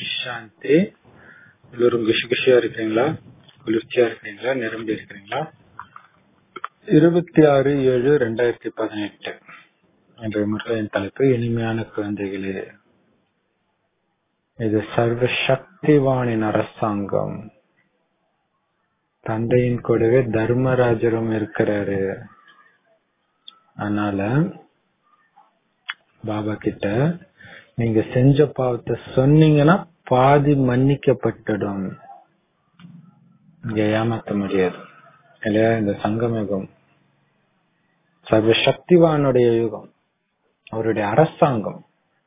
சாந்தி எல்லோரும் குஷி குஷியா இருக்கிறீங்களா குளிர்ச்சியா இருக்கிறீங்களா நிரம்பி இருக்கிறீங்களா இருபத்தி ஆறு ஏழு ரெண்டாயிரத்தி பதினெட்டு என்ற முறையின் தலைப்பு இனிமையான குழந்தைகளே இது சர்வ சக்திவானின் அரசாங்கம் தந்தையின் கூடவே தர்மராஜரும் இருக்கிறாரு அதனால பாபா கிட்ட நீங்க செஞ்ச பாவத்தை சொன்னீங்கன்னா பாதி மன்னிக்கப்பட்டுடும் இங்க ஏமாத்த முடியாது இல்லையா இந்த சங்கம் யுகம் சர்வ சக்திவானுடைய யுகம் அவருடைய அரசாங்கம்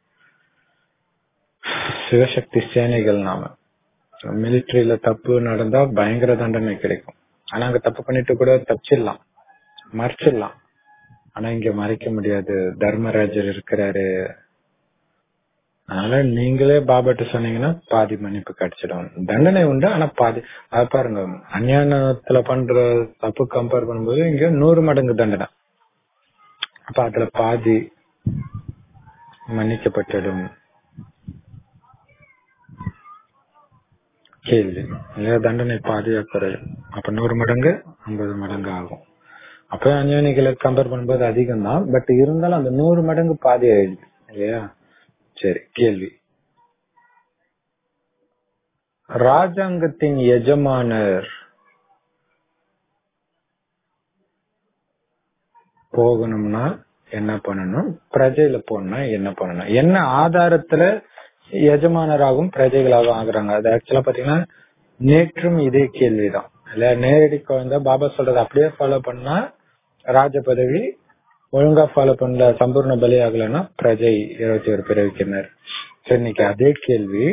சிவசக்தி சேனைகள் நாம மிலிட்டரியில தப்பு நடந்தா பயங்கர தண்டனை கிடைக்கும் ஆனா அங்க தப்பு பண்ணிட்டு கூட தப்பிச்சிடலாம் மறைச்சிடலாம் ஆனா இங்க மறைக்க முடியாது தர்மராஜர் இருக்கிறாரு அதனால நீங்களே பாபாட்ட சொன்னீங்கன்னா பாதி மன்னிப்பு கிடைச்சிடும் தண்டனை உண்டு ஆனா பாதி அது பாருங்க அஞ்ஞானத்துல பண்ற தப்பு கம்பேர் பண்ணும்போது இங்க நூறு மடங்கு தண்டனை அப்ப அதுல பாதி மன்னிக்கப்பட்டுடும் கேள்வி இல்லையா தண்டனை பாதியா குறையும் அப்ப நூறு மடங்கு ஐம்பது மடங்கு ஆகும் அப்ப அஞ்ஞானிகளை கம்பேர் பண்ணும்போது அதிகம் தான் பட் இருந்தாலும் அந்த நூறு மடங்கு பாதி ஆயிடுது இல்லையா சரி கேள்வி ராஜாங்கத்தின் எஜமானர் போகணும்னா என்ன பண்ணணும் பிரஜையில போகணும்னா என்ன பண்ணணும் என்ன ஆதாரத்துல எஜமானராகவும் பிரஜைகளாகவும் ஆகுறாங்க அது ஆக்சுவலா பாத்தீங்கன்னா நேற்றும் இதே கேள்விதான் இல்ல நேரடி குழந்தை பாபா சொல்றது அப்படியே ஃபாலோ பண்ணா ராஜ பதவி ஒழுங்கா ஃபாலோ பண்ணல சம்பூர்ண பலி ஆகலன்னா பிரஜை இருபத்தி ஒரு பிறவிக்கினர் சரி இன்னைக்கு அதே கேள்வி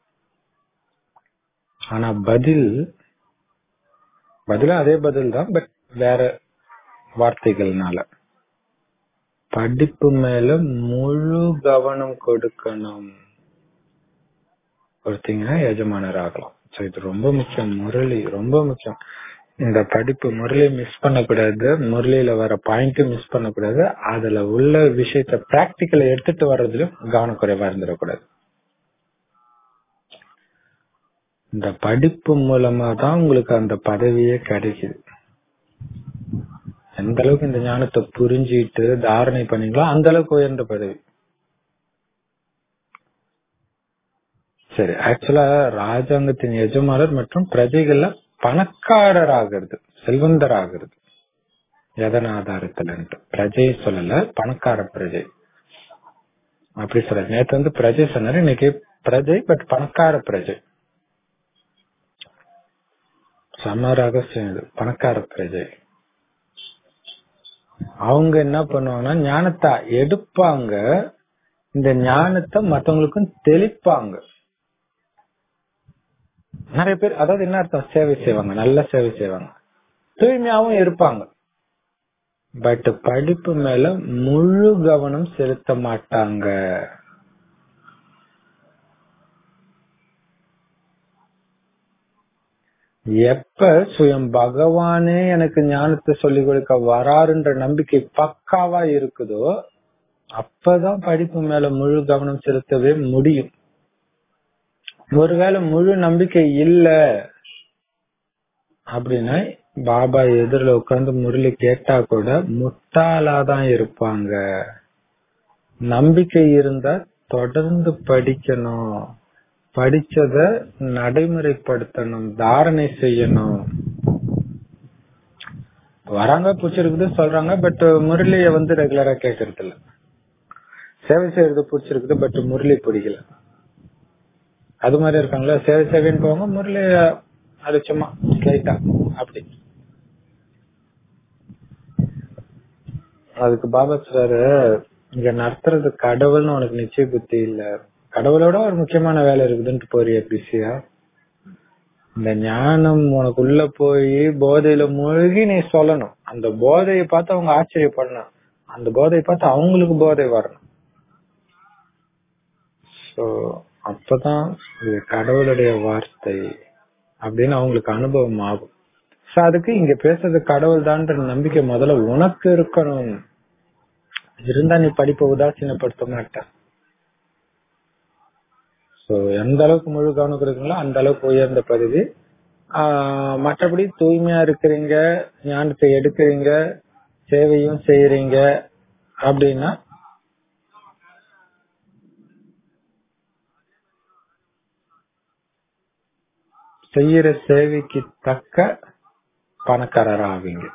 ஆனா பதில் பதிலும் அதே பதில் தான் பட் வேற வார்த்தைகள்னால படிப்பு மேல முழு கவனம் கொடுக்கணும் ஒருத்தீங்கன்னா எஜமானர் ஆகலாம் சோ இது ரொம்ப முக்கியம் முரளி ரொம்ப முக்கியம் இந்த படிப்பு முரளி மிஸ் பண்ணக்கூடாது முரளியில வர பாயிண்ட் மிஸ் பண்ணக்கூடாது அதுல உள்ள விஷயத்த பிராக்டிக்கல எடுத்துட்டு வர்றதுலயும் கவனக்குறைவா இருந்துடக்கூடாது இந்த படிப்பு மூலமா தான் உங்களுக்கு அந்த பதவியே கிடைக்குது எந்த அளவுக்கு இந்த ஞானத்தை புரிஞ்சுட்டு தாரணை பண்ணீங்களோ அந்த அளவுக்கு உயர்ந்த பதவி சரி ஆக்சுவலா ராஜாங்கத்தின் எஜமானர் மற்றும் பிரஜைகள்ல பணக்காரர் ஆகிறது செல்வந்தர் ஆகிறது எதன் ஆதாரத்துல பிரஜை சொல்லல பணக்கார பிரஜை அப்படி சொல்ல நேத்து வந்து பிரஜை சொன்னாரு இன்னைக்கு பிரஜை பட் பணக்கார பிரஜை சம ரகசியம் இது பணக்கார பிரஜை அவங்க என்ன பண்ணுவாங்கன்னா ஞானத்தை எடுப்பாங்க இந்த ஞானத்தை மத்தவங்களுக்கும் தெளிப்பாங்க நிறைய பேர் அதாவது என்ன அர்த்தம் சேவை செய்வாங்க நல்ல சேவை செய்வாங்க தூய்மையாவும் இருப்பாங்க பட் படிப்பு மேல முழு கவனம் செலுத்த மாட்டாங்க எப்ப சுயம் பகவானே எனக்கு ஞானத்தை சொல்லிக் கொடுக்க வராருன்ற நம்பிக்கை பக்காவா இருக்குதோ அப்பதான் படிப்பு மேல முழு கவனம் செலுத்தவே முடியும் ஒருவேளை முழு நம்பிக்கை இல்ல அப்படின்னா பாபா எதிரில உட்கார்ந்து முரளி கேட்டா கூட முட்டாளாதான் இருப்பாங்க நம்பிக்கை இருந்தா தொடர்ந்து படிக்கணும் படிச்சத நடைமுறைப்படுத்தணும் தாரணை செய்யணும் வராங்க பிடிச்சிருக்குது சொல்றாங்க பட் முரளிய வந்து ரெகுலரா கேட்கறது இல்ல சேவை செய்யறது பிடிச்சிருக்குது பட் முரளி பிடிக்கல அது மாதிரி இருக்காங்களா சேவை சேவைன்னு போவாங்க முரளி அது சும்மா லைட்டா அப்படி அதுக்கு பாபா சொல்றாரு இங்க நடத்துறது கடவுள்னு உனக்கு நிச்சய புத்தி இல்ல கடவுளோட ஒரு முக்கியமான வேலை இருக்குதுன்ட்டு போறிய பிஸியா இந்த ஞானம் உனக்கு உள்ள போய் போதையில மூழ்கி நீ சொல்லணும் அந்த போதையை பார்த்து அவங்க ஆச்சரியப்படணும் அந்த போதையை பார்த்து அவங்களுக்கு போதை வரணும் சோ அப்பதான் இது கடவுளுடைய வார்த்தை அப்படின்னு அவங்களுக்கு அனுபவம் ஆகும் சோ அதுக்கு இங்க பேசுறது கடவுள் தான்ற நம்பிக்கை முதல்ல உனக்கு இருக்கணும் இருந்தா நீ படிப்பை உதாசீனப்படுத்த மாட்ட சோ எந்த அளவுக்கு முழு கவனம் கொடுக்குறீங்களோ அந்த அளவுக்கு உயர்ந்த பதவி ஆஹ் மற்றபடி தூய்மையா இருக்கிறீங்க ஞானத்தை எடுக்கிறீங்க சேவையும் செய்யறீங்க அப்படின்னா செய்யற சேவைக்கு தக்க பணக்காரர் ஆவீங்க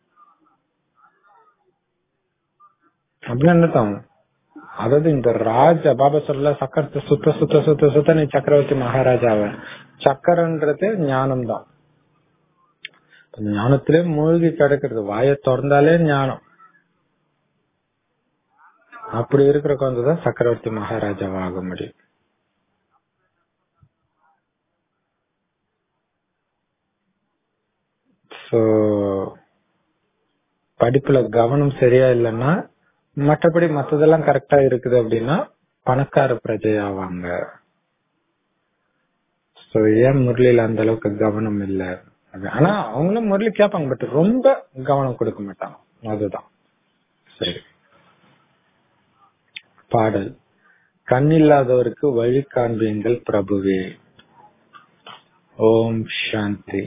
அப்படின்னு என்ன அர்த்தம்? அதாவது இந்த ராஜா பாபா சொல்ல சக்கரத்தை சுத்த சுத்த சுத்த சுத்த நீ சக்கரவர்த்தி மகாராஜாவ சக்கரன்றது ஞானம் தான் ஞானத்திலே மூழ்கி கிடக்கிறது வாயை திறந்தாலே ஞானம் அப்படி இருக்கிற கொஞ்சம் சக்கரவர்த்தி மகாராஜாவா ஆக முடியும் சோ படிப்புல கவனம் சரியா இல்லைன்னா மற்றபடி மத்ததெல்லாம் கரெக்டா இருக்குது அப்படின்னா பணக்கார பிரஜை ஆவாங்க சோ ஏன் முரளியில அந்த அளவுக்கு கவனம் இல்ல அது- ஆனா அவங்களும் முரளி கேட்பாங்க பட் ரொம்ப கவனம் கொடுக்க மாட்டாங்க அதுதான் சரி பாடல் கண்ணில்லாதவருக்கு வழி காண்பீங்கள் பிரபுவே ஓம் சாந்தி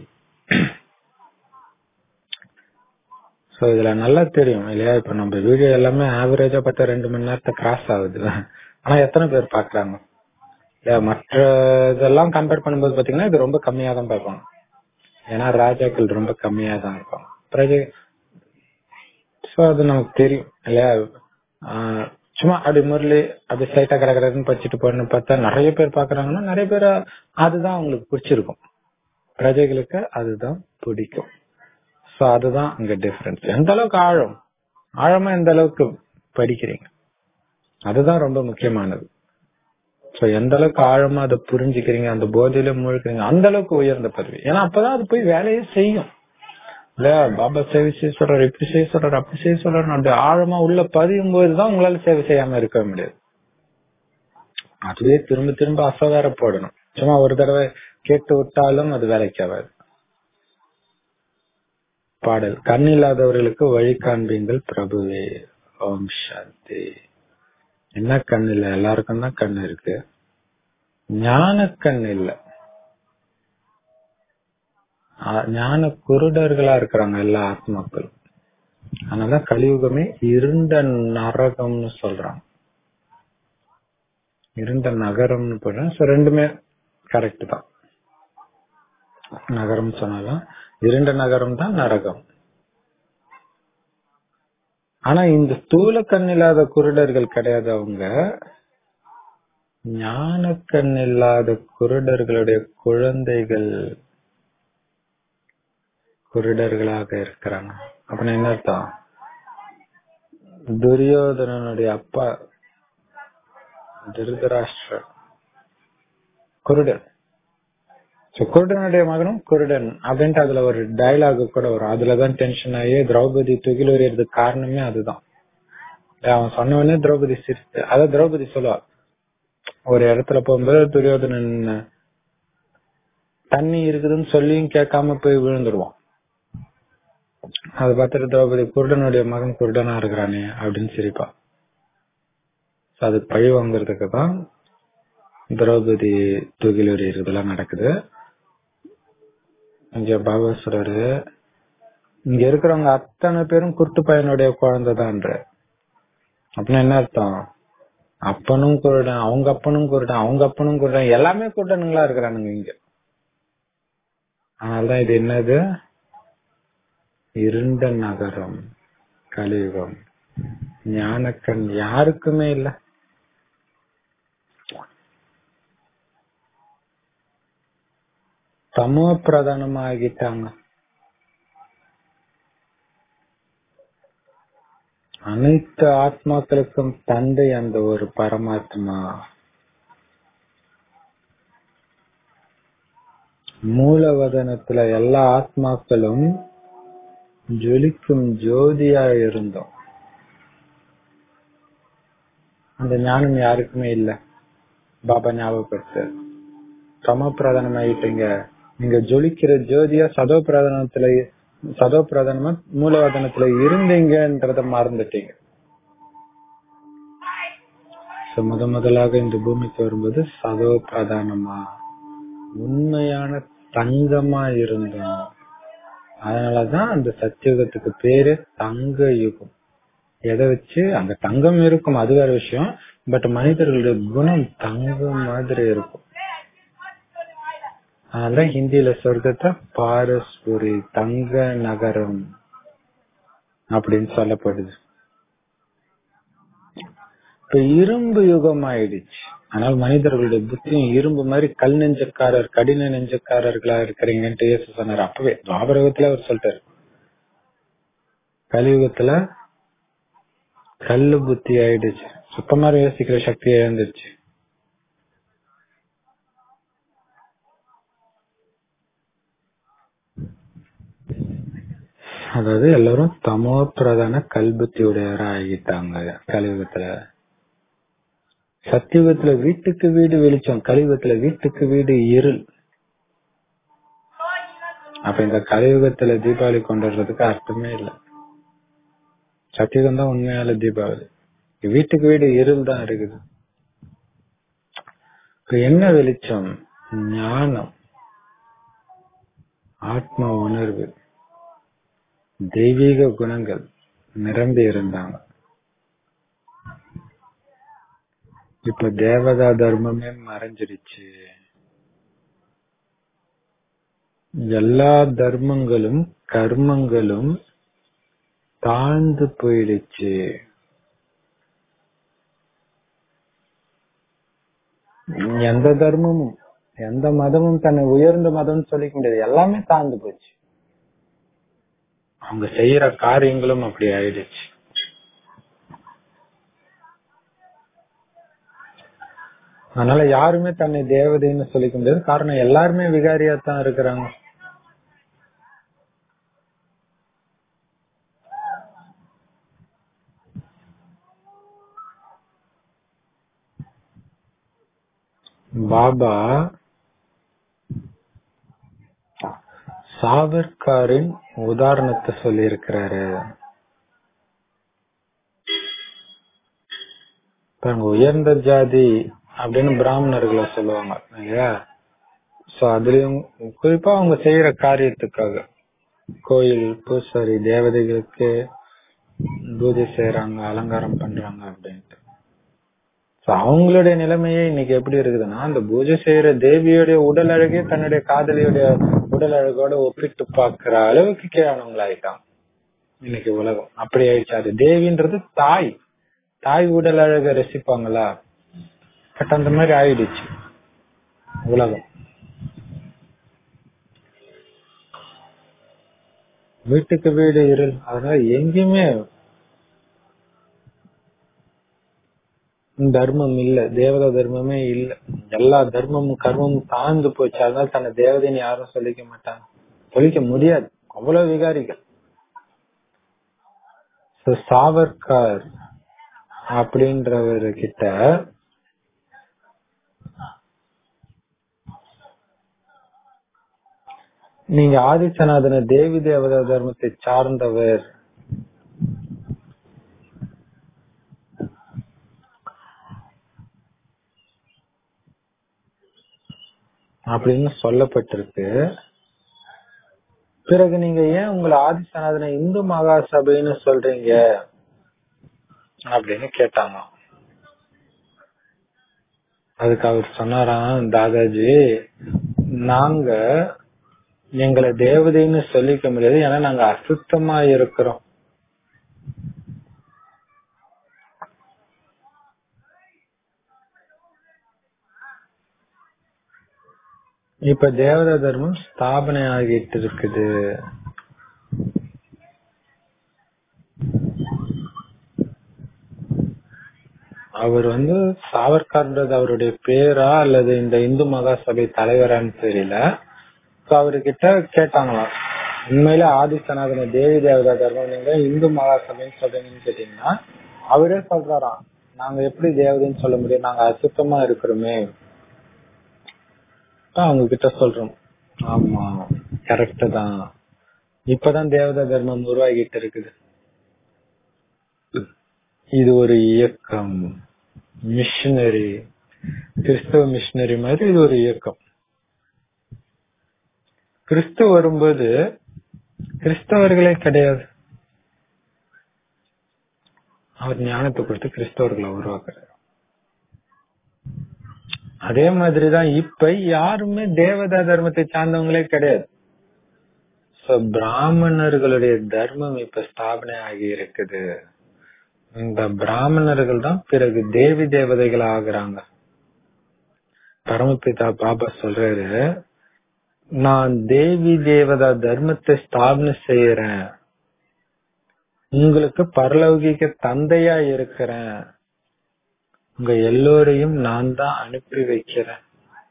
சோ இதுல நல்லா தெரியும் இல்லையா இப்ப நம்ம வீடியோ எல்லாமே ஆவரேஜா பார்த்தா ரெண்டு மணி நேரத்தை கிராஸ் ஆகுது ஆனா எத்தனை பேர் பாக்குறாங்க இல்லையா மற்ற இதெல்லாம் கம்பேர் பண்ணும்போது பாத்தீங்கன்னா இது ரொம்ப கம்மியா தான் பார்ப்பாங்க ஏன்னா ராஜாக்கள் ரொம்ப கம்மியா தான் இருப்பாங்க பிரஜை சோ அது நமக்கு தெரியும் இல்லையா ஆஹ் சும்மா அப்படி முரளி அப்படி ஸ்லைட்டா கிடக்கிறதுன்னு படிச்சுட்டு போறேன்னு பார்த்தா நிறைய பேர் பாக்குறாங்கன்னா நிறைய பேர் அதுதான் அவங்களுக்கு பிடிச்சிருக்கும் பிரஜைகளுக்கு அதுதான் பிடிக்கும் சோ அதுதான் அங்க டிஃபரன்ஸ் எந்த அளவுக்கு ஆழம் ஆழமா எந்த அளவுக்கு படிக்கிறீங்க அதுதான் ரொம்ப முக்கியமானது சோ எந்த அளவுக்கு ஆழமா அதை புரிஞ்சுக்கிறீங்க அந்த போதையில முழுக்கிறீங்க அந்த அளவுக்கு உயர்ந்த பதவி ஏன்னா அப்பதான் அது போய் வேலையை செய்யும் இல்ல பாபா சேவை செய்ய சொல்றாரு இப்படி செய்ய சொல்றாரு அப்படி செய்ய சொல்றாரு அப்படி ஆழமா உள்ள பதியும் போதுதான் உங்களால சேவை செய்யாம இருக்க முடியாது அதுவே திரும்ப திரும்ப அசவேற போடணும் சும்மா ஒரு தடவை கேட்டு விட்டாலும் அது வேலைக்கு ஆகாது பாடல் கண் இல்லாதவர்களுக்கு வழி காண்பீங்கள் பிரபுவே ஓம் சாந்தி என்ன கண் இல்ல எல்லாருக்கும் தான் கண் இருக்கு ஞான கண் இல்ல ஆ- ஞான குருடர்களா இருக்கிறாங்க எல்லா ஆத்மாக்களும் அதனால கலியுகமே இருண்ட நரகம்னு சொல்றாங்க இருண்ட நகரம்னு போடுறேன் சோ ரெண்டுமே கரெக்ட் தான் நகரம் சொன்னாலும் இருண்ட நகரம் தான் நரகம் ஆனா இந்த ஸ்தூல கண் இல்லாத குருடர்கள் கிடையாது அவங்க ஞான கண் இல்லாத குருடர்களுடைய குழந்தைகள் குருடர்களாக இருக்கிறாங்க அப்படின்னா என்ன அர்த்தம் துரியோதனனுடைய அப்பா திருதராஷ்டிரர் குருடன் So, குருடனுடைய மகனும் குருடன் அப்படின்ட்டு அதுல ஒரு டயலாக் கூட வரும் அதுலதான் டென்ஷன் ஆகி திரௌபதி துகில் எறியறதுக்கு காரணமே அதுதான் அவன் சொன்ன உடனே திரௌபதி சிரித்து அதான் திரௌபதி சொல்லுவா ஒரு இடத்துல போகும்போது துரியோதனன் தண்ணி இருக்குதுன்னு சொல்லியும் கேட்காம போய் விழுந்துருவான் அதை பார்த்துட்டு திரௌபதி குருடனுடைய மகன் குருடனா இருக்கிறானே அப்படின்னு சிரிப்பா So, அதுக்கு பழி வாங்குறதுக்கு தான் திரௌபதி தூக்கில் எறியறதெல்லாம் நடக்குது இங்க பாபா சொல்றாரு இங்க இருக்கிறவங்க அத்தனை பேரும் குருட்டு பையனுடைய குழந்தைதான்ற அப்படின்னா என்ன அர்த்தம் அப்பனும் குருடன் அவங்க அப்பனும் குருடன் அவங்க அப்பனும் குருடன் எல்லாமே குருடனுங்களா இருக்கிறானுங்க இங்க அதனாலதான் இது என்னது இருண்ட நகரம் கலியுகம் ஞானக்கண் யாருக்குமே இல்ல தமோ பிரதானமாகிட்டாங்க அனைத்து ஆத்மாக்களுக்கும் தந்தை அந்த ஒரு பரமாத்மா மூலவதனத்துல எல்லா ஆத்மாக்களும் ஜொலிக்கும் ஜோதியா இருந்தோம் அந்த ஞானம் யாருக்குமே இல்ல பாபா ஞாபகப்படுத்து சம பிரதானம் ஆயிட்டீங்க நீங்க ஜொலிக்கிற ஜோதியா சதோ பிரதானத்துல சதோ பிரதானமா மூலவதனத்துல இருந்தீங்கன்றத மறந்துட்டீங்க So, முத முதலாக இந்த பூமிக்கு வரும்போது சதோ பிரதானமா உண்மையான தங்கமா இருந்தோம் அதனாலதான் அந்த சத்தியுகத்துக்கு பேரு தங்க யுகம் எதை வச்சு அங்க தங்கம் இருக்கும் அது வேற விஷயம் பட் மனிதர்களுடைய குணம் தங்கம் மாதிரி இருக்கும் அதனால ஹிந்தியில சொர்க்கத்தை பாரஸ்புரி தங்க நகரம் அப்படின்னு சொல்லப்படுது இப்ப இரும்பு யுகம் ஆயிடுச்சு ஆனால் மனிதர்களுடைய புத்தியும் இரும்பு மாதிரி கல் நெஞ்சக்காரர் கடின நெஞ்சக்காரர்களா இருக்கிறீங்கன்ட்டு இயேசு சொன்னார் அப்பவே துவாபரகத்துல அவர் சொல்லிட்டாரு கலியுகத்துல கல்லு புத்தி ஆயிடுச்சு சுத்தமா யோசிக்கிற சக்தி இழந்துருச்சு அதாவது எல்லாரும் தமோ பிரதான கல்புத்தி உடையவரா ஆகிட்டாங்க கலியுகத்துல சத்தியுகத்துல வீட்டுக்கு வீடு வெளிச்சம் கலியுகத்துல வீட்டுக்கு வீடு இருள் அப்ப இந்த கலியுகத்துல தீபாவளி கொண்டாடுறதுக்கு அர்த்தமே இல்லை சத்தியுகம் தான் உண்மையால தீபாவளி வீட்டுக்கு வீடு இருள் தான் இருக்குது இப்ப என்ன வெளிச்சம் ஞானம் ஆத்ம உணர்வு தெய்வீக குணங்கள் நிரம்பி இருந்தாங்க இப்ப தேவதா தர்மமே மறைஞ்சிருச்சு எல்லா தர்மங்களும் கர்மங்களும் தாழ்ந்து போயிடுச்சு எந்த தர்மமும் எந்த மதமும் தன்னை உயர்ந்த மதம்னு சொல்லிக்க முடியாது எல்லாமே தாழ்ந்து போச்சு அவங்க செய்யற காரியங்களும் அப்படி ஆயிடுச்சு அதனால யாருமே தன்னை தேவதைன்னு சொல்லிக்க முடியாது காரணம் எல்லாருமே விகாரியா தான் இருக்கிறாங்க பாபா சாவர்காரின் உதாரணத்தை சொல்லி இருக்கிறாரு பாருங்க உயர்ந்த ஜாதி அப்படின்னு பிராமணர்களை சொல்லுவாங்க இல்லையா சோ அதுலயும் குறிப்பா அவங்க செய்யற காரியத்துக்காக கோயில் பூசாரி தேவதைகளுக்கு பூஜை செய்யறாங்க அலங்காரம் பண்றாங்க அப்படின்ட்டு So, அவங்களுடைய நிலைமையே இன்னைக்கு எப்படி இருக்குதுன்னா அந்த பூஜை செய்யற தேவியோடைய உடல் அழகே தன்னுடைய காதலியுடைய உடல் அழகோட ஒப்பிட்டு பாக்குற அளவுக்கு கீழானவங்களா ஆயிட்டாங்க இன்னைக்கு உலகம் அப்படி ஆயிடுச்சு அது தேவின்றது தாய் தாய் உடல் அழக ரசிப்பாங்களா பட் அந்த மாதிரி ஆயிடுச்சு உலகம் வீட்டுக்கு வீடு இருள் அதனால எங்கேயுமே தர்மம் இல்ல தேவதா தர்மமே இல்ல எல்லா தர்மமும் கர்மமும் தாழ்ந்து போச்சு அதனால தன்னை தேவதைன்னு யாரும் சொல்லிக்க மாட்டாங்க சொல்லிக்க முடியாது அவ்வளவு விகாரிகள் So, சாவர்கர் அப்படின்றவரு கிட்ட நீங்க ஆதிச்சநாதன தேவி தேவதா தர்மத்தை சார்ந்தவர் அப்படின்னு சொல்லப்பட்டிருக்கு பிறகு நீங்க ஏன் உங்களை ஆதி சனாதன இந்து மகா சபைன்னு சொல்றீங்க அப்படின்னு கேட்டாங்க அதுக்கு அவர் சொன்னாராம் தாதாஜி நாங்க எங்களை தேவதைன்னு சொல்லிக்க முடியாது ஏன்னா நாங்க அசுத்தமா இருக்கிறோம் இப்ப தேவதா தர்மம் ஸ்தாபனை ஆகிட்டு இருக்குது அவர் வந்து சாவர்கர்ன்றது அவருடைய பேரா அல்லது இந்த இந்து மகா சபை தலைவரான்னு தெரியல So, அவர்கிட்ட கேட்டாங்களாம் உண்மையில ஆதி சனாதன தேவி தேவதா தர்மம் நீங்க இந்து மகா சபைன்னு சொல்றீங்கன்னு கேட்டீங்கன்னா அவரே சொல்றாராம் நாங்க எப்படி தேவதைன்னு சொல்ல முடியும் நாங்க அசுத்தமா இருக்கிறோமே அவங்க கிட்ட சொல்றோம் ஆமா கரெக்ட் தான் இப்பதான் தேவதா தர்மம் உருவாகிட்டு இருக்குது இது ஒரு இயக்கம் மிஷினரி கிறிஸ்தவ மிஷினரி மாதிரி இது ஒரு இயக்கம் கிறிஸ்து வரும்போது கிறிஸ்தவர்களே கிடையாது அவர் ஞானத்தை கொடுத்து கிறிஸ்தவர்களை உருவாக்குறாரு அதே மாதிரிதான் இப்ப யாருமே தேவதா தர்மத்தை சார்ந்தவங்களே கிடையாது So, பிராமணர்களுடைய தர்மம் இப்ப ஸ்தாபனை ஆகி இருக்குது இந்த பிராமணர்கள் தான் பிறகு தேவி தேவதைகள் ஆகுறாங்க பரமபிதா பாபா சொல்றாரு நான் தேவி தேவதா தர்மத்தை ஸ்தாபனை செய்யறேன் உங்களுக்கு பரலௌகிக தந்தையா இருக்கிறேன் உங்க எல்லோரையும் நான் தான் அனுப்பி வைக்கிறேன்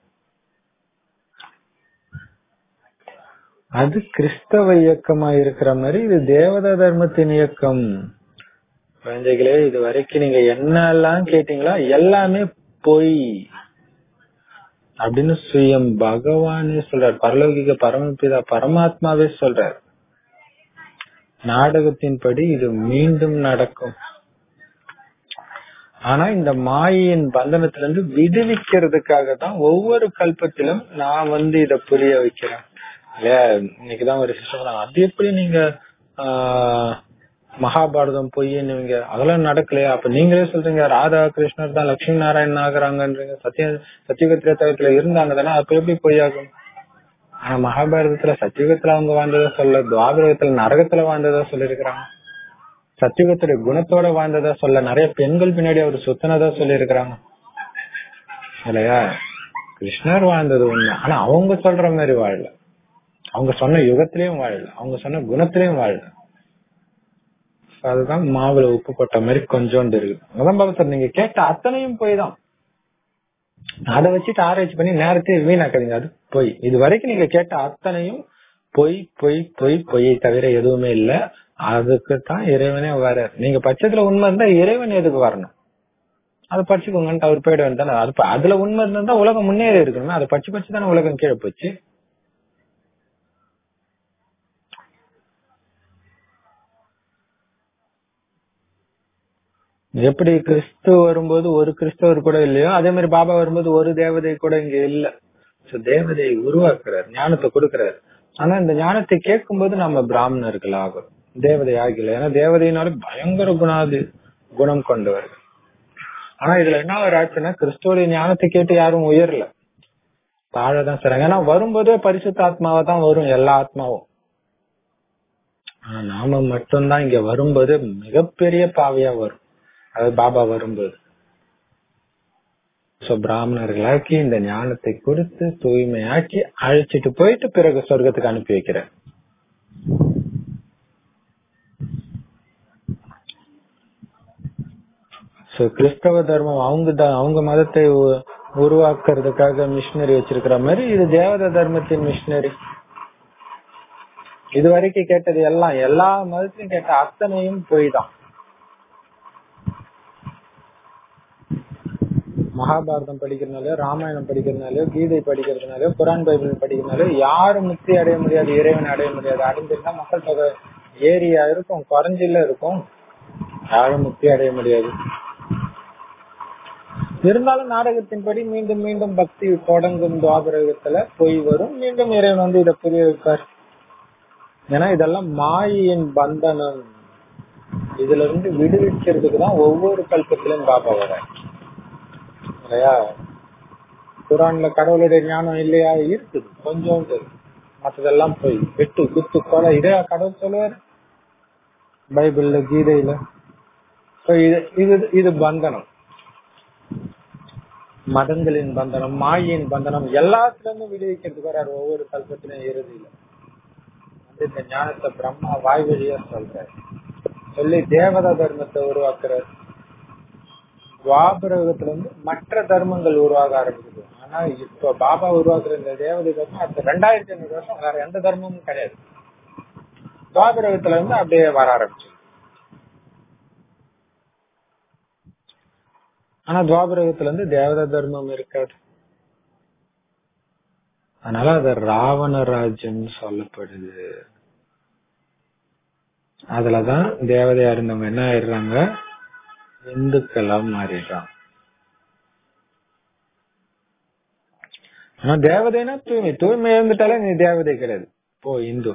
அது கிறிஸ்தவ இயக்கமா இருக்கிற மாதிரி இது தேவதா தர்மத்தின் இயக்கம் குழந்தைகளே இது வரைக்கும் நீங்க என்னெல்லாம் கேட்டீங்களா எல்லாமே பொய் அப்படின்னு சுயம் பகவானே சொல்றார் பரலோகிக பரமபிதா பரமாத்மாவே சொல்றார் நாடகத்தின்படி இது மீண்டும் நடக்கும் ஆனா இந்த மாயின் பந்தனத்திலிருந்து விடுவிக்கிறதுக்காக தான் ஒவ்வொரு கல்பத்திலும் நான் வந்து இத புரிய வைக்கிறேன் இல்லையா இன்னைக்குதான் ஒரு சிஸ்டம் அது எப்படி நீங்க ஆஹ், மகாபாரதம் பொய்ன்னுவீங்க அதெல்லாம் நடக்கலையா அப்ப நீங்களே சொல்றீங்க ராதா கிருஷ்ணர் தான் லட்சுமி நாராயணன் ஆகுறாங்கன்றீங்க சத்திய சத்தியகத்திரத்துல இருந்தாங்க தானே அப்ப எப்படி பொய்யாகும் ஆனா மகாபாரதத்துல சத்தியுகத்துல அவங்க வாழ்ந்ததா சொல்ல துவாபரகத்துல நரகத்துல வாழ்ந்ததா சொல்லிருக்கிறாங்க சத்தியுகத்துடைய குணத்தோட வாழ்ந்ததா சொல்ல நிறைய பெண்கள் பின்னாடி அவர் சுத்தனதா சொல்லியிருக்கிறாங்க இல்லையா கிருஷ்ணர் வாழ்ந்தது உண்மை ஆனா அவங்க சொல்ற மாதிரி வாழல அவங்க சொன்ன யுகத்திலயும் வாழல அவங்க சொன்ன குணத்திலயும் வாழல அதுதான் மாவுல உப்பு போட்ட மாதிரி கொஞ்சோண்டு இருக்கு அதான் பாபா சார் நீங்க கேட்ட அத்தனையும் போய் தான் அதை வச்சுட்டு ஆராய்ச்சி பண்ணி நேரத்தையே வீணாக்காதீங்க அது பொய் இது வரைக்கும் நீங்க கேட்ட அத்தனையும் பொய் பொய் பொய் பொய்யை தவிர எதுவுமே இல்ல அதுக்கு தான் இறைவனே வர நீங்க பட்சத்துல உண்மை இருந்தா இறைவன் எதுக்கு வரணும் அதை படிச்சுக்கோங்கன்ட்டு அவர் போயிட வேண்டாம் அது ப- அதுல உண்மை இருந்தா உலகம் முன்னேறி இருக்கணுமே அதை படிச்சு படிச்சு தானே உலகம் கீழே போச்சு எப்படி கிறிஸ்து வரும்போது ஒரு கிறிஸ்தவர் கூட இல்லையோ அதே மாதிரி பாபா வரும்போது ஒரு தேவதை கூட இங்க இல்ல So, தேவதையை உருவாக்குறார் ஞானத்தை கொடுக்கிறார் ஆனா இந்த ஞானத்தை கேட்கும்போது நம்ம பிராமணர்கள் ஆகும் தேவதை ஆகல ஏன்னா தேவதையினால பயங்கர குணாது குணம் கொண்டவர்கள் ஆனா இதுல என்ன ஒரு ஆச்சுன்னா கிறிஸ்துவோடைய ஞானத்தை கேட்டு யாரும் உயரல தாழதான் செய்றாங்க ஏன்னா வரும்போதே பரிசுத்த ஆத்மாவா தான் வரும் எல்லா ஆத்மாவும் ஆனா நாம மட்டும்தான் இங்க வரும்போது மிகப்பெரிய பாவையா வரும் அது பாபா வரும்போது சோ பிராமணர்களாக்கி இந்த ஞானத்தை கொடுத்து தூய்மையாக்கி அழைச்சிட்டு போயிட்டு பிறகு சொர்க்கத்துக்கு அனுப்பி வைக்கிறேன் சோ கிறிஸ்தவ தர்மம் அவங்க த- அவங்க மதத்தை உ- உருவாக்குறதுக்காக மிஷினரி வச்சிருக்கிற மாதிரி இது தேவத தர்மத்தின் மிஷினரி இது வரைக்கும் கேட்டது எல்லாம் எல்லா மதத்திலும் கேட்ட அத்தனையும் பொய் தான் மகாபாரதம் படிக்கிறதுனாலயோ ராமாயணம் படிக்கிறதுனாலயோ கீதை படிக்கிறதுனாலயோ குரான் பைபிள் படிக்கிறதுனாலயோ யாரும் முக்தி அடைய முடியாது இறைவன் அடைய முடியாது அடைஞ்சிருந்தா மக்கள் தொகை ஏரியா இருக்கும் குறைஞ்சில இருக்கும் யாரும் முக்தி அடைய முடியாது இருந்தாலும் நாடகத்தின்படி மீண்டும் மீண்டும் பக்தி தொடங்கும் துவாபரகத்துல போய் வரும் மீண்டும் இறைவன் வந்து இதை புரிய வைப்பார் ஏன்னா இதெல்லாம் மாயின் பந்தனம் இதுல இருந்து விடுவிக்கிறதுக்கு தான் ஒவ்வொரு கல்பத்திலும் பாபா வர இல்லையா குரான்ல கடவுளுடைய ஞானம் இல்லையா இருக்குது கொஞ்சோண்டு மத்ததெல்லாம் போய் வெட்டு குத்து கொலை இதே கடவுள் சொல்லுவாரு பைபிள்ல கீதையில So இது இது இது பந்தனம் மதங்களின் பந்தனம் மாயின் பந்தனம் எல்லாத்துல இருந்து விடுவிக்கிறதுக்கு வர்றாரு ஒவ்வொரு கல்பத்திலும் இறுதியில வந்து இந்த ஞானத்தை பிரம்மா வாய் வழியா சொல்றாரு சொல்லி தேவதா தர்மத்தை உருவாக்குறாரு துவாபரகத்துல வந்து மற்ற தர்மங்கள் உருவாக ஆரம்பிக்குது ஆனா இப்ப பாபா உருவாக்குற இந்த தேவதை தர்மம் அடுத்த ரெண்டாயிரத்தி ஐநூறு வருஷம் வேற எந்த தர்மமும் கிடையாது துவாபரகத்துல இருந்து அப்படியே வர ஆரம்பிச்சு ஆனா துவாபரகத்துல இருந்து தேவதா தர்மம் இருக்காது அதனால அது ராவண ராஜ்யம் சொல்லப்படுது அதுலதான் தேவதையா இருந்தவங்க என்ன ஆயிடுறாங்க இந்துக்களா மாறிடுறாங்க ஆனா தேவதைனா தூய்மை தூய்மை இருந்துட்டாலே நீ தேவதை கிடையாது போ இந்து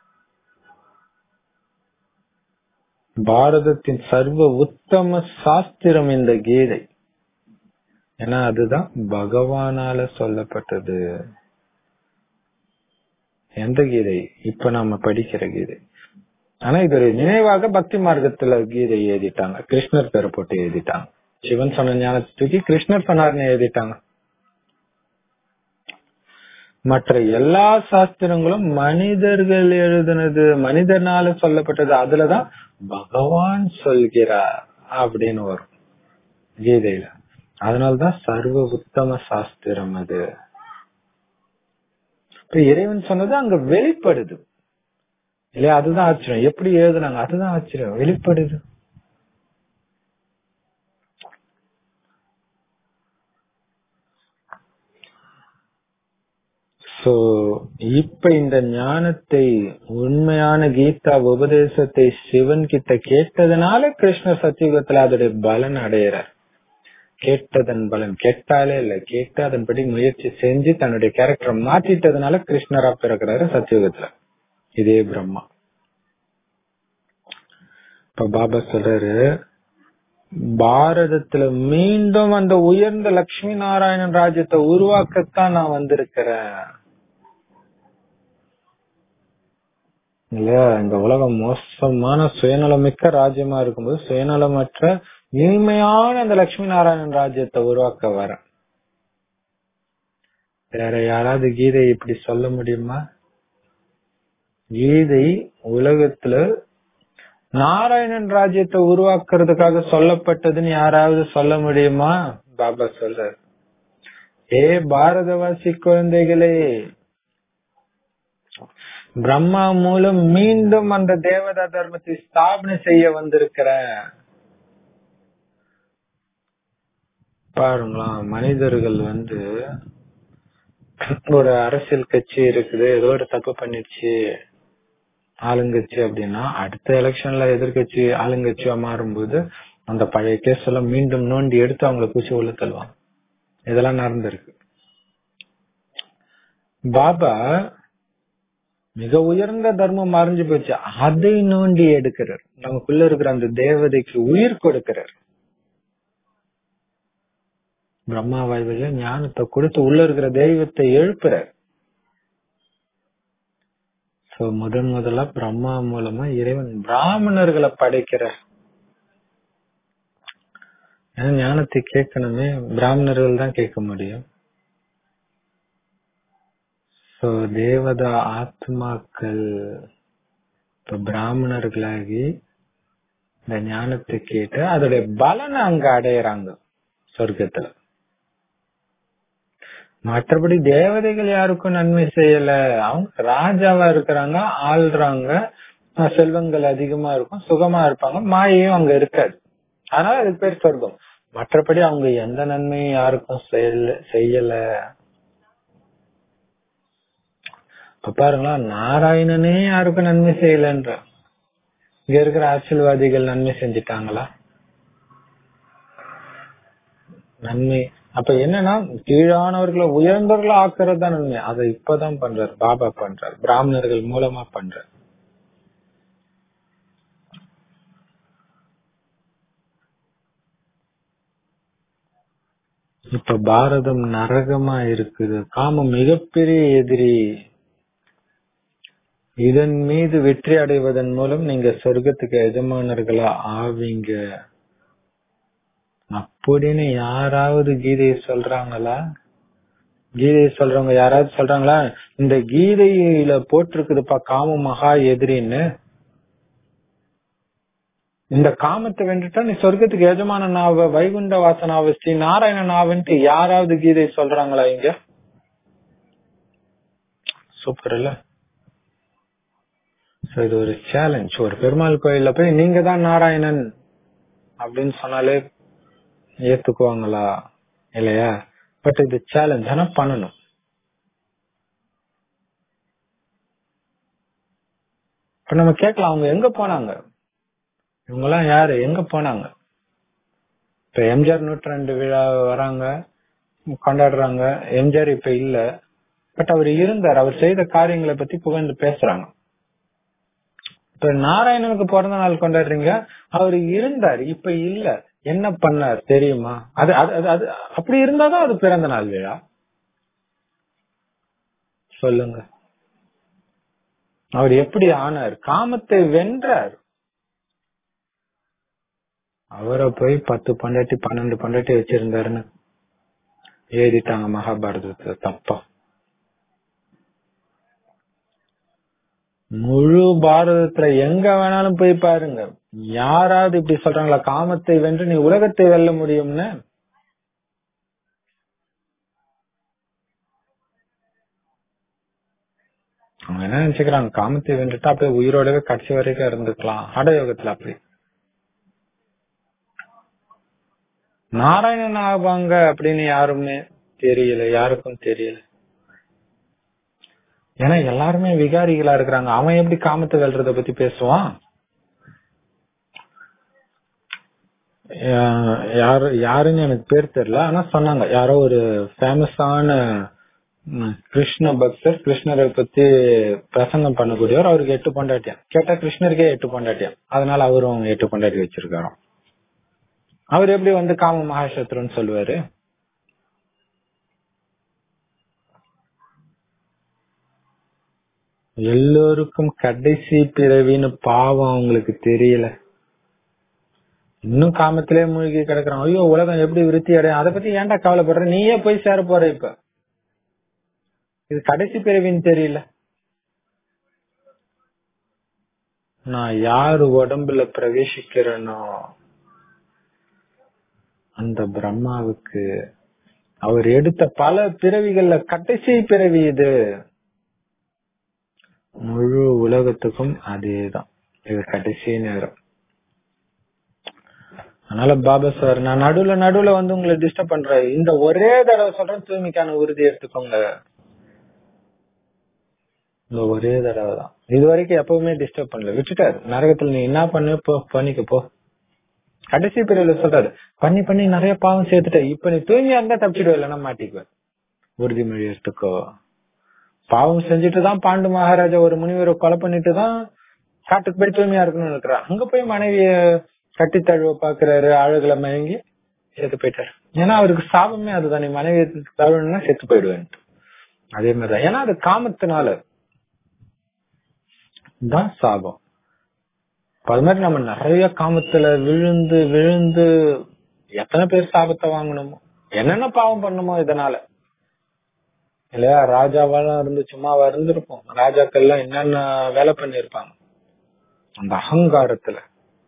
பாரதத்தின் சர்வ உத்தம சாஸ்திரம் இந்த கீதை ஏன்னா அதுதான் பகவானால சொல்லப்பட்டது எந்த கீதை இப்ப நாம படிக்கிற கீதை ஆனா இது ஒரு நினைவாக பக்தி மார்க்கத்துல கீதை எழுதிட்டாங்க கிருஷ்ணர் பேரை போட்டு எழுதிட்டாங்க சிவன் சொன்ன ஞானத்தை தூக்கி கிருஷ்ணர் சொன்னார்னு எழுதிட்டாங்க மற்ற எல்லா சாஸ்திரங்களும் மனிதர்கள் எழுதுனது மனிதனால சொல்லப்பட்டது அதுலதான் பகவான் சொல்கிறார் அப்படின்னு வரும் கீதையில அதனாலதான் சர்வ உத்தம சாஸ்திரம் அது இப்ப இறைவன் சொன்னது அங்க வெளிப்படுது இல்லையா அதுதான் ஆச்சரியம் எப்படி எழுதுனாங்க அதுதான் ஆச்சரியம் வெளிப்படுது சோ இப்ப இந்த ஞானத்தை உண்மையான கீதா உபதேசத்தை சிவன் கிட்ட கேட்டதுனால கிருஷ்ண சத்தியுகத்துல அதோடைய பலன் அடையிறார் கேட்டதன் பலன் கேட்டாலே இல்ல கேட்டு அதன்படி முயற்சி செஞ்சு தன்னுடைய கேரக்டரை மாத்திட்டதுனால கிருஷ்ணரா பிறக்கிறாரு சத்தியுகத்துல இதே பிரம்மா இப்ப பாபா சொல்றாரு பாரதத்துல மீண்டும் அந்த உயர்ந்த லட்சுமி நாராயணன் ராஜ்யத்தை உருவாக்கத்தான் நான் வந்திருக்கிறேன் இல்லையா இந்த உலகம் மோசமான சுயநலமிக்க ராஜ்யமா இருக்கும்போது சுயநலமற்ற இனிமையான அந்த லட்சுமி நாராயணன் ராஜ்யத்தை உருவாக்க வரேன் வேற யாராவது கீதை இப்படி சொல்ல முடியுமா கீதை உலகத்துல நாராயணன் ராஜ்யத்தை உருவாக்குறதுக்காக சொல்லப்பட்டதுன்னு யாராவது சொல்ல முடியுமா பாபா சொல்ற ஏ பாரதவாசி குழந்தைகளே பிரம்மா மூலம் மீண்டும் அந்த தேவதா தர்மத்தை ஸ்தாபனை செய்ய வந்திருக்கிறேன் பாருங்களா மனிதர்கள் வந்து ஒரு அரசியல் கட்சி இருக்குது ஏதோ ஒரு தப்பு பண்ணிடுச்சு ஆளுங்கட்சி அப்படின்னா அடுத்த எலெக்ஷன்ல எதிர்கட்சி ஆளுங்கட்சியா மாறும்போது அந்த பழைய கேஸ் எல்லாம் மீண்டும் நோண்டி எடுத்து அவங்களை பூச்சி உள்ள தள்ளுவாங்க இதெல்லாம் நடந்திருக்கு பாபா மிக உயர்ந்த தர்மம் மறைஞ்சு போச்சு அதை நோண்டி எடுக்கிறார் நமக்குள்ள இருக்கிற அந்த தேவதைக்கு உயிர் கொடுக்கிறார் பிரம்மா வாய்வழியா ஞானத்தை கொடுத்து உள்ள இருக்கிற தெய்வத்தை எழுப்புறார் சோ முதன் முதலா பிரம்மா மூலமா இறைவன் பிராமணர்களை படைக்கிறார் ஏன்னா ஞானத்தை கேட்கணுமே பிராமணர்கள் தான் கேட்க முடியும் சோ தேவதா ஆத்மாக்கள் இப்ப பிராமணர்களாகி இந்த ஞானத்தை கேட்டு அதோடைய பலனை அங்க அடையறாங்க சொர்க்கத்துல மற்றபடி தேவதைகள் யாருக்கும் நன்மை செய்யல அவங்க ராஜாவா இருக்கிறாங்க ஆள்றாங்க செல்வங்கள் அதிகமா இருக்கும் சுகமா இருப்பாங்க மாயையும் அங்க இருக்காது அதனால அதுக்கு பேர் சொர்க்கம் மற்றபடி அவங்க எந்த நன்மையும் யாருக்கும் செய்யல செய்யல இப்ப பாருங்களா நாராயணனே யாருக்கும் நன்மை செய்யலன்ற இங்க இருக்கிற அரசியல்வாதிகள் நன்மை செஞ்சிட்டாங்களா நன்மை அப்ப என்னன்னா கீழானவர்களை உயர்ந்தவர்களா ஆக்குறது தான் நன்மை அதை இப்பதான் பண்றாரு பாபா பண்றாரு பிராமணர்கள் மூலமா பண்றாரு இப்ப பாரதம் நரகமா இருக்குது காமம் மிகப்பெரிய எதிரி இதன் மீது வெற்றி அடைவதன் மூலம் நீங்க சொர்க்கத்துக்கு எஜமானர்களா ஆவீங்க அப்படின்னு யாராவது கீதையை சொல்றாங்களா கீதையை சொல்றவங்க யாராவது சொல்றாங்களா இந்த கீதையில போட்டிருக்குதுப்பா காம மகா எதிரின்னு இந்த காமத்தை வென்றுட்டா நீ சொர்க்கத்துக்கு எஜமான நாவ வைகுண்ட வாசனாவ ஸ்ரீ நாராயண நாவன்ட்டு யாராவது கீதை சொல்றாங்களா இங்க சூப்பர் இல்ல இது ஒரு சேலஞ்ச் ஒரு பெருமாள் கோயில்ல போய் நீங்க தான் நாராயணன் அப்படின்னு சொன்னாலே ஏத்துக்குவாங்களா இல்லையா பட் இது சேலஞ்ச் ஆனா பண்ணணும் இப்ப நம்ம கேட்கலாம் அவங்க எங்க போனாங்க இவங்க எல்லாம் யாரு எங்க போனாங்க இப்ப எம்ஜிஆர் நூற்றாண்டு விழா வராங்க கொண்டாடுறாங்க எம்ஜிஆர் இப்ப இல்ல பட் அவர் இருந்தார் அவர் செய்த காரியங்களை பத்தி புகழ்ந்து பேசுறாங்க இப்ப நாராயணனுக்கு பிறந்த நாள் கொண்டாடுறீங்க அவர் இருந்தார் இப்ப இல்ல என்ன பண்ணார் தெரியுமா அது அது அது- அது அப்படி இருந்தாதான் அது பிறந்த நாள் விழா சொல்லுங்க அவர் எப்படி ஆனார் காமத்தை வென்றார் அவரை போய் பத்து பண்டாட்டி பன்னெண்டு பண்டாட்டி வச்சிருந்தாருன்னு எழுதிட்டாங்க மகாபாரதத்தை தப்பா முழு பாரதத்துல எங்க வேணாலும் போய் பாருங்க யாராவது இப்படி சொல்றாங்களா காமத்தை வென்று நீ உலகத்தை வெல்ல முடியும்னு அவங்க என்ன நினைச்சுக்கிறாங்க காமத்தை வென்றுட்டா அப்படியே உயிரோடவே கடைசி வரைக்கும் இருந்துக்கலாம் ஹடயோகத்துல அப்படி நாராயணன் ஆவாங்க அப்படின்னு யாருமே தெரியல யாருக்கும் தெரியல ஏன்னா எல்லாருமே விகாரிகளா இருக்கிறாங்க அவன் எப்படி காமத்தை வெல்றத பத்தி பேசுவான் யா- யாரு யாருன்னு எனக்கு பேர் தெரியல ஆனா சொன்னாங்க யாரோ ஒரு ஃபேமஸான கிருஷ்ண பக்தர் கிருஷ்ணரை பத்தி பிரசங்கம் பண்ணக்கூடியவர் அவருக்கு எட்டு பொண்டாட்டியான் கேட்டா கிருஷ்ணருக்கே எட்டு பொண்டாட்டியான் அதனால அவரும் எட்டு பொண்டாட்டி வச்சிருக்காராம் அவர் எப்படி வந்து காம மகாசத்ருன்னு சொல்லுவாரு எல்லோருக்கும் கடைசி பிறவின்னு பாவம் அவங்களுக்கு தெரியல இன்னும் காமத்திலே மூழ்கி கிடக்குறான் ஐயோ உலகம் எப்படி விருத்தி அடையும் அதை பத்தி ஏன்டா கவலைப்படுற நீயே போய் சேர போற இப்ப இது கடைசி பிறவின்னு தெரியல நான் யாரு உடம்புல பிரவேசிக்கிறேனோ அந்த பிரம்மாவுக்கு அவர் எடுத்த பல பிறவிகள்ல கடைசி பிறவி இது முழு உலகத்துக்கும் அதேதான் இது கடைசி நேரம் அதனால பாபா சார் நான் நடுவுல நடுவுல வந்து உங்களை டிஸ்டர்ப் பண்றேன் இந்த ஒரே தடவை சொல்றேன் தூய்மைக்கான உறுதி எடுத்துக்கோங்க இந்த ஒரே தடவை தான் இது வரைக்கும் எப்பவுமே டிஸ்டர்ப் பண்ணல விட்டுட்டாரு நரகத்துல நீ என்ன பண்ணு போ பண்ணிக்க போ கடைசி பிரிவுல சொல்றாரு பண்ணி பண்ணி நிறைய பாவம் சேர்த்துட்ட இப்ப நீ தூய்மையா இருந்தா தப்பிச்சிடுவ இல்லைன்னா மாட்டிக்குவ உறுதிமொழி எடுத்துக்கோ பாவம் செஞ்சுட்டு தான் பாண்டு மகாராஜா ஒரு முனிவரை கொலை பண்ணிட்டு தான் காட்டுக்கு போய் தூய்மையா இருக்கணும்னு இருக்கிறார் அங்க போய் மனைவிய கட்டி தழுவ பாக்குறாரு அழகுல மயங்கி செத்து போயிட்டாரு ஏன்னா அவருக்கு சாபமே அதுதான் நீ மனைவி தழுவணும்னா செத்து போயிடுவேன் அதே மாதிரிதான் ஏன்னா அது காமத்தினால தான் சாபம் இப்ப அது மாதிரி நம்ம நிறைய காமத்துல விழுந்து விழுந்து எத்தனை பேர் சாபத்தை வாங்கணுமோ என்னென்ன பாவம் பண்ணுமோ இதனால இல்லையா ராஜாவெல்லாம் இருந்து சும்மாவா இருந்திருப்போம் ராஜாக்கள் எல்லாம் என்னென்ன வேலை பண்ணிருப்பாங்க அந்த அகங்காரத்துல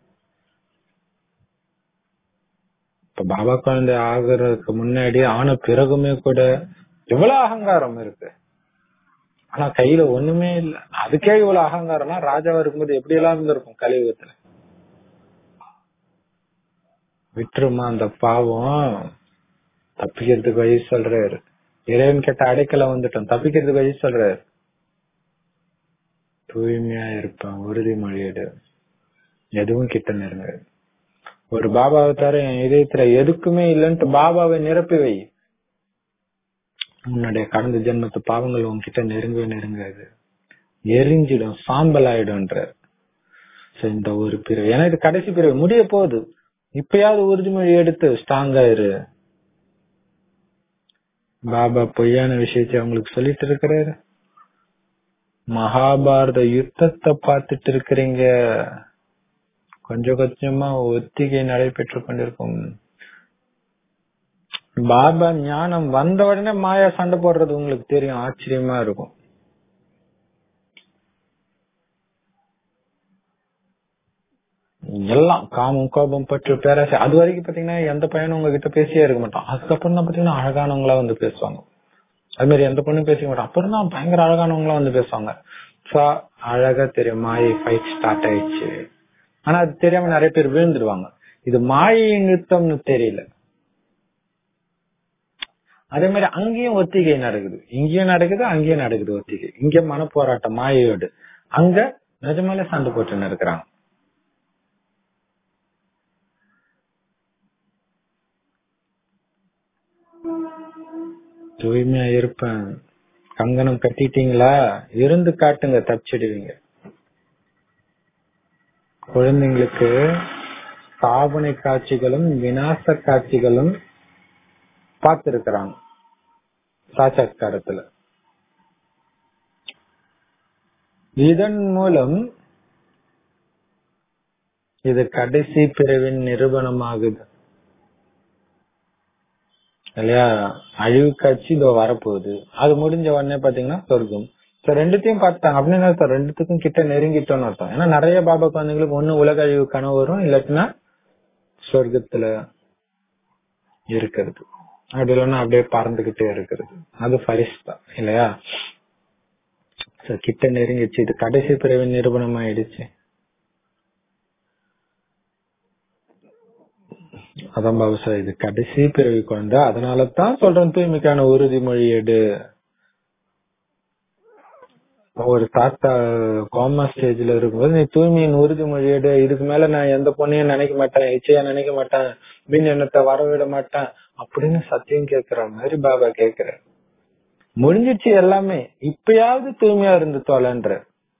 இப்ப பாபா குழந்தை ஆகுறதுக்கு முன்னாடி ஆன பிறகுமே கூட எவ்வளவு அகங்காரம் இருக்கு ஆனா கையில ஒண்ணுமே இல்ல அதுக்கே இவ்வளவு அகங்காரம்னா ராஜாவா இருக்கும்போது எப்படி எல்லாம் இருந்திருக்கும் கலியுகத்துல விட்டுருமா அந்த பாவம் தப்பிக்கிறதுக்கு வழி சொல்றாரு இறைவன் கிட்ட அடைக்கல வந்துட்டோம் தப்பிக்கிறதுக்கு வழி சொல்றாரு தூய்மையா இருப்பேன் உறுதிமொழியிடு எதுவும் கிட்ட நெருங்க ஒரு பாபாவை தவிர என் இதயத்துல எதுக்குமே இல்லைன்ட்டு பாபாவை நிரப்பி வை உன்னுடைய கடந்த ஜென்மத்து பாவங்கள் உன்கிட்ட நெருங்கவே நெருங்காது எரிஞ்சிடும் சாம்பல் ஆயிடும்ன்ற இந்த ஒரு பிரிவு ஏன்னா இது கடைசி பிரிவு முடிய போகுது இப்பயாவது உறுதிமொழி எடுத்து ஸ்ட்ராங்கா இரு பாபா பொய்யான விஷயத்தை அவங்களுக்கு சொல்லிட்டு இருக்கிறாரு மகாபாரத யுத்தத்தை பார்த்துட்டு இருக்கிறீங்க கொஞ்சம் கொஞ்சமா ஒத்திகை நடைபெற்று கொண்டிருக்கும் பாபா ஞானம் வந்த உடனே மாயா சண்டை போடுறது உங்களுக்கு தெரியும் ஆச்சரியமா இருக்கும் எல்லாம் காமம் கோபம் பற்று பேராசை அது வரைக்கும் பாத்தீங்கன்னா எந்த பையனும் உங்ககிட்ட பேசியே இருக்க மாட்டான் அதுக்கப்புறம் தான் பாத்தீங்கன்னா அழகானவங்களா வந்து பேசுவாங்க அது மாதிரி எந்த பொண்ணும் பேசிக்க மாட்டான் அப்புறம் தான் பயங்கர அழகானவங்களா வந்து பேசுவாங்க சோ அழகா தெரியும் மாயை ஃபைட் ஸ்டார்ட் ஆயிடுச்சு ஆனா அது தெரியாம நிறைய பேர் விழுந்துடுவாங்க இது மாயை நிறுத்தம்னு தெரியல அதே மாதிரி அங்கேயும் ஒத்திகை நடக்குது இங்கேயும் நடக்குது அங்கேயும் நடக்குது ஒத்திகை இங்க மன போராட்டம் மாயையோடு அங்க நிஜமாலே சண்டை போட்டுன்னு இருக்கிறாங்க தூய்மையா இருப்பேன் கங்கணம் கட்டிட்டீங்களா இருந்து காட்டுங்க தப்பிச்சிடுவீங்க குழந்தைங்களுக்கு சாபனை காட்சிகளும் விநாச காட்சிகளும் பார்த்திருக்கிறாங்க சாட்சாத்காரத்துல இதன் மூலம் இது கடைசி பிரிவின் நிரூபணமாகுது இல்லையா அழிவு காட்சி இதோ வரப்போகுது அது முடிஞ்ச உடனே பாத்தீங்கன்னா சொர்க்கம் So ரெண்டுத்தையும் பார்த்தாங்க அப்படின்னு என்ன அர்த்தம் ரெண்டுத்துக்கும் கிட்ட நெருங்கிட்டோம்னு அர்த்தம் ஏன்னா நிறைய பாபா குழந்தைங்களுக்கு ஒண்ணு உலக அழிவு கனவு வரும் இல்லாட்டினா சொர்க்கத்துல இருக்கிறது அப்படி இல்லைன்னா அப்படியே பறந்துகிட்டே இருக்கிறது அது ஃபரிஸ்தா இல்லையா So கிட்ட நெருங்கிச்சு இது கடைசி பிறவி நிரூபணம் ஆயிடுச்சு அதான் பாபுசா இது கடைசி பிறவி குழந்தை அதனாலதான் சொல்றேன் தூய்மைக்கான உறுதிமொழி எடு ஒரு தாத்தா கோமா ஸ்டேஜ்ல இருக்கும்போது நீ தூய்மையின் உறுதிமொழி எடு இதுக்கு மேல நான் எந்த பொண்ணையும் நினைக்க மாட்டேன் இச்சையா நினைக்க மாட்டேன் மீன் எண்ணத்தை வரவிட மாட்டேன் அப்படின்னு சத்தியம் கேக்குற மாதிரி பாபா கேக்குற முடிஞ்சிச்சு எல்லாமே இப்பயாவது தூய்மையா இருந்து தோலன்ற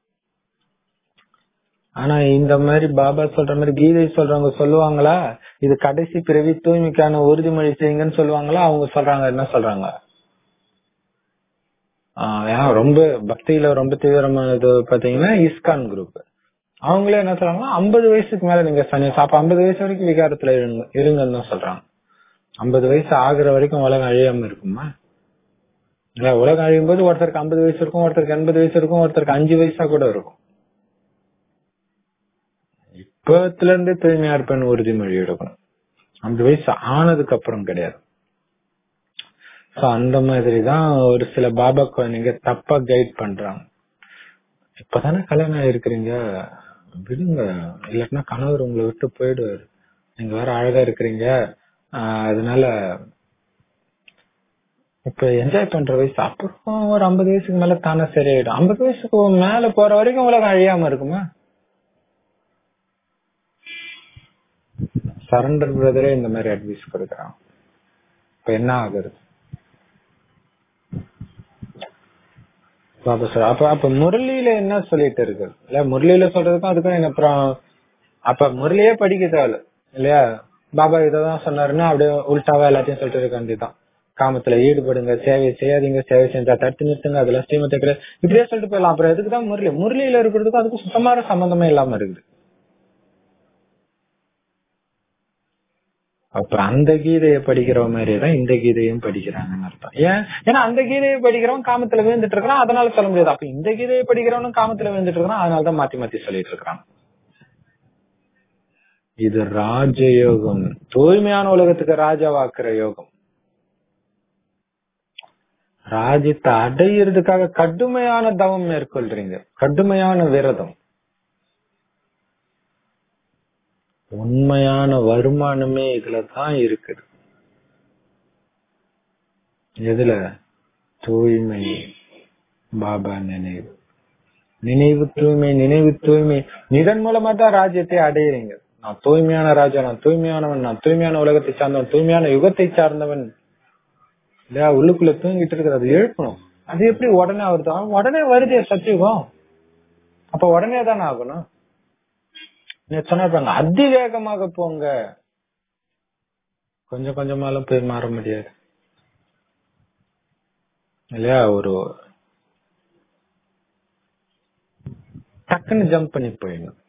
ஆனா இந்த மாதிரி பாபா சொல்ற மாதிரி கீதை சொல்றவங்க சொல்லுவாங்களா இது கடைசி பிறவி தூய்மைக்கான உறுதிமொழி செய்யுங்கன்னு சொல்லுவாங்களா அவங்க சொல்றாங்க என்ன சொல்றாங்க ஆஹ் ஏன் ரொம்ப பக்தியில ரொம்ப தீவிரமானது பாத்தீங்கன்னா இஸ்கான் குரூப் அவங்களே என்ன சொல்றாங்கன்னா ஐம்பது வயசுக்கு மேல நீங்க சன்னியாசம் அப்ப ஐம்பது வயசு வரைக்கும் விகாரத்துல இருங்க இருங்கன்னு தான் சொல்றாங்க ஐம்பது வயசு ஆகுற வரைக்கும் உலகம் அழியாம இருக்குமா இல்ல உலகம் அழியும் போது ஒருத்தருக்கு ஐம்பது வயசு இருக்கும் ஒருத்தருக்கு எண்பது வயசு இருக்கும் ஒருத்தருக்கு அஞ்சு வயசா கூட இருக்கும் இப்பத்துல இருந்தே தூய்மையா இருப்பேன்னு உறுதிமொழி எடுக்கணும் ஐம்பது வயசு ஆனதுக்கு அப்புறம் கிடையாது சோ அந்த மாதிரி தான் ஒரு சில பாபா குழந்தைங்க தப்பா கைட் பண்றாங்க இப்பதானே கல்யாணம் ஆயிருக்கிறீங்க விடுங்க இல்லாட்டினா கணவர் உங்களை விட்டு போயிடுவாரு நீங்க வேற அழகா இருக்கிறீங்க ஆஹ் அதனால இப்ப என்ஜாய் பண்ற வயசு அப்புறம் ஒரு ஐம்பது வயசுக்கு மேல தானே சரியாயிடும் ஐம்பது வயசுக்கு மேல போற வரைக்கும் உலகம் அழியாம இருக்குமா சரண்டர் பிரதரே இந்த மாதிரி அட்வைஸ் கொடுக்குறான் இப்ப என்ன ஆகுறது பாபா சார் அப்ப அப்ப முரளியில என்ன சொல்லிட்டு இருக்கு இல்ல முரளியில சொல்றதுக்கும் அதுக்கும் என்ன அப்புறம் அப்ப முரளியே படிக்க தேவையில்ல இல்லையா பாபா இததான் சொன்னாருன்னா அப்படியே உல்டாவா எல்லாத்தையும் சொல்லிட்டு இருக்க வேண்டியதுதான் காமத்துல ஈடுபடுங்க சேவை செய்யாதீங்க சேவை செஞ்சா தடுத்து நிறுத்துங்க அதெல்லாம் ஸ்ரீமத்தை கிடையாது இப்படியே சொல்லிட்டு போயிடலாம் அப்புறம் எதுக்குதான் முரளி முரளியில இருக்கிறதுக்கும் அதுக்கும் சுத்தமான சம்பந்தமே இல்லாம இருக்குது அப்ப அந்த கீதையை படிக்கிற மாதிரி தான் இந்த கீதையும் படிக்கிறாங்கன்னு அர்த்தம் ஏன் ஏன்னா அந்த கீதையை படிக்கிறவன் காமத்துல விழுந்துட்டு இருக்கிறான் அதனால சொல்ல முடியாது அப்ப இந்த கீதையை படிக்கிறவனும் காமத்துல விழுந்துட்டு இருக்கிறான் அதனாலதான் மாத்தி மாத்தி சொல்லிட்டு இருக்கிறான் இது ராஜயோகம் தூய்மையான உலகத்துக்கு ராஜாவாக்குற யோகம் ராஜ்யத்தை அடையிறதுக்காக கடுமையான தவம் மேற்கொள்றீங்க கடுமையான விரதம் உண்மையான வருமானமே இதுல தான் இருக்குது எதுல தூய்மை பாபா நினைவு நினைவு தூய்மை நினைவு தூய்மை இதன் மூலமா தான் ராஜ்யத்தை அடையிறீங்க நான் தூய்மையான ராஜா நான் தூய்மையானவன் நான் தூய்மையான உலகத்தை சார்ந்தவன் தூய்மையான யுகத்தை சார்ந்தவன் இல்லையா உள்ளுக்குள்ள தூங்கிட்டு இருக்கிறது அது எழுப்பணும் அது எப்படி உடனே வருது உடனே வருதே சத்தியுகம் அப்ப உடனே தானே ஆகணும் சொன்னாங்க அதிவேகமாக போங்க கொஞ்சம் கொஞ்சமாலும் போய் மாற முடியாது இல்லையா ஒரு டக்குன்னு ஜம்ப் பண்ணி போயிடணும்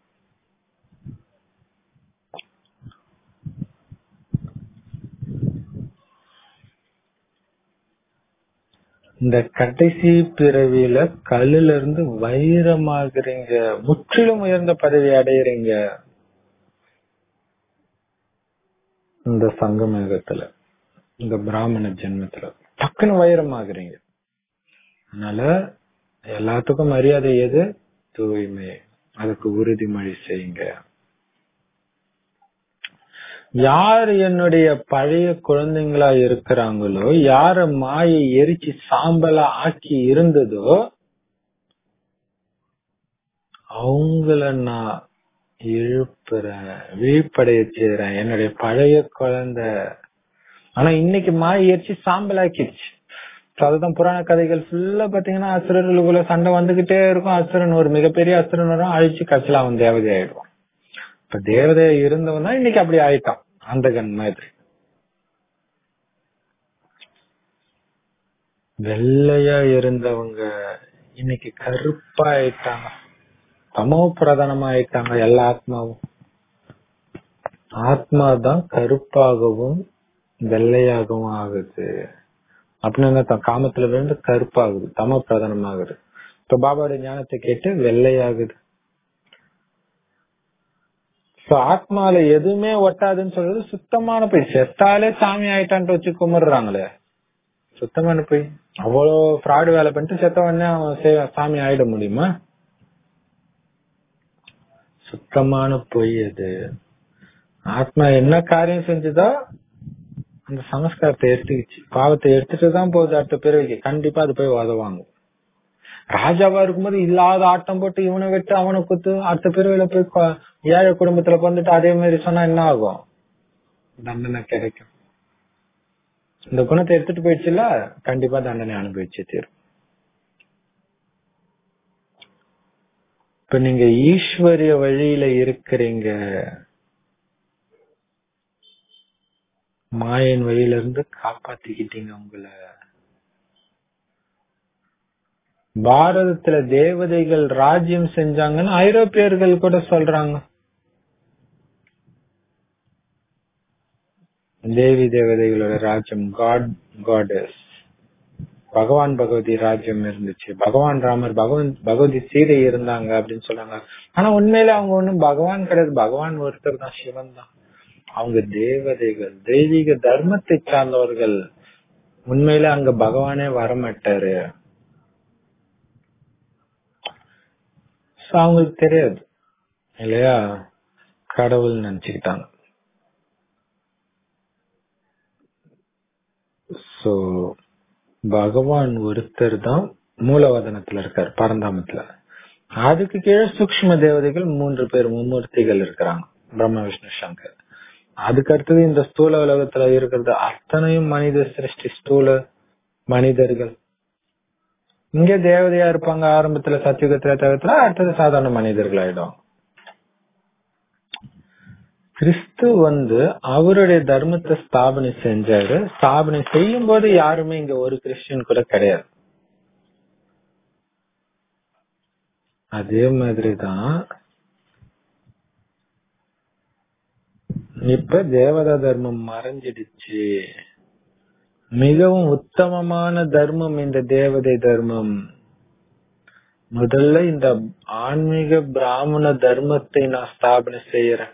இந்த கடைசி பிறவியில கல்லுல இருந்து வைரமாகறீங்க முற்றிலும் உயர்ந்த பதவி அடையிறீங்க இந்த சங்கமேகத்துல இந்த பிராமண ஜென்மத்துல டக்குன்னு வைரமாகறீங்க அதனால எல்லாத்துக்கும் மரியாதை எது தூய்மை அதுக்கு உறுதிமொழி செய்யுங்க யார் என்னுடைய பழைய குழந்தைங்களா இருக்கிறாங்களோ யார மாயை எரிச்சு சாம்பலா ஆக்கி இருந்ததோ அவங்கள நான் இழுப்புறேன் விழிப்படைய செய்யறேன் என்னுடைய பழைய குழந்தை ஆனா இன்னைக்கு மாயை எரிச்சு சாம்பலாக்கிடுச்சு So, அதுதான் புராண கதைகள் ஃபுல்லா பாத்தீங்கன்னா அசுரர்களுக்குள்ள சண்டை வந்துகிட்டே இருக்கும் அசுரன் ஒரு மிகப்பெரிய அசுரன் வரும் அழிச்சு கட்சியில அவன் தேவதை ஆயிடுவான் இப்ப தேவதை இருந்தவன் தான் இன்னைக்கு அப்படி ஆயிட்டான் அந்தகன் மாதிரி வெள்ளையா இருந்தவங்க இன்னைக்கு கருப்பா ஆயிட்டாங்க தமோ பிரதானமா ஆயிட்டாங்க எல்லா ஆத்மாவும் ஆத்மா தான் கருப்பாகவும் வெள்ளையாகவும் ஆகுது அப்படின்னு என்ன அர்த்தம்? காமத்துல விழுந்து கருப்பாகுது தம பிரதானமாகுது இப்ப பாபாவுடைய ஞானத்தை கேட்டு வெள்ளையாகுது So, ஆத்மால எதுவுமே ஒட்டாதுன்னு சொல்றது சுத்தமான போய் செத்தாலே சாமி ஆயிட்டான்ட்டு வச்சு கும்பிடுறாங்களே சுத்தமான போய் அவ்வளோ ஃப்ராடு வேலை பண்ணிட்டு செத்த உடனே அவன் சே- சாமி ஆயிட முடியுமா சுத்தமான பொய் அது ஆத்மா என்ன காரியம் செஞ்சுதோ அந்த சமஸ்காரத்தை எடுத்துக்கிச்சு பாவத்தை எடுத்துட்டு தான் போகுது அடுத்த பிறவிக்கு கண்டிப்பா அது போய் உதவாங்க ராஜாவா இருக்கும்போது இல்லாத ஆட்டம் போட்டு இவனை விட்டு அவனை குத்து அடுத்த பிறவில போய் கொ- ஏழை குடும்பத்துல பிறந்துட்டு அதே மாதிரி சொன்னா என்ன ஆகும் தண்டனை கிடைக்கும் இந்த குணத்தை எடுத்துட்டு போயிடுச்சுல கண்டிப்பா தண்டனை அனுபவிச்சு தீரும் இப்ப நீங்க ஈஸ்வரிய வழியில இருக்கிறீங்க மாயன் வழியில இருந்து காப்பாத்திக்கிட்டீங்க உங்களை பாரதத்துல தேவதைகள் ராஜ்யம் செஞ்சாங்கன்னு ஐரோப்பியர்கள் கூட சொல்றாங்க தேவி தேவதைகளோட ராஜ்யம் காட் காடஸ் பகவான் பகவதி ராஜ்யம் இருந்துச்சு பகவான் ராமர் பகவான் பகவதி சீதை இருந்தாங்க அப்படின்னு சொல்றாங்க ஆனா உண்மையில அவங்க ஒண்ணும் பகவான் கிடையாது பகவான் ஒருத்தர் தான் சிவன் தான் அவங்க தேவதைகள் தெய்வீக தர்மத்தை சார்ந்தவர்கள் உண்மையில அங்க பகவானே வரமாட்டாரு So, அவங்களுக்கு தெரியாது இல்லையா கடவுள் நினைச்சுக்கிட்டாங்க சோ பகவான் ஒருத்தர் தான் மூலவதனத்துல இருக்கார் பரந்தாமத்துல அதுக்கு கீழே சூக்ஷ்ம தேவதைகள் மூன்று பேர் மும்மூர்த்திகள் இருக்கிறாங்க பிரம்ம விஷ்ணு சங்கர் அதுக்கு அடுத்தது இந்த ஸ்தூல உலகத்துல இருக்கிறது அத்தனையும் மனித சிருஷ்டி ஸ்தூல மனிதர்கள் இங்க தேவதையா இருப்பாங்க ஆரம்பத்துல சத்தியுகத்துல தவிர்த்துல அடுத்தது சாதாரண மனிதர்கள் ஆயிடும் கிறிஸ்து வந்து அவருடைய தர்மத்தை ஸ்தாபனை செஞ்சாரு ஸ்தாபனை செய்யும் போது யாருமே இங்க ஒரு கிறிஸ்டியன் கூட கிடையாது அதே மாதிரிதான் இப்ப தேவதா தர்மம் மறைஞ்சிடுச்சு மிகவும் உத்தமமான தர்மம் இந்த தேவதை தர்மம் முதல்ல இந்த ஆன்மீக பிராமண தர்மத்தை நான் ஸ்தாபனை செய்யறேன்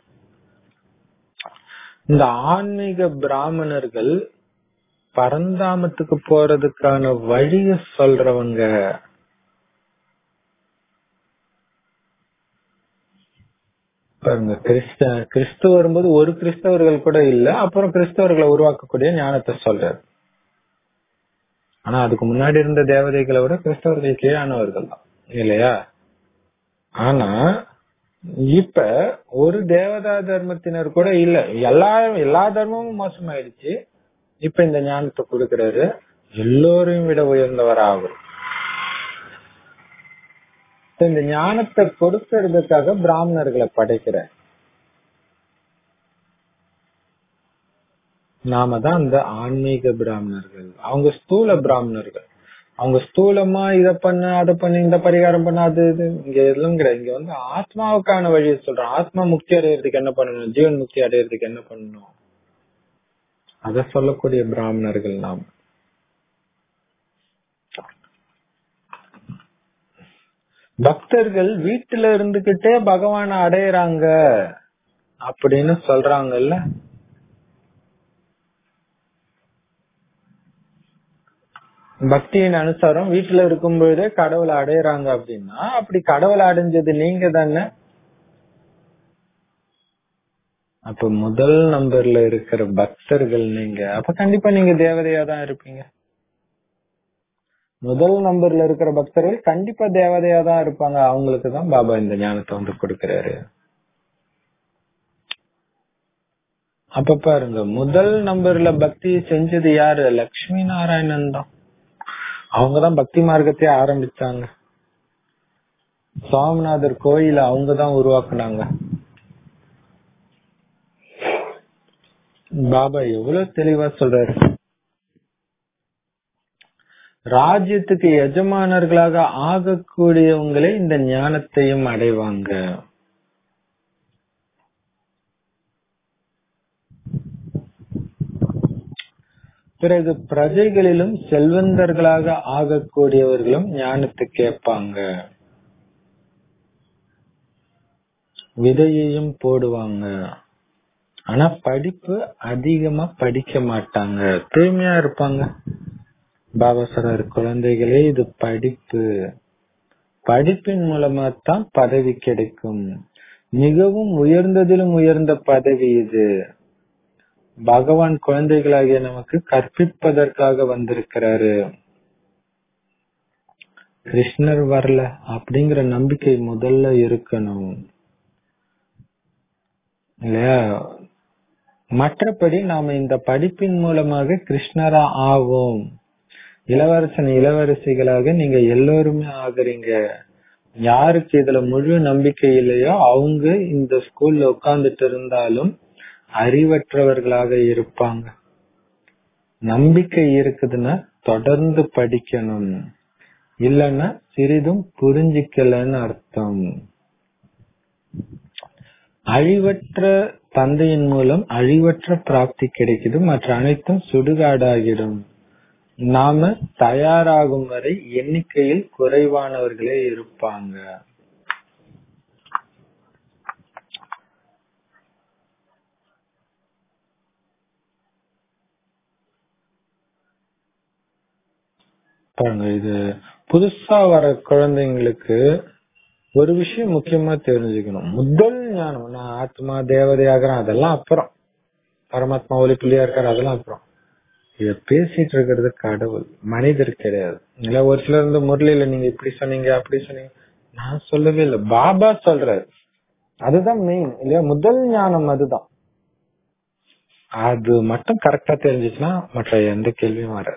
இந்த ஆன்மீக பிராமணர்கள் பரந்தாமத்துக்கு போறதுக்கான வழிய சொல்றவங்க பாருங்க கிறிஸ்த கிறிஸ்து வரும்போது ஒரு கிறிஸ்தவர்கள் கூட இல்ல அப்புறம் கிறிஸ்தவர்களை உருவாக்கக்கூடிய ஞானத்தை சொல்றாரு ஆனா அதுக்கு முன்னாடி இருந்த தேவதைகளை விட கிறிஸ்தவர்கள் கீழானவர்கள் தான் இல்லையா ஆனா இப்ப ஒரு தேவதா தர்மத்தினர் கூட இல்ல எல்லா எல்லா தர்மமும் மோசமாயிடுச்சு இப்ப இந்த ஞானத்தை கொடுக்கிறாரு எல்லோரையும் விட உயர்ந்தவர் ஆகும் இந்த ஞானத்தை கொடுக்கறதுக்காக பிராமணர்களை படைக்கிற நாம தான் இந்த ஆன்மீக பிராமணர்கள் அவங்க ஸ்தூல பிராமணர்கள் அவங்க ஸ்தூலமா இத பண்ணு அதை பண்ணு இந்த பரிகாரம் பண்ணு அது இது இங்க எதுவும் கிடையாது இங்க வந்து ஆத்மாவுக்கான வழியை சொல்றோம் ஆத்மா முக்தி அடையிறதுக்கு என்ன பண்ணணும் ஜீவன் முக்தி அடையிறதுக்கு என்ன பண்ணணும் அத சொல்லக்கூடிய பிராமணர்கள் நாம் பக்தர்கள் வீட்டுல இருந்துகிட்டே பகவான அடையறாங்க அப்படின்னு சொல்றாங்கல்ல பக்தியின் அனுசாரம் வீட்டுல இருக்கும் பொழுதே கடவுளை அடையறாங்க அப்படின்னா அப்படி கடவுளை அடைஞ்சது நீங்க தானே அப்ப முதல் நம்பர்ல இருக்கிற பக்தர்கள் நீங்க அப்ப கண்டிப்பா நீங்க தேவதையா தான் இருப்பீங்க முதல் நம்பர்ல இருக்கிற பக்தர்கள் கண்டிப்பா தேவதையா தான் இருப்பாங்க அவங்களுக்கு தான் பாபா இந்த ஞானத்தை வந்து கொடுக்கறாரு அப்ப பாருங்க முதல் நம்பர்ல பக்தி செஞ்சது யாரு லக்ஷ்மி நாராயணன் தான் அவங்கதான் பக்தி மார்க்கத்தை ஆரம்பிச்சாங்க சுவாமிநாதர் கோயில அவங்கதான் உருவாக்குனாங்க பாபா எவ்வளவு தெளிவா சொல்றாரு ராஜ்யத்துக்கு எஜமானர்களாக ஆகக்கூடியவங்களே இந்த ஞானத்தையும் அடைவாங்க பிறகு பிரஜைகளிலும் செல்வந்தர்களாக ஆகக்கூடியவர்களும் ஞானத்தை கேட்பாங்க விதையையும் போடுவாங்க ஆனா படிப்பு அதிகமா படிக்க மாட்டாங்க தூய்மையா இருப்பாங்க பாபா சொல்றாரு குழந்தைகளே இது படிப்பு படிப்பின் மூலமா தான் பதவி கிடைக்கும் மிகவும் உயர்ந்ததிலும் உயர்ந்த பதவி இது பகவான் குழந்தைகளாகிய நமக்கு கற்பிப்பதற்காக வந்திருக்கிறாரு கிருஷ்ணர் வரல அப்படிங்கிற நம்பிக்கை முதல்ல இருக்கணும் இல்லையா மற்றபடி நாம இந்த படிப்பின் மூலமாக கிருஷ்ணரா ஆவோம் இளவரசன் இளவரசிகளாக நீங்க எல்லோருமே ஆகுறீங்க யாருக்கு இதுல முழு நம்பிக்கை இல்லையோ அவங்க இந்த ஸ்கூல்ல உட்கார்ந்துட்டு இருந்தாலும் அறிவற்றவர்களாக இருப்பாங்க நம்பிக்கை இருக்குதுன்னா தொடர்ந்து படிக்கணும் இல்லைன்னா சிறிதும் புரிஞ்சிக்கலன்னு அர்த்தம் அழிவற்ற தந்தையின் மூலம் அழிவற்ற பிராப்தி கிடைக்குது மற்ற அனைத்தும் சுடுகாடாகிடும் நாம தயாராகும் வரை எண்ணிக்கையில் குறைவானவர்களே இருப்பாங்க பாருங்க இது புதுசா வர குழந்தைங்களுக்கு ஒரு விஷயம் முக்கியமா தெரிஞ்சுக்கணும் முதல் ஞானம் நான் ஆத்மா தேவதையாகிறேன் அதெல்லாம் அப்புறம் பரமாத்மா ஒளி புள்ளியா இருக்காரு அதெல்லாம் அப்புறம் இத பேசிட்டு இருக்கிறது கடவுள் மனிதர் கிடையாது இல்ல ஒரு சிலர் இந்த முரளியில நீங்க இப்படி சொன்னீங்க அப்படி சொன்னீங்க நான் சொல்லவே இல்லை பாபா சொல்றாரு அதுதான் மெயின் இல்லையா முதல் ஞானம் அதுதான் அது மட்டும் கரெக்டா தெரிஞ்சிச்சுன்னா மற்ற எந்த கேள்வியும் வராது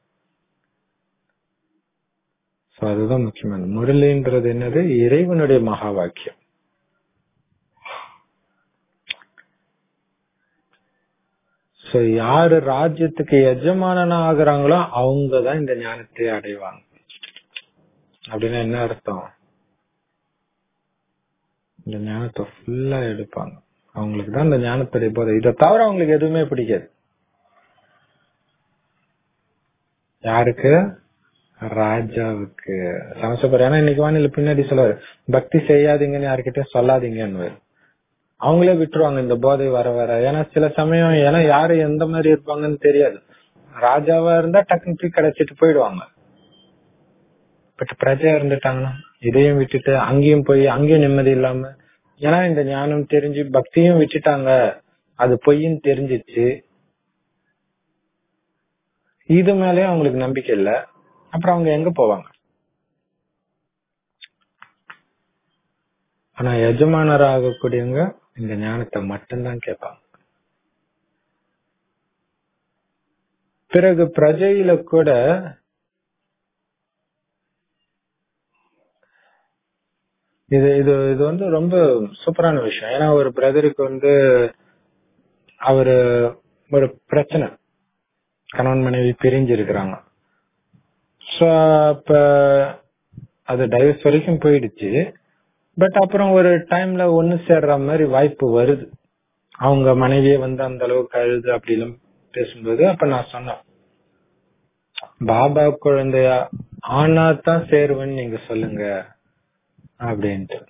சோ அதுதான் முக்கியமானது முரளின்றது என்னது இறைவனுடைய மகா வாக்கியம் சோ யாரு ராஜ்யத்துக்கு எஜமானனா ஆகுறாங்களோ அவங்கதான் இந்த ஞானத்தை அடைவாங்க அப்படின்னா என்ன அர்த்தம் இந்த ஞானத்தை ஃபுல்லா எடுப்பாங்க அவங்களுக்கு தான் இந்த ஞானத்துடைய போதை இதை தவிர அவங்களுக்கு எதுவுமே பிடிக்காது யாருக்கு ராஜாவுக்கு சமசபர் ஏன்னா இன்னைக்கு வானிலை பின்னாடி சொல்லுவாரு பக்தி செய்யாதீங்கன்னு யாருக்கிட்டையும் சொல்லாதீங்கன்னு அவங்களே விட்டுருவாங்க இந்த போதை வர வர ஏன்னா சில சமயம் ஏன்னா யாரு எந்த மாதிரி இருப்பாங்கன்னு தெரியாது ராஜாவா இருந்தா டக்குனு போய் கிடைச்சிட்டு போயிடுவாங்க பட் பிரஜையா இருந்துட்டாங்கன்னா இதையும் விட்டுட்டு அங்கேயும் போய் அங்கேயும் நிம்மதி இல்லாம ஏன்னா இந்த ஞானம் தெரிஞ்சு பக்தியும் விட்டுட்டாங்க அது பொய்ன்னு தெரிஞ்சிச்சு இது மேலயும் அவங்களுக்கு நம்பிக்கை இல்ல அப்புறம் அவங்க எங்க போவாங்க ஆனா எஜமானர் ஆகக்கூடியவங்க இந்த ஞானத்தை மட்டும்தான் கேட்பாங்க பிறகு பிரஜையில கூட இது இது இது வந்து ரொம்ப சூப்பரான விஷயம் ஏன்னா ஒரு பிரதருக்கு வந்து அவரு ஒரு பிரச்சனை கணவன் மனைவி பிரிஞ்சு இருக்கிறாங்க சோ அப்ப அது டைவர்ஸ் வரைக்கும் போயிடுச்சு பட் அப்புறம் ஒரு டைம்ல ஒண்ணு சேர்ற மாதிரி வாய்ப்பு வருது அவங்க மனைவியே வந்து அந்த அளவுக்கு அழுது அப்படி எல்லாம் பேசும்போது அப்ப நான் சொன்னேன் பாபா குழந்தையா ஆனா தான் சேருவேன்னு நீங்க சொல்லுங்க அப்படின்ட்டு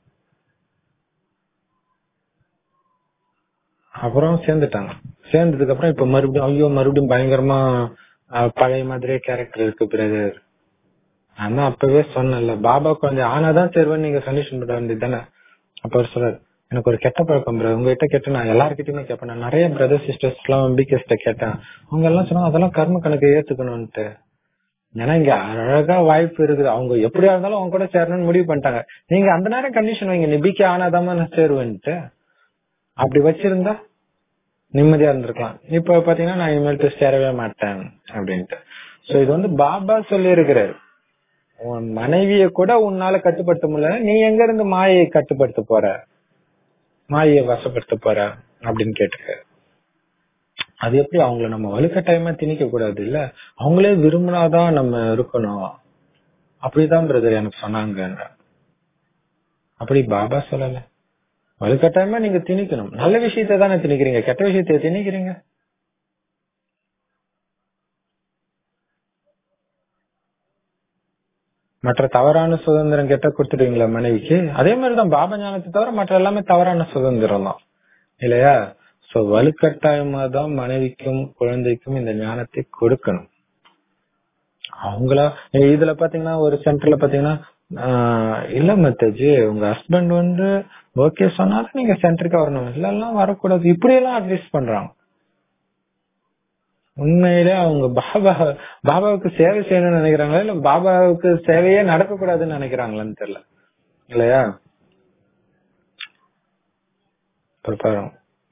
அப்புறம் சேர்ந்துட்டாங்க சேர்ந்ததுக்கு அப்புறம் இப்ப மறுபடியும் ஐயோ மறுபடியும் பயங்கரமா அஹ், பழைய மாதிரியே கேரக்டர் இருக்கு பிரதர் நான் தான் அப்பவே சொன்னேன்ல பாபா கொஞ்சம் ஆனாதான் சேருவேன்னு நீங்க சஜஷன் பண்ண வேண்டியது தானே அப்ப அவர் சொல்றாரு எனக்கு ஒரு கெட்ட பழக்கம் பிரதர் உங்ககிட்ட கேட்டு நான் எல்லார்கிட்டயுமே கேட்பேன் நான் நிறைய பிரதர் சிஸ்டர்ஸ் எல்லாம் பிகெஸ்ட கேட்டேன் அவங்க எல்லாம் சொன்னாங்க அதெல்லாம் கர்ம கணக்கு ஏத்துக்கணும்ட்டு ஏன்னா இங்க அழகா வாய்ப்பு இருக்குது அவங்க எப்படியா இருந்தாலும் அவங்க கூட சேரணும்னு முடிவு பண்ணிட்டாங்க நீங்க அந்த நேரம் கண்டிஷன் வைங்க நிபிக்க ஆனாதாம நான் சேருவேன்ட்டு அப்படி வச்சிருந்தா நிம்மதியா இருந்திருக்கலாம் இப்ப பாத்தீங்கன்னா நான் இனிமேல் சேரவே மாட்டேன் அப்படின்ட்டு சோ இது வந்து பாபா சொல்லி இருக்கிறாரு உன் மனைவிய கூட உன்னால கட்டுப்படுத்த முடியல நீ எங்க இருந்து மாயை கட்டுப்படுத்த போற மாயை வசப்படுத்த போற அப்படின்னு கேட்டிருக்காரு அது எப்படி அவங்கள நம்ம வலுக்கட்டாயமா திணிக்க கூடாது இல்ல அவங்களே விரும்பினாதான் நம்ம இருக்கணும் அப்படிதான் பிரதர் எனக்கு சொன்னாங்க அப்படி பாபா சொல்லல வலுக்கட்டாயமா நீங்க திணிக்கணும் நல்ல விஷயத்தை தானே திணிக்கிறீங்க கெட்ட விஷயத்தை திணிக்கிறீங்க மற்ற தவறான சுதந்திரம் கெட்ட கொடுத்துடுவீங்களா மனைவிக்கு அதே மாதிரிதான் பாபா ஞானத்தை தவிர மற்ற எல்லாமே தவறான சுதந்திரம் தான் இல்லையா சோ வலுக்கட்டாயமா தான் மனைவிக்கும் குழந்தைக்கும் இந்த ஞானத்தை கொடுக்கணும் அவங்களா இதுல பாத்தீங்கன்னா ஒரு சென்டர்ல பாத்தீங்கன்னா ஆஹ் இல்ல மத்தஜி உங்க ஹஸ்பண்ட் வந்து ஓகே சொன்னாலும் நீங்க சென்டருக்கு வரணும் இல்லெல்லாம் வரக்கூடாது இப்படி எல்லாம் அட்வைஸ் பண்றாங்க உண்மையிலே அவங்க பாபா பாபாவுக்கு சேவை செய்யணும்னு நினைக்கிறாங்களா இல்ல பாபாவுக்கு சேவையே நடக்க கூடாதுன்னு நினைக்கிறாங்களான்னு தெரியல இல்லையா பாருங்க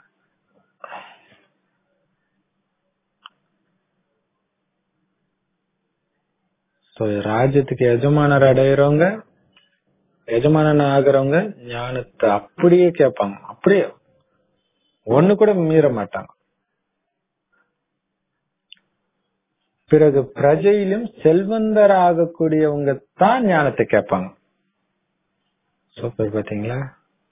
ராஜ்யத்துக்கு எஜமானர் அடையிறவங்க எஜமானன் ஆகுறவங்க ஞானத்தை அப்படியே கேட்பாங்க அப்படியே ஒண்ணு கூட மீற மாட்டாங்க பிறகு பிரஜையிலும் செல்வந்தர் ஆகக்கூடியவங்க தான் ஞானத்தை கேட்பாங்க சூப்பர் பாத்தீங்களா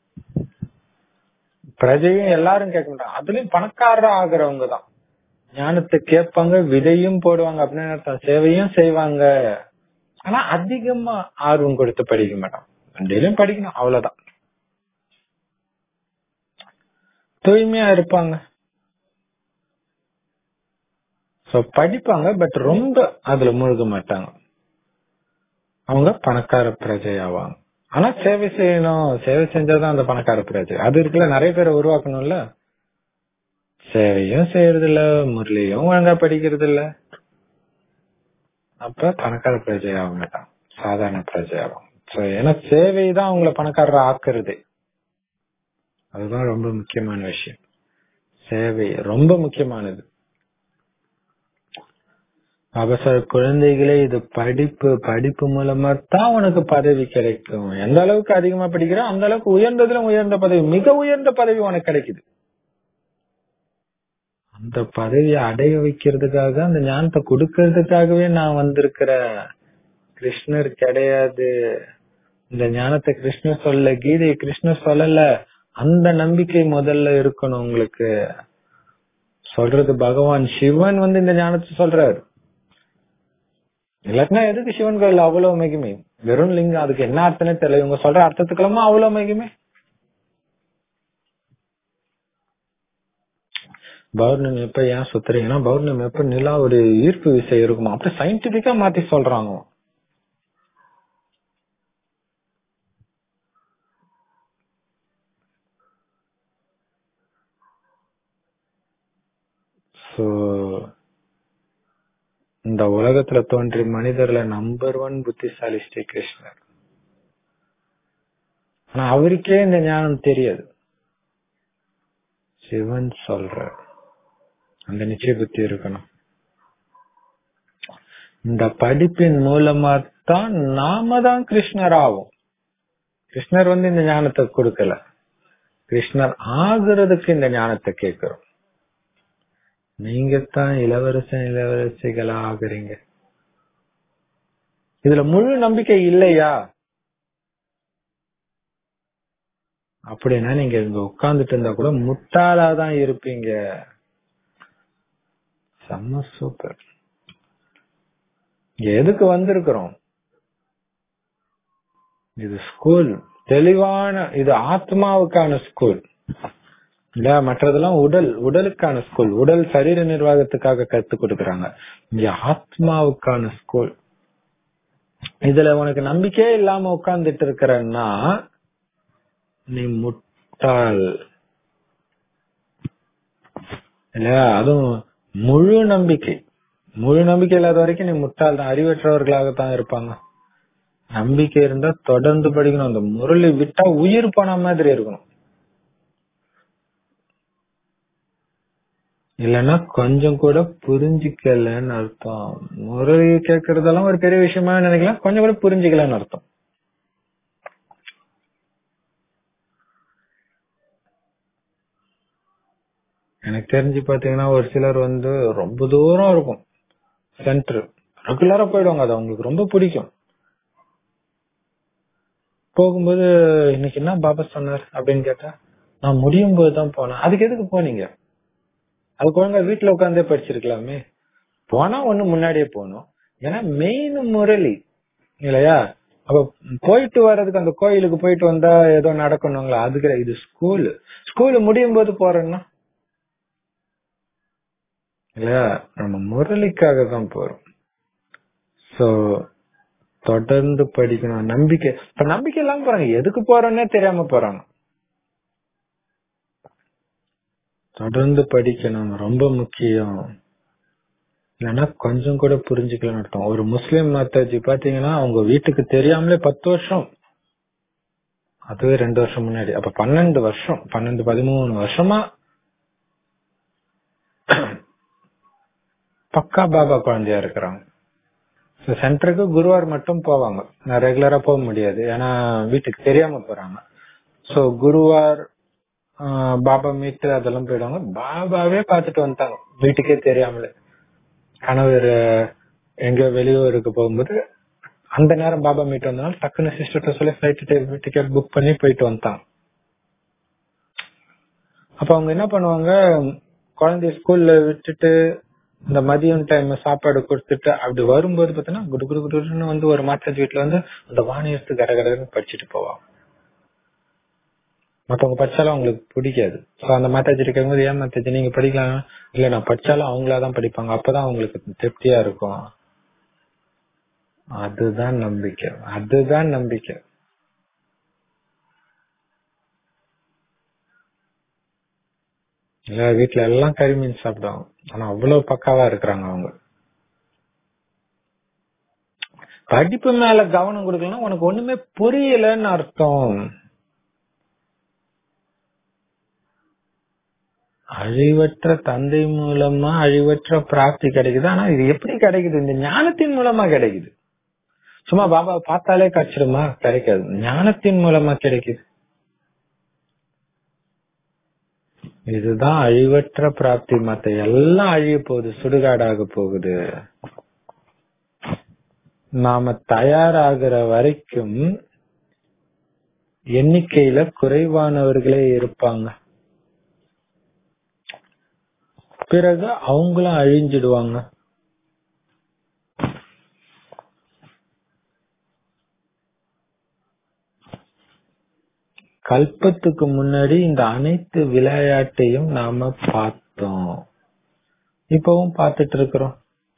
பிரஜையும் எல்லாரும் கேட்க மாட்டாங்க அதுலயும் பணக்காரரா ஆகுறவங்க தான் ஞானத்தை கேட்பாங்க விதையும் போடுவாங்க அப்படின்னு அர்த்தம் சேவையும் செய்வாங்க ஆனா அதிகமா ஆர்வம் கொடுத்து படிக்க மாட்டாங்க ரெண்டிலும் படிக்கணும் அவ்வளவுதான் தூய்மையா இருப்பாங்க சோ படிப்பாங்க பட் ரொம்ப அதுல மூழ்க மாட்டாங்க அவங்க பணக்கார பிரஜை ஆவாங்க ஆனா சேவை செய்யணும் சேவை செஞ்சாதான் அந்த பணக்கார பிரஜை அது இருக்குல்ல நிறைய பேரை உருவாக்கணும்ல சேவையும் செய்யறது இல்ல முரளியும் ஒழுங்கா படிக்கிறது இல்ல அப்ப பணக்கார பிரஜை ஆக மாட்டான் சாதாரண பிரஜை ஆகும் ஏன்னா சேவை தான் அவங்கள பணக்காரர் ஆக்குறது அதுதான் ரொம்ப முக்கியமான விஷயம் சேவை ரொம்ப முக்கியமானது அவசர குழந்தைகளே இது படிப்பு படிப்பு மூலமா தான் உனக்கு பதவி கிடைக்கும் எந்த அளவுக்கு அதிகமா படிக்கிற அந்த அளவுக்கு உயர்ந்ததுல உயர்ந்த பதவி மிக உயர்ந்த பதவி உனக்கு கிடைக்குது அந்த பதவியை அடைய வைக்கிறதுக்காக அந்த ஞானத்தை கொடுக்கறதுக்காகவே நான் வந்திருக்கிறேன் கிருஷ்ணர் கிடையாது இந்த ஞானத்தை கிருஷ்ணர் சொல்ல கீதை கிருஷ்ணர் சொல்லல அந்த நம்பிக்கை முதல்ல இருக்கணும் உங்களுக்கு சொல்றது பகவான் சிவன் வந்து இந்த ஞானத்தை சொல்றாரு இல்லாட்டினா எதுக்கு சிவன் கோயில் அவ்வளவு மகிமை வெறும் லிங்கம் அதுக்கு என்ன அர்த்தமே தெரியல இவங்க சொல்ற அர்த்தத்துக்கெல்லாமா அவ்வளவு மகிமை பௌர்ணமி எப்ப ஏன் சுத்துறீங்கன்னா பௌர்ணமி எப்ப நிலா ஒரு ஈர்ப்பு விசை இருக்குமா அப்படி சயின்டிபிக்கா மாத்தி சொல்றாங்க சோ இந்த உலகத்துல தோன்றிய மனிதர்ல நம்பர் ஒன் புத்திசாலி ஸ்ரீ கிருஷ்ணர் ஆனா அவருக்கே இந்த ஞானம் தெரியாது சிவன் சொல்ற அந்த நிச்சய புத்தி இருக்கணும் இந்த படிப்பின் மூலமா தான் நாம தான் கிருஷ்ணர் ஆகும் கிருஷ்ணர் வந்து இந்த ஞானத்தை கொடுக்கல கிருஷ்ணர் ஆகுறதுக்கு இந்த ஞானத்தை கேட்கிறோம் நீங்க தான் இளவரசன் இளவரசிகளா ஆகுறீங்க இதுல முழு நம்பிக்கை இல்லையா அப்படின்னா நீங்க இங்க உட்கார்ந்துட்டு இருந்தா கூட முட்டாளா தான் இருப்பீங்க செம்ம சூப்பர் இங்க எதுக்கு வந்திருக்கிறோம் இது ஸ்கூல் தெளிவான இது ஆத்மாவுக்கான ஸ்கூல் இல்ல மற்றதெல்லாம் உடல் உடலுக்கான ஸ்கூல் உடல் சரீர நிர்வாகத்துக்காக கத்து கொடுக்கறாங்க இங்க ஆத்மாவுக்கான ஸ்கூல் இதுல உனக்கு நம்பிக்கையே இல்லாம உட்கார்ந்துட்டு இருக்கிறன்னா நீ முட்டாள் இல்லையா அதுவும் முழு நம்பிக்கை முழு நம்பிக்கை இல்லாத வரைக்கும் நீ முட்டாள் தான் அறிவற்றவர்களாகத்தான் இருப்பாங்க நம்பிக்கை இருந்தா தொடர்ந்து படிக்கணும் அந்த முரளி விட்டா உயிர் போன மாதிரி இருக்கணும் இல்லைன்னா கொஞ்சம் கூட புரிஞ்சிக்கலன்னு அர்த்தம் முரளி கேட்கறதெல்லாம் ஒரு பெரிய விஷயமா நினைக்கலாம் கொஞ்சம் கூட புரிஞ்சிக்கலன்னு அர்த்தம் எனக்கு தெரிஞ்சு பாத்தீங்கன்னா ஒரு சிலர் வந்து ரொம்ப தூரம் இருக்கும் சென்டர் ரெகுலரா போயிடுவாங்க அது அவங்களுக்கு ரொம்ப பிடிக்கும் போகும்போது இன்னைக்கு என்ன பாபா சொன்னார் அப்படின்னு கேட்டா நான் முடியும் போதுதான் போனேன் அதுக்கு எதுக்கு போனீங்க அது குழந்தை வீட்டுல உட்காந்தே படிச்சிருக்கலாமே போனா ஒண்ணு முன்னாடியே போகணும் ஏன்னா மெயின் முரளி இல்லையா அப்ப போயிட்டு வர்றதுக்கு அந்த கோயிலுக்கு போயிட்டு வந்தா ஏதோ நடக்கணுங்களா அதுக்கு இது ஸ்கூல் ஸ்கூல் முடியும் போது போறேன்னா இல்லையா நம்ம முரளிக்காக தான் போறோம் சோ தொடர்ந்து படிக்கணும் நம்பிக்கை இப்ப நம்பிக்கை இல்லாம போறாங்க எதுக்கு போறோன்னே தெரியாம போறாங்க தொடர்ந்து படிக்கணும் ரொம்ப முக்கியம் இல்லைன்னா கொஞ்சம் கூட புரிஞ்சுக்கலன்னு அர்த்தம் ஒரு முஸ்லிம் மாதாஜி பாத்தீங்கன்னா அவங்க வீட்டுக்கு தெரியாமலே பத்து வருஷம் அதுவே ரெண்டு வருஷம் முன்னாடி அப்ப பன்னெண்டு வருஷம் பன்னெண்டு பதிமூணு வருஷமா பக்கா பாபா குழந்தையா இருக்கிறாங்க சென்டருக்கு குருவார் மட்டும் போவாங்க நான் ரெகுலரா போக முடியாது ஏன்னா வீட்டுக்கு தெரியாம போறாங்க சோ குருவார் ஆஹ் பாபா மீட்டு அதெல்லாம் போயிடுவாங்க பாபாவே பார்த்துட்டு வந்துட்டாங்க வீட்டுக்கே தெரியாமலே கணவர் எங்க வெளியூருக்கு போகும்போது அந்த நேரம் பாபா மீட் வந்தனால டக்குன்னு சிஸ்டர்கிட்ட சொல்லி ஃபிளைட் டிக்கெட் புக் பண்ணி போயிட்டு வந்துட்டாங்க அப்ப அவங்க என்ன பண்ணுவாங்க குழந்தைய ஸ்கூல்ல விட்டுட்டு இந்த மதியம் டைம் சாப்பாடு கொடுத்துட்டு அப்படி வரும்போது பாத்தீங்கன்னா குடு குடு குடுன்னு வந்து ஒரு மாத்தாஜி வீட்டுல வந்து அந்த வாணியத்து கடகடன்னு படிச்சுட்டு போவாங்க மத்தவங்க படிச்சாலும் அவங்களுக்கு பிடிக்காது சோ அந்த மாத்தாஜி இருக்கும்போது ஏன் மாத்தாஜி நீங்க படிக்கலாம் இல்ல நான் படிச்சாலும் அவங்களாதான் படிப்பாங்க அப்பதான் அவங்களுக்கு திருப்தியா இருக்கும் அதுதான் நம்பிக்கை அதுதான் நம்பிக்கை இல்ல வீட்டுல எல்லாம் கறி மீன் சாப்பிடுவாங்க ஆனா அவ்வளவு பக்காவா இருக்கிறாங்க அவங்க படிப்பு மேல கவனம் கொடுக்கலன்னா உனக்கு ஒண்ணுமே புரியலன்னு அர்த்தம் அழிவற்ற தந்தை மூலமா அழிவற்ற பிராப்தி கிடைக்குது ஆனா இது எப்படி கிடைக்குது இந்த ஞானத்தின் மூலமா கிடைக்குது சும்மா பாபா பார்த்தாலே கிடைச்சிருமா கிடைக்காது ஞானத்தின் மூலமா கிடைக்குது இதுதான் அழிவற்ற பிராப்தி மத்த எல்லாம் அழிய போகுது சுடுகாடாக போகுது நாம தயாராகிற வரைக்கும் எண்ணிக்கையில குறைவானவர்களே இருப்பாங்க பிறகு அவங்களும் அழிஞ்சிடுவாங்க கல்பத்துக்கு முன்னாடி இந்த அனைத்து விளையாட்டையும் நாம பார்த்தோம் இப்பவும் பார்த்துட்டு இருக்கிறோம்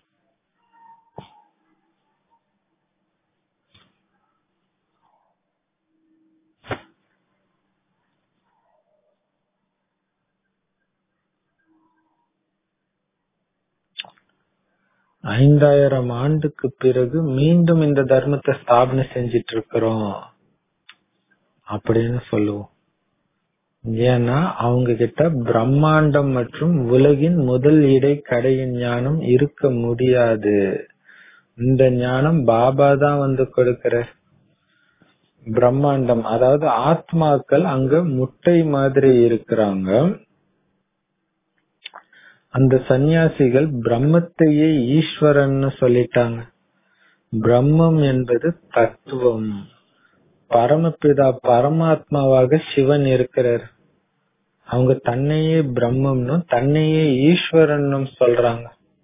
ஐந்தாயிரம் ஆண்டுக்கு பிறகு மீண்டும் இந்த தர்மத்தை ஸ்தாபனை செஞ்சிட்டு இருக்கிறோம் அப்படின்னு சொல்லுவோம் ஏன்னா அவங்க கிட்ட பிரம்மாண்டம் மற்றும் உலகின் முதல் இடை கடையின் ஞானம் இருக்க முடியாது இந்த ஞானம் பாபா தான் வந்து கொடுக்கிற பிரம்மாண்டம் அதாவது ஆத்மாக்கள் அங்க முட்டை மாதிரி இருக்கிறாங்க அந்த சந்நியாசிகள் பிரம்மத்தையே ஈஸ்வரன்னு சொல்லிட்டாங்க பிரம்மம் என்பது தத்துவம் பரமபிதா பரமாத்மாவாக சிவன் இருக்கிறார் அவங்க தன்னையே பிரம்மம்னு தன்னையே ஈஸ்வரனும் சொல்றாங்க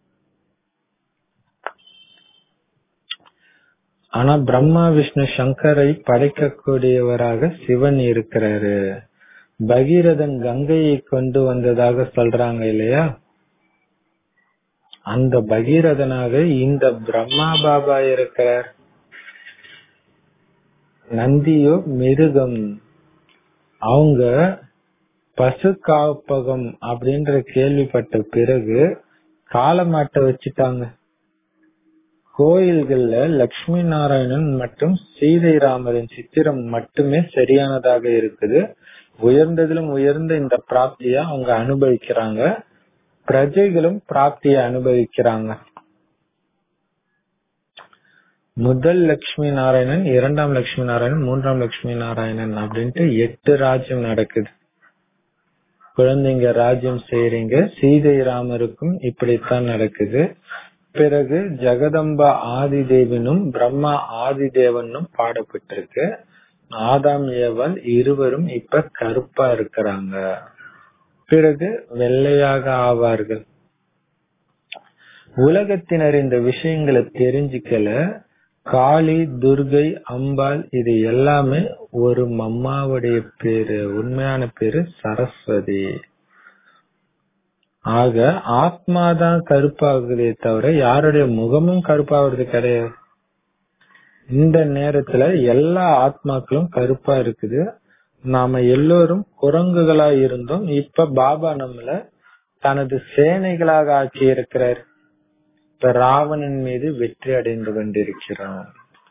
ஆனா பிரம்மா விஷ்ணு சங்கரை படைக்கக்கூடியவராக சிவன் இருக்கிறாரு பகீரதன் கங்கையை கொண்டு வந்ததாக சொல்றாங்க இல்லையா அந்த பகீரதனாக இந்த பிரம்மா பாபா இருக்கிறார் நந்தியோ மிருகம் அவங்க பசு காப்பகம் அப்படின்ற கேள்விப்பட்ட பிறகு காலமாட்ட வச்சுட்டாங்க கோயில்கள்ல லட்சுமி நாராயணன் மற்றும் சீதை ராமரின் சித்திரம் மட்டுமே சரியானதாக இருக்குது உயர்ந்ததிலும் உயர்ந்த இந்த பிராப்திய அவங்க அனுபவிக்கிறாங்க பிரஜைகளும் பிராப்தியை அனுபவிக்கிறாங்க முதல் லட்சுமி நாராயணன் இரண்டாம் லட்சுமி நாராயணன் மூன்றாம் லட்சுமி நாராயணன் அப்படின்ட்டு எட்டு ராஜ்யம் நடக்குது குழந்தைங்க ராஜ்யம் செய்யறீங்க சீதை ராமருக்கும் இப்படித்தான் நடக்குது பிறகு ஜெகதம்பா ஆதிதேவனும் பிரம்மா ஆதிதேவனும் பாடப்பட்டிருக்கு ஆதாம் ஏவல் இருவரும் இப்ப கருப்பா இருக்கிறாங்க பிறகு வெள்ளையாக ஆவார்கள் உலகத்தினர் இந்த விஷயங்களை தெரிஞ்சுக்கல காளி துர்கை அம்பாள் இது எல்லாமே ஒரு மம்மாவுடைய பேரு உண்மையான பேரு சரஸ்வதி ஆக ஆத்மாதான் கருப்பாகுதே தவிர யாருடைய முகமும் கருப்பாகிறது கிடையாது இந்த நேரத்துல எல்லா ஆத்மாக்களும் கருப்பா இருக்குது நாம எல்லோரும் குரங்குகளா இருந்தோம் இப்ப பாபா நம்மள தனது சேனைகளாக ஆக்கி இருக்கிறார் இப்ப ராவணன் மீது வெற்றி அடைந்து கொண்டிருக்கிறோம்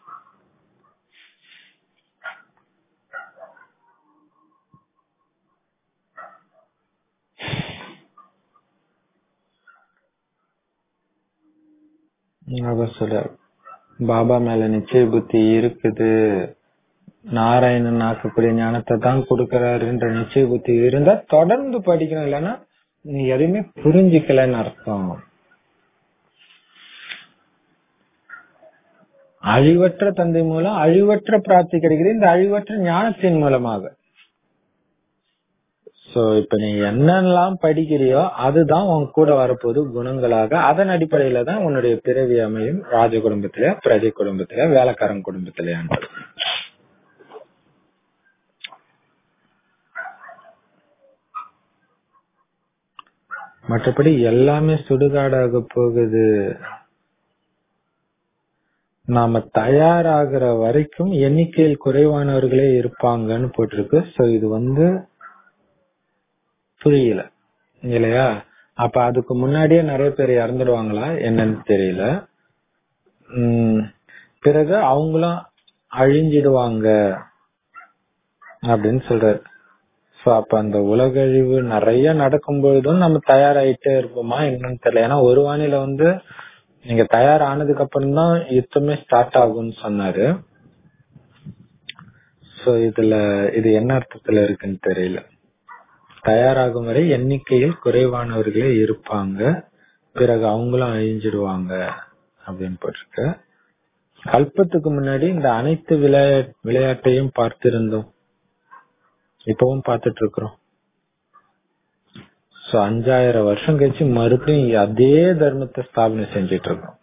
அவர் சொல்றார் பாபா மேல நிச்சய புத்தி இருக்குது நாராயணன் ஆக்கக்கூடிய ஞானத்தை தான் கொடுக்கறாருன்ற நிச்சய புத்தி இருந்தா தொடர்ந்து படிக்கணும் இல்லைன்னா நீ எதையுமே புரிஞ்சுக்கலன்னு அர்த்தம் அழிவற்ற தந்தை மூலம் அழிவற்ற பிராப்தி கிடைக்குது இந்த அழிவற்ற ஞானத்தின் மூலமாக சோ இப்ப நீ என்னெல்லாம் படிக்கிறியோ அதுதான் உன் கூட வரப்போது குணங்களாக அதன் அடிப்படையில தான் உன்னுடைய பிறவி அமையும் ராஜ குடும்பத்தில பிரஜை குடும்பத்தில வேலைக்காரன் குடும்பத்தில மற்றபடி எல்லாமே சுடுகாடாக போகுது நாம தயாராகிற வரைக்கும் எண்ணிக்கையில் குறைவானவர்களே இருப்பாங்கன்னு போட்டிருக்கு சோ இது வந்து புரியல இல்லையா அப்ப அதுக்கு முன்னாடியே நிறைய பேர் இறந்துடுவாங்களா என்னன்னு தெரியல உம் பிறகு அவங்களும் அழிஞ்சிடுவாங்க அப்படின்னு சொல்றாரு சோ அப்ப அந்த உலகழிவு நிறைய நடக்கும் பொழுதும் நம்ம தயாராயிட்டே இருப்போமா என்னன்னு தெரியல ஏன்னா ஒரு வானில வந்து நீங்க தயார் ஆனதுக்கு அப்புறம் தான் யுத்தமே ஸ்டார்ட் ஆகும்னு சொன்னாரு சோ இதுல இது என்ன அர்த்தத்துல இருக்குன்னு தெரியல தயாராகும் வரை எண்ணிக்கையில் குறைவானவர்களே இருப்பாங்க பிறகு அவங்களும் அழிஞ்சிடுவாங்க அப்படின்னு போட்டிருக்கு கல்பத்துக்கு முன்னாடி இந்த அனைத்து விளையா விளையாட்டையும் பார்த்திருந்தோம் இப்பவும் பார்த்துட்டு இருக்கிறோம் சோ அஞ்சாயிரம் வருஷம் கழிச்சு மறுபடியும் அதே தர்மத்தை ஸ்தாபனை செஞ்சிட்டு இருக்கோம்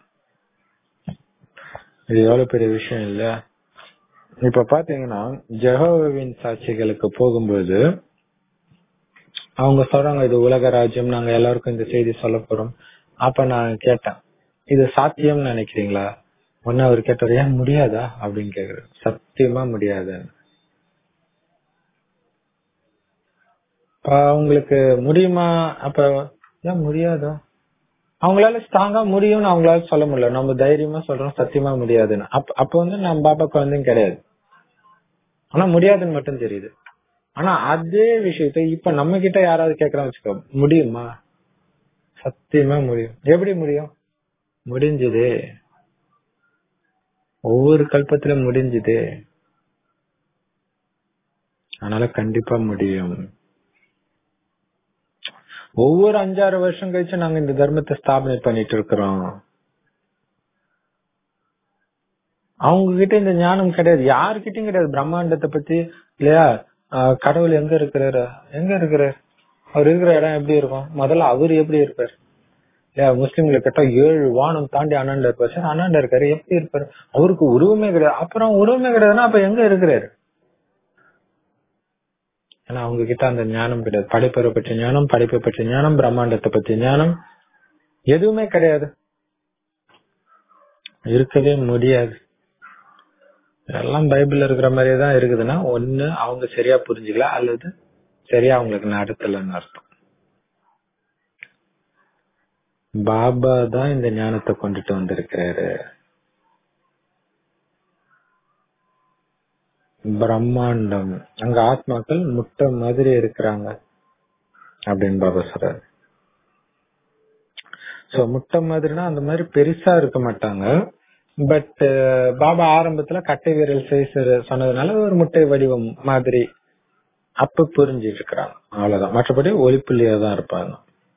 இது எவ்வளவு பெரிய விஷயம் இல்ல இப்ப பாத்தீங்கன்னா ஜெகோவின் சாட்சிகளுக்கு போகும்போது அவங்க சொல்றாங்க இது உலக ராஜ்யம் நாங்க எல்லாருக்கும் இந்த செய்தி சொல்ல போறோம் அப்ப நான் கேட்டேன் இது சாத்தியம்னு நினைக்கிறீங்களா ஒன்னு அவர் கேட்டார் ஏன் முடியாதா அப்படின்னு கேக்குறாரு சத்தியமா முடியாது அவங்களுக்கு முடியுமா அப்ப ஏன் முடியாதா அவங்களால ஸ்ட்ராங்கா முடியும்னு அவங்களால சொல்ல முடியல நம்ம தைரியமா சொல்றோம் சத்தியமா முடியாதுன்னு அப்ப அப்ப வந்து நம்ம பாப்பா குழந்தையும் கிடையாது ஆனா முடியாதுன்னு மட்டும் தெரியுது ஆனா அதே விஷயத்த இப்ப நம்ம கிட்ட யாராவது கேக்குறான்னு வச்சுக்கோ முடியுமா சத்தியமா முடியும் எப்படி முடியும் முடிஞ்சது ஒவ்வொரு கல்பத்திலும் முடிஞ்சது அதனால கண்டிப்பா முடியும் ஒவ்வொரு அஞ்சாறு வருஷம் கழிச்சு நாங்க இந்த தர்மத்தை ஸ்தாபனை பண்ணிட்டு இருக்கிறோம் அவங்க கிட்ட இந்த ஞானம் கிடையாது யாருக்கிட்டையும் கிடையாது பிரம்மாண்டத்தை பத்தி இல்லையா கடவுள் எங்க இருக்கிறாரு எங்க இருக்கிறார் அவர் இருக்கிற இடம் எப்படி இருக்கும் முதல்ல அவர் எப்படி இருப்பார் இல்லையா முஸ்லிம்களை கேட்டா ஏழு வானம் தாண்டி அண்ணாண்ட இருப்பார் சார் அண்ணாண்ட இருக்காரு எப்படி இருப்பாரு அவருக்கு உருவமே கிடையாது அப்புறம் உருவமே கிடையாதுன்னா அப்ப எங்க இருக்கிறாரு ஏன்னா அவங்க கிட்ட அந்த ஞானம் கிடையாது படைப்பை பற்றிய ஞானம் படைப்பை பற்றிய ஞானம் பிரம்மாண்டத்தை பற்றிய ஞானம் எதுவுமே கிடையாது இருக்கவே முடியாது எல்லாம் பைபிள்ல இருக்கிற மாதிரியே தான் இருக்குதுன்னா ஒண்ணு அவங்க சரியா புரிஞ்சுக்கல அல்லது சரியா அவங்களுக்கு நடத்தலன்னு அர்த்தம் பாபா தான் இந்த ஞானத்தை கொண்டுட்டு வந்திருக்கிறாரு பிரம்மாண்டம் அங்க ஆத்மாக்கள் முட்டை மாதிரி இருக்கிறாங்க அப்படின்னு பாபா சொல்றாரு சோ முட்டை மாதிரினா அந்த மாதிரி பெருசா இருக்க மாட்டாங்க பட் பாபா ஆரம்பத்துல கட்டை விரல் சைஸ் சொன்னதுனால ஒரு முட்டை வடிவம் மாதிரி அப்ப புரிஞ்சிட்டு இருக்கிறாங்க அவ்வளவுதான் மற்றபடி ஒளிப்புள்ளியா தான் இருப்பாங்க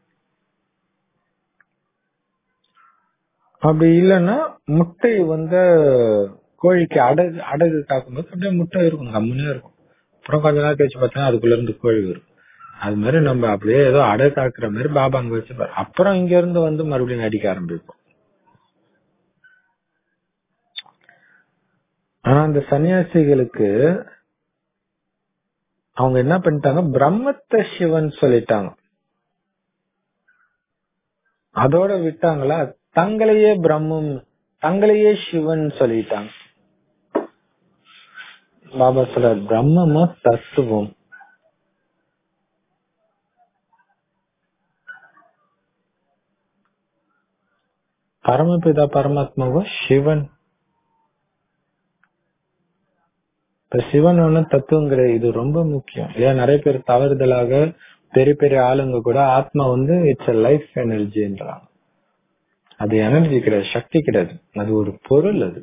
அப்படி இல்லைன்னா முட்டை வந்து கோழிக்கு அடகு அடகு காக்கும்போது அப்படியே முட்டை இருக்கும் கம்முனே இருக்கும் அப்புறம் கொஞ்ச நாள் கழிச்சு பார்த்தா அதுக்குள்ள இருந்து கோழி வரும் அது மாதிரி நம்ம அப்படியே ஏதோ அடகு காக்குற மாதிரி பாபா அங்க வச்சுப்பாரு அப்புறம் இங்க இருந்து வந்து மறுபடியும் நடிக்க ஆரம்பிப்போம் ஆனா அந்த சன்னியாசிகளுக்கு அவங்க என்ன பண்ணிட்டாங்க பிரம்மத்த சிவன் சொல்லிட்டாங்க அதோட விட்டாங்களா தங்களையே பிரம்மம் தங்களையே சிவன் சொல்லிட்டாங்க பாபா சொல்றார் பிரம்மமும் தத்துவம் பரமபிதா பரமாத்மாவும் சிவன் இப்ப சிவன் ஒண்ணு தத்துவம் கிடையாது இது ரொம்ப முக்கியம் இல்லையா நிறைய பேர் தவறுதலாக பெரிய பெரிய ஆளுங்க கூட ஆத்மா வந்து இட்ஸ் அ லைஃப் எனர்ஜின்றாங்க அது எனர்ஜி கிடையாது சக்தி கிடையாது அது ஒரு பொருள் அது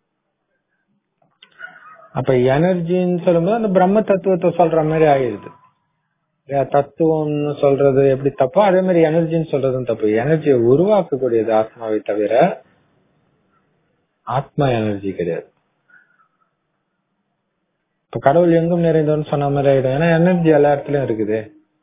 அப்ப எனர்ஜின்னு சொல்லும்போது அந்த பிரம்ம தத்துவத்தை சொல்ற மாதிரி ஆயிடுது இல்லையா தத்துவம்னு சொல்றது எப்படி தப்போ அதே மாதிரி எனர்ஜின்னு சொல்றதும் தப்பு எனர்ஜியை உருவாக்கக்கூடியது ஆத்மாவை தவிர ஆத்மா எனர்ஜி கிடையாது இப்ப கடவுள் எங்கும் நிறைந்தவன்னு சொன்ன மாதிரி ஆயிடும் ஏன்னா எனர்ஜி எல்லா இடத்துலயும் இருக்குது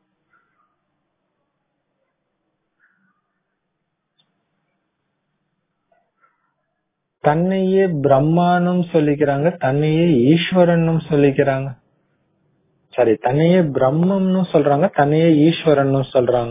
தன்னையே பிரம்மானும் சொல்லிக்கிறாங்க தன்னையே ஈஸ்வரனும் சொல்லிக்கிறாங்க சரி தன்னையே பிரம்மம்னு சொல்றாங்க தன்னையே ஈஸ்வரன்னு சொல்றாங்க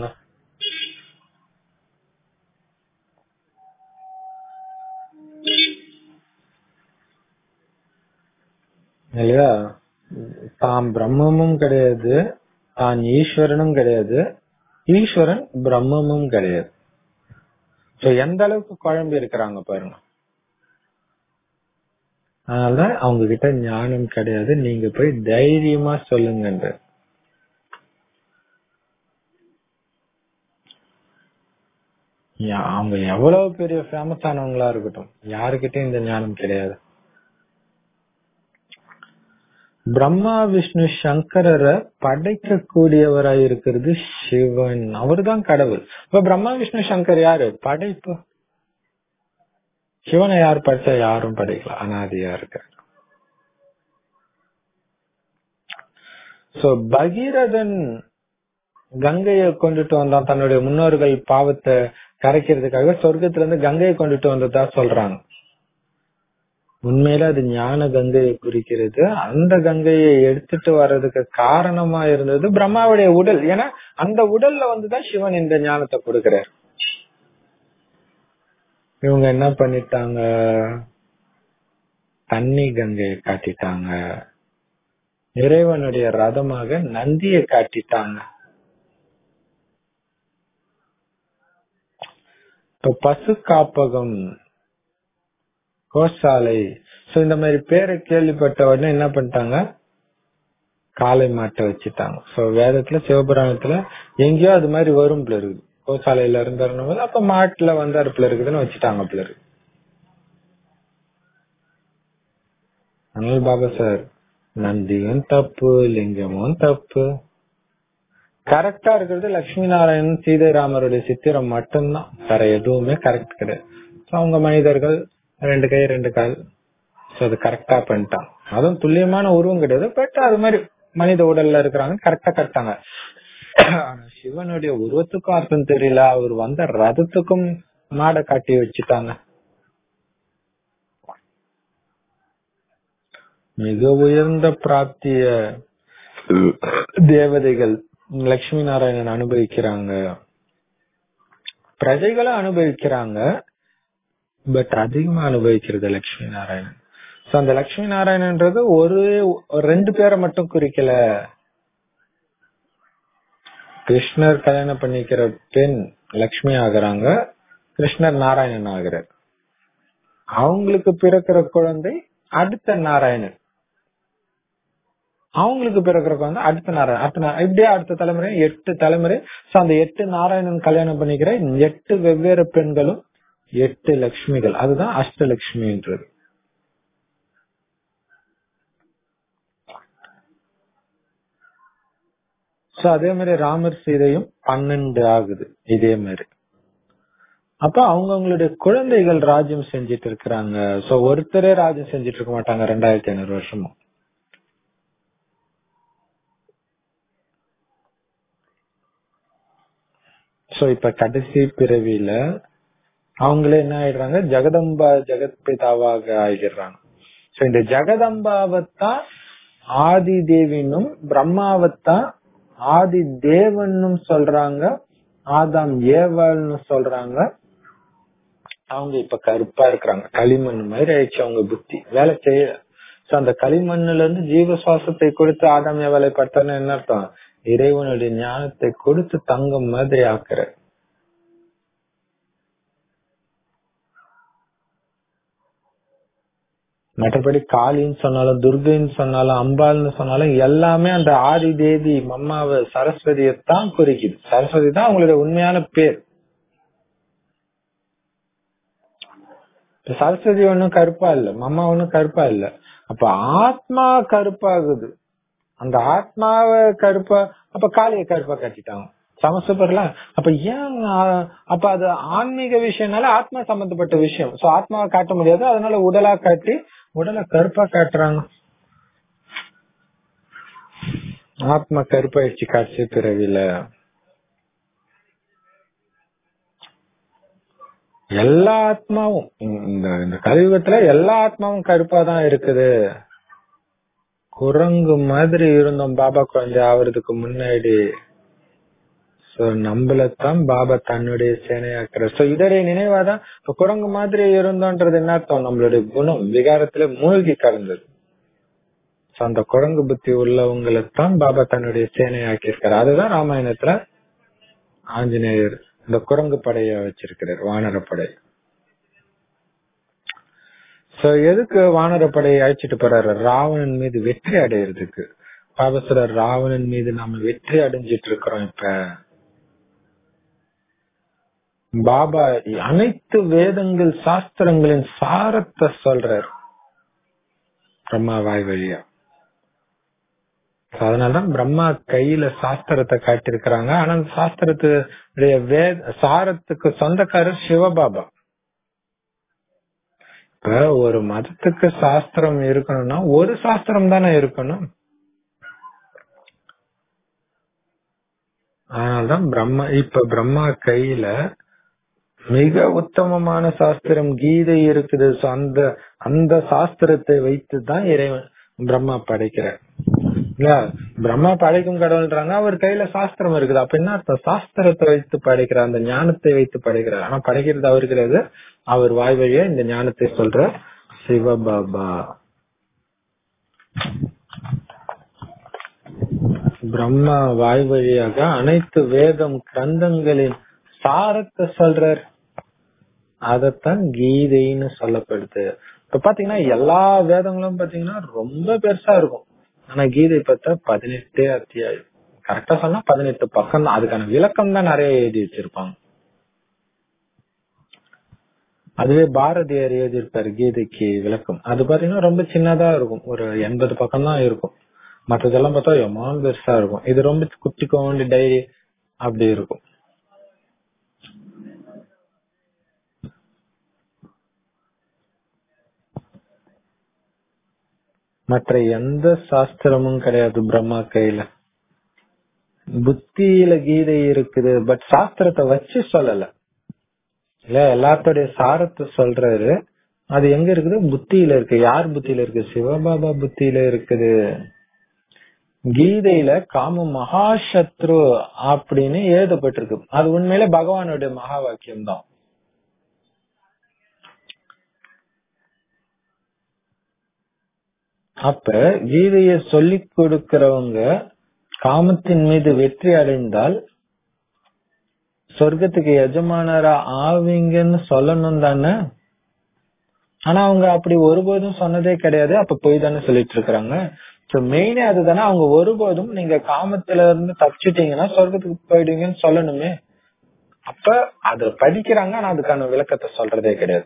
இல்லையா தாம் பிரம்மமும் கிடையாது தான் ஈஸ்வரனும் கிடையாது ஈஸ்வரன் பிரம்மமும் கிடையாது சோ எந்த அளவுக்கு குழம்பு இருக்கிறாங்க பாருங்க அதனால அவங்க கிட்ட ஞானம் கிடையாது நீங்க போய் தைரியமா சொல்லுங்கன்ற யா- அவங்க எவ்வளவு பெரிய ஃபேமஸ் ஆனவங்களா இருக்கட்டும் யாருக்கிட்டையும் இந்த ஞானம் கிடையாது பிரம்மா விஷ்ணு சங்கரரை படைக்கக்கூடியவரா இருக்கிறது சிவன் அவர்தான் கடவுள் இப்ப பிரம்மா விஷ்ணு சங்கர் யாரு படைப்பு சிவனை யார் படைச்சா யாரும் படைக்கல அனாதியா இருக்க சோ பகீரதன் கங்கையை கொண்டுட்டு வந்தான் தன்னுடைய முன்னோர்கள் பாவத்தை கரைக்கிறதுக்காக சொர்க்கத்துல இருந்து கங்கையை கொண்டுட்டு வந்ததா சொல்றாங்க உண்மையில அது ஞான கங்கையை குறிக்கிறது அந்த கங்கையை எடுத்துட்டு வர்றதுக்கு காரணமா இருந்தது பிரம்மாவுடைய உடல் ஏன்னா அந்த உடல்ல வந்துதான் சிவன் இந்த ஞானத்தை கொடுக்கிறார் இவங்க என்ன பண்ணிட்டாங்க தண்ணி கங்கையை காட்டிட்டாங்க இறைவனுடைய ரதமாக நந்தியை காட்டிட்டாங்க இப்ப பசு காப்பகம் கோசாலை சோ இந்த மாதிரி பேரை கேள்விப்பட்ட உடனே என்ன பண்ணிட்டாங்க காளை மாட்டை வச்சுட்டாங்க சோ வேதத்துல சிவபுராணத்துல எங்கேயோ அது மாதிரி வரும் போல இருக்குது கோசாலையில இருந்தாருன்னு போது அப்ப மாட்டுல வந்து அடுப்புல இருக்குதுன்னு வச்சுட்டாங்க போல இருக்கு அதனால பாபா சார் நந்தியும் தப்பு லிங்கமும் தப்பு கரெக்டா இருக்கிறது லட்சுமி நாராயணன் சீதைராமருடைய சித்திரம் மட்டும்தான் வேற எதுவுமே கரெக்ட் கிடையாது So, அவங்க மனிதர்கள் ரெண்டு கை ரெண்டு கால் So, அது கரெக்டா பண்ணிட்டாங்க அதுவும் துல்லியமான உருவம் கிடையாது பட் அது மாதிரி மனித உடல்ல இருக்கிறாங்க கரெக்டா கரெக்டாங்க ஆனா சிவனுடைய உருவத்துக்கும் அர்த்தம் தெரியல அவர் வந்த ரதத்துக்கும் மாடை காட்டி வச்சுட்டாங்க மிக உயர்ந்த பிராப்திய தேவதைகள் லட்சுமி நாராயணன் அனுபவிக்கிறாங்க பிரஜைகளும் அனுபவிக்கிறாங்க பட் அதிகமா அனுபவிக்கிறது லட்சுமி நாராயணன் சோ அந்த லட்சுமி நாராயணன்றது ஒரு ஒரு ரெண்டு பேரை மட்டும் குறிக்கல கிருஷ்ணர் கல்யாணம் பண்ணிக்கிற பெண் லக்ஷ்மி ஆகுறாங்க கிருஷ்ணர் நாராயணன் ஆகிறார் அவங்களுக்கு பிறக்கிற குழந்தை அடுத்த நாராயணன் அவங்களுக்கு பிறக்கிற குழந்தை அடுத்த நாராயணன் அடுத்த நாராயணன் இப்படியே அடுத்த தலைமுறை எட்டு தலைமுறை சோ அந்த எட்டு நாராயணன் கல்யாணம் பண்ணிக்கிற எட்டு வெவ்வேறு பெண்களும் எட்டு லட்சுமிகள் அதுதான் அஷ்டலட்சுமின்றது சோ அதே மாதிரி ராமர் சீதையும் பன்னெண்டு ஆகுது இதே மாதிரி அப்ப அவங்கவுங்களுடைய குழந்தைகள் ராஜ்யம் செஞ்சிட்டு இருக்கிறாங்க சோ ஒருத்தரே ராஜ்யம் செஞ்சிட்டு இருக்க மாட்டாங்க ரெண்டாயிரத்தி ஐநூறு வருஷமும் சோ இப்ப கடைசி பிறவியில அவங்களே என்ன ஆயிடுறாங்க ஜெகதம்பா ஜெகத் பிதாவாக ஆகிடுறாங்க சோ இந்த ஜெகதம்பாவத்தான் ஆதி தேவினும் பிரம்மாவத்தான் ஆதி தேவனும் சொல்றாங்க ஆதாம் ஏவாள்னு சொல்றாங்க அவங்க இப்ப கருப்பா இருக்கிறாங்க களிமண் மாதிரி ஆயிடுச்சு அவங்க புத்தி வேலை செய்ய சோ அந்த களிமண்ணுல இருந்து ஜீவ சுவாசத்தை கொடுத்து ஆதாம் ஏவாளை படுத்தன்னு என்ன அர்த்தம் இறைவனுடைய ஞானத்தை கொடுத்து தங்கம் மாதிரி ஆக்குற மற்றபடி காளின்னு சொன்னாலும் துர்கைன்னு சொன்னாலும் அம்பாள்னு சொன்னாலும் எல்லாமே அந்த ஆதி தேவி மம்மாவை சரஸ்வதியைத்தான் குறிக்குது சரஸ்வதி தான் அவங்களுடைய உண்மையான பேர் இப்ப சரஸ்வதி ஒண்ணும் கருப்பா இல்ல மம்மா ஒண்ணும் கருப்பா இல்ல அப்ப ஆத்மா கருப்பாகுது அந்த ஆத்மாவை கருப்பா அப்ப காளிய கருப்பா கட்டிட்டாங்க சமசூப்பர்ல அப்ப ஏன் ஆ- அப்ப அது ஆன்மீக விஷயம்னால ஆத்மா சம்பந்தப்பட்ட விஷயம் சோ ஆத்மாவை காட்ட முடியாது அதனால உடலா காட்டி உடலை கருப்பா காட்டுறாங்க ஆத்மா கருப்பாயிடுச்சு காட்சி பிறவில எல்லா ஆத்மாவும் இந்த இந்த கலியுகத்துல எல்லா ஆத்மாவும் கருப்பா தான் இருக்குது குரங்கு மாதிரி இருந்தோம் பாபா குழந்தை ஆவறதுக்கு முன்னாடி சோ நம்மளத்தான் பாபா தன்னுடைய சேனையாக்குற சோ இதோடைய நினைவாதான் இப்ப குரங்கு மாதிரி இருந்தோன்றது என்ன அர்த்தம் நம்மளுடைய குணம் விகாரத்துல மூழ்கி கலந்தது சோ அந்த குரங்கு புத்தி உள்ளவங்களைத்தான் பாபா தன்னுடைய சேனையாக்கி இருக்காரு அதுதான் ராமாயணத்துல ஆஞ்சநேயர் இந்த குரங்கு படைய வச்சிருக்கிறார் வானரப்படை சோ எதுக்கு வானரப்படையை அழைச்சிட்டு போறாரு ராவணன் மீது வெற்றி அடையிறதுக்கு பாபா சொல்றார் ராவணன் மீது நாம வெற்றி அடைஞ்சிட்டு இருக்கிறோம் இப்ப பாபா அனைத்து வேதங்கள் சாஸ்திரங்களின் சாரத்தை சொல்றார் பிரம்மா வாய் வழியா So, அதனாலதான் பிரம்மா கையில சாஸ்திரத்தை காட்டியிருக்கிறாங்க ஆனா அந்த சாஸ்திரத்துடைய வேத சாரத்துக்கு சொந்தக்காரர் சிவபாபா இப்ப ஒரு மதத்துக்கு சாஸ்திரம் இருக்கணும்னா ஒரு சாஸ்திரம் தானே இருக்கணும் அதனால்தான் பிரம்மா இப்ப பிரம்மா கையில மிக உத்தமமான சாஸ்திரம் கீதை இருக்குது So, அந்த அந்த சாஸ்திரத்தை வைத்து தான் இறைவன் பிரம்மா படைக்கிறார் இல்ல பிரம்மா படைக்கும் கடவுள்ன்றாங்க அவர் கையில சாஸ்திரம் இருக்குது அப்ப என்ன அர்த்தம் சாஸ்திரத்தை வைத்து படைக்கிறார் அந்த ஞானத்தை வைத்து படைக்கிறார் ஆனா படைக்கிறது அவர் கிடையாது அவர் வாய் வழியா இந்த ஞானத்தை சொல்ற சிவபாபா பிரம்மா வாய் வழியாக அனைத்து வேதம் கிரந்தங்களின் சாரத்தை சொல்றார் அதத்தான் கீதைன்னு சொல்லப்படுது இப்ப பாத்தீங்கன்னா எல்லா வேதங்களும் பாத்தீங்கன்னா ரொம்ப பெருசா இருக்கும் ஆனா கீதை பார்த்தா பதினெட்டே அத்தியாயம் கரெக்டா சொன்னா பதினெட்டு பக்கம் தான் அதுக்கான விளக்கம் தான் நிறைய எழுதி வச்சிருப்பாங்க அதுவே பாரதியார் எழுதியிருப்பாரு கீதைக்கு விளக்கம் அது பாத்தீங்கன்னா ரொம்ப சின்னதா இருக்கும் ஒரு எண்பது பக்கம் தான் இருக்கும் மத்ததெல்லாம் பார்த்தா எம்மான் பெருசா இருக்கும் இது ரொம்ப குட்டி கோண்டு டைரி அப்படி இருக்கும் மற்ற எந்த சாஸ்திரமும் கிடையாது பிரம்மா கையில புத்தியில கீதை இருக்குது பட் சாஸ்திரத்தை வச்சு சொல்லல இல்ல எல்லாத்தோடைய சாரத்தை சொல்றாரு அது எங்க இருக்குது புத்தியில இருக்கு யார் புத்தியில இருக்கு சிவபாபா புத்தியில இருக்குது கீதையில காம மகாசத்ரு அப்படின்னு எழுதப்பட்டிருக்கு அது உண்மையில பகவானுடைய மகா வாக்கியம் தான் அப்ப கீதைய சொல்லிக் கொடுக்கிறவங்க காமத்தின் மீது வெற்றி அடைந்தால் சொர்க்கத்துக்கு எஜமானரா ஆவீங்கன்னு சொல்லணும் தானே ஆனா அவங்க அப்படி ஒருபோதும் சொன்னதே கிடையாது அப்ப போய் தானே சொல்லிட்டு இருக்காங்க சோ மெயினே அதுதானே அவங்க ஒருபோதும் நீங்க காமத்துல இருந்து தப்பிச்சிட்டீங்கன்னா சொர்க்கத்துக்கு போயிடுவீங்கன்னு சொல்லணுமே அப்ப அத படிக்கிறாங்க ஆனா அதுக்கான விளக்கத்தை சொல்றதே கிடையாது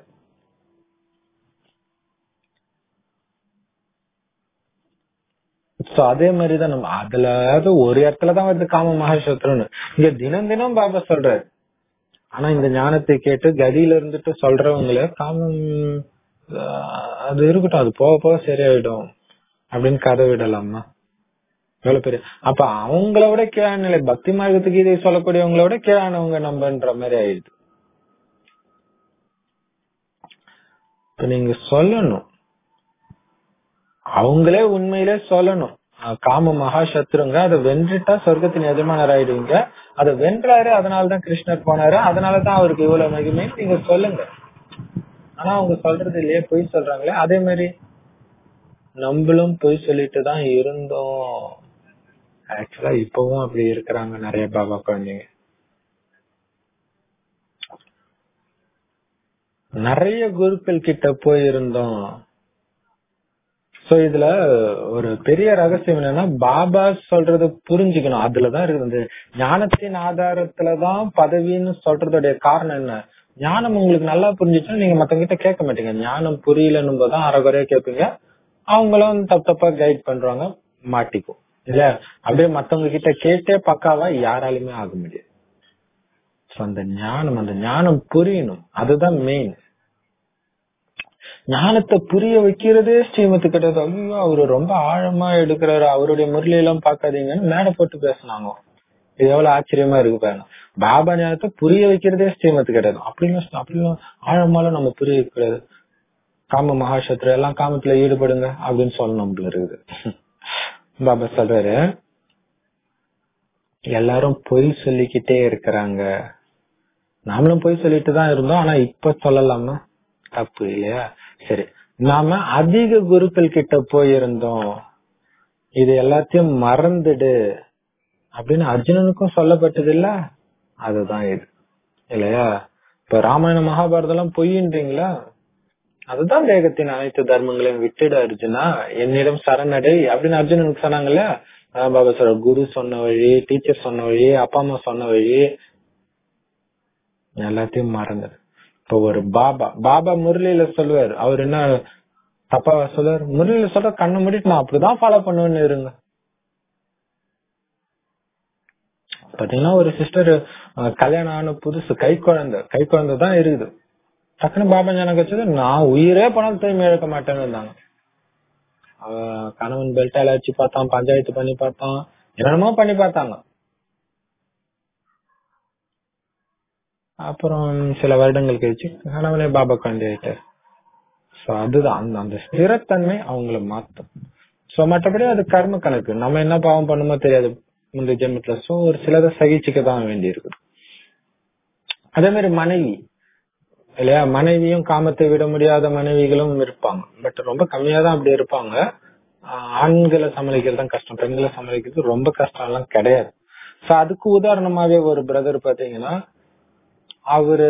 சோ அதே மாதிரிதான் நம்ம அதுல ஒரு இடத்துலதான் வருது காம மகாசத்ருன்னு இங்க தினம் தினம் பாபா சொல்றாரு ஆனா இந்த ஞானத்தை கேட்டு கதியில இருந்துட்டு சொல்றவங்கள காமம் ஆஹ், அது இருக்கட்டும் அது போக போக சரியாயிடும் அப்படின்னு கதை விடலாமா எவ்வளவு பெரிய அப்ப அவங்கள விட கீழான நிலை பக்தி மார்க்கத்துக்கு இதை சொல்லக்கூடியவங்கள விட கீழானவங்க நம்பன்ற மாதிரி ஆயிடுது இப்ப நீங்க சொல்லணும் அவங்களே உண்மையிலே சொல்லணும் அஹ் காம மகா சத்ருங்க அதை வென்றுட்டா சொர்க்கத்தின் எஜமானர் ஆயிடுவீங்க அதை வென்றாரு அதனாலதான் கிருஷ்ணர் போனாரு அதனாலதான் அவருக்கு இவ்வளவு மகிமை நீங்க சொல்லுங்க ஆனா அவங்க சொல்றது இல்லையே பொய் சொல்றாங்களே அதே மாதிரி நம்மளும் பொய் சொல்லிட்டு தான் இருந்தோம் ஆக்சுவலா இப்பவும் அப்படி இருக்கிறாங்க நிறைய பாபா குழந்தைங்க நிறைய குருக்கள் கிட்ட போயிருந்தோம் சோ இதுல ஒரு பெரிய ரகசியம் என்னன்னா பாபா சொல்றது புரிஞ்சுக்கணும் அதுலதான் இருக்குது இந்த ஞானத்தின் ஆதாரத்துலதான் பதவின்னு சொல்றதுடைய காரணம் என்ன ஞானம் உங்களுக்கு நல்லா புரிஞ்சுச்சுன்னா நீங்க மத்தவங்க கிட்ட கேட்க மாட்டீங்க ஞானம் புரியலன்னும் போதுதான் அரைகுறையா கேட்பீங்க அவங்களும் தப்பு தப்பா கைட் பண்றாங்க மாட்டிக்கும் இல்ல அப்படியே மத்தவங்க கிட்ட கேட்டே பக்காவா யாராலுமே ஆக முடியாது So, அந்த ஞானம் அந்த ஞானம் புரியணும் அதுதான் மெயின் ஞானத்தை புரிய வைக்கிறதே ஸ்ரீமத்து கிடையாது ஐயோ அவரு ரொம்ப ஆழமா எடுக்கிறாரு அவருடைய முரளி எல்லாம் பாக்காதீங்கன்னு மேடை போட்டு பேசினாங்க இது எவ்வளவு ஆச்சரியமா இருக்கு பாருங்க பாபா ஞானத்தை புரிய வைக்கிறதே ஸ்ரீமத்து கிடையாது அப்படின்னு அப்படிலாம் ஆழமால நம்ம புரிய வைக்கிறது காம மகாசத்ரு எல்லாம் காமத்துல ஈடுபடுங்க அப்படின்னு சொல்லணும் போல இருக்குது பாபா சொல்றாரு எல்லாரும் பொய் சொல்லிக்கிட்டே இருக்கிறாங்க நாமளும் பொய் சொல்லிட்டு தான் இருந்தோம் ஆனா இப்ப சொல்லலாமா தப்பு இல்லையா சரி நாம அதிக குருக்கள் கிட்ட போயிருந்தோம் இது எல்லாத்தையும் மறந்துடு அப்படின்னு அர்ஜுனனுக்கும் சொல்லப்பட்டது இல்ல அதுதான் இது இல்லையா இப்ப ராமாயண மகாபாரதம் எல்லாம் பொய்ன்றீங்களா அதுதான் தேகத்தின் அனைத்து தர்மங்களையும் விட்டுடு அர்ஜுனா என்னிடம் சரணடை அப்படின்னு அர்ஜுனனுக்கு சொன்னாங்கல்ல அதான் பாபா சொல்ற குரு சொன்ன வழி டீச்சர் சொன்ன வழி அப்பா அம்மா சொன்ன வழி எல்லாத்தையும் மறந்துடு இப்ப ஒரு பாபா பாபா முரளியில சொல்லுவாரு அவர் என்ன தப்பா சொல்லுவாரு முரளியில சொல்ற கண்ணை மூடிட்டு நான் அப்படிதான் ஃபாலோ பண்ணுவேன்னு இருங்க பாத்தீங்கன்னா ஒரு சிஸ்டர் கல்யாணம் ஆன புதுசு கை குழந்தை கை குழந்தை தான் இருக்குது டக்குனு பாபா ஞானம் வச்சது நான் உயிரே பணம் திரும்பி இழக்க மாட்டேன்னு இருந்தாங்க அவ கணவன் பெல்ட் அழைச்சி பார்த்தான் பஞ்சாயத்து பண்ணி பார்த்தான் என்னென்னமோ பண்ணி பார்த்தாங்க அப்புறம் சில வருடங்கள் கழிச்சு கணவனே பாபா குழந்தை ஆயிட்டார் சோ அதுதான் அந்த அந்த ஸ்திரத்தன்மை அவங்கள மாத்தும் சோ மற்றபடி அது கர்ம கணக்கு நம்ம என்ன பாவம் பண்ணுமோ தெரியாது முந்தைய ஜென்மத்துல சோ ஒரு சிலதை சகிச்சுக்க தான் வேண்டி இருக்குது அதே மாதிரி மனைவி இல்லையா மனைவியும் காமத்தை விட முடியாத மனைவிகளும் இருப்பாங்க பட் ரொம்ப கம்மியா தான் அப்படி இருப்பாங்க ஆஹ் ஆண்களை சமாளிக்கிறது தான் கஷ்டம் பெண்களை சமாளிக்கிறது ரொம்ப கஷ்டம் எல்லாம் கிடையாது சோ அதுக்கு உதாரணமாவே ஒரு பிரதர் பாத்தீங்கன்னா அவரு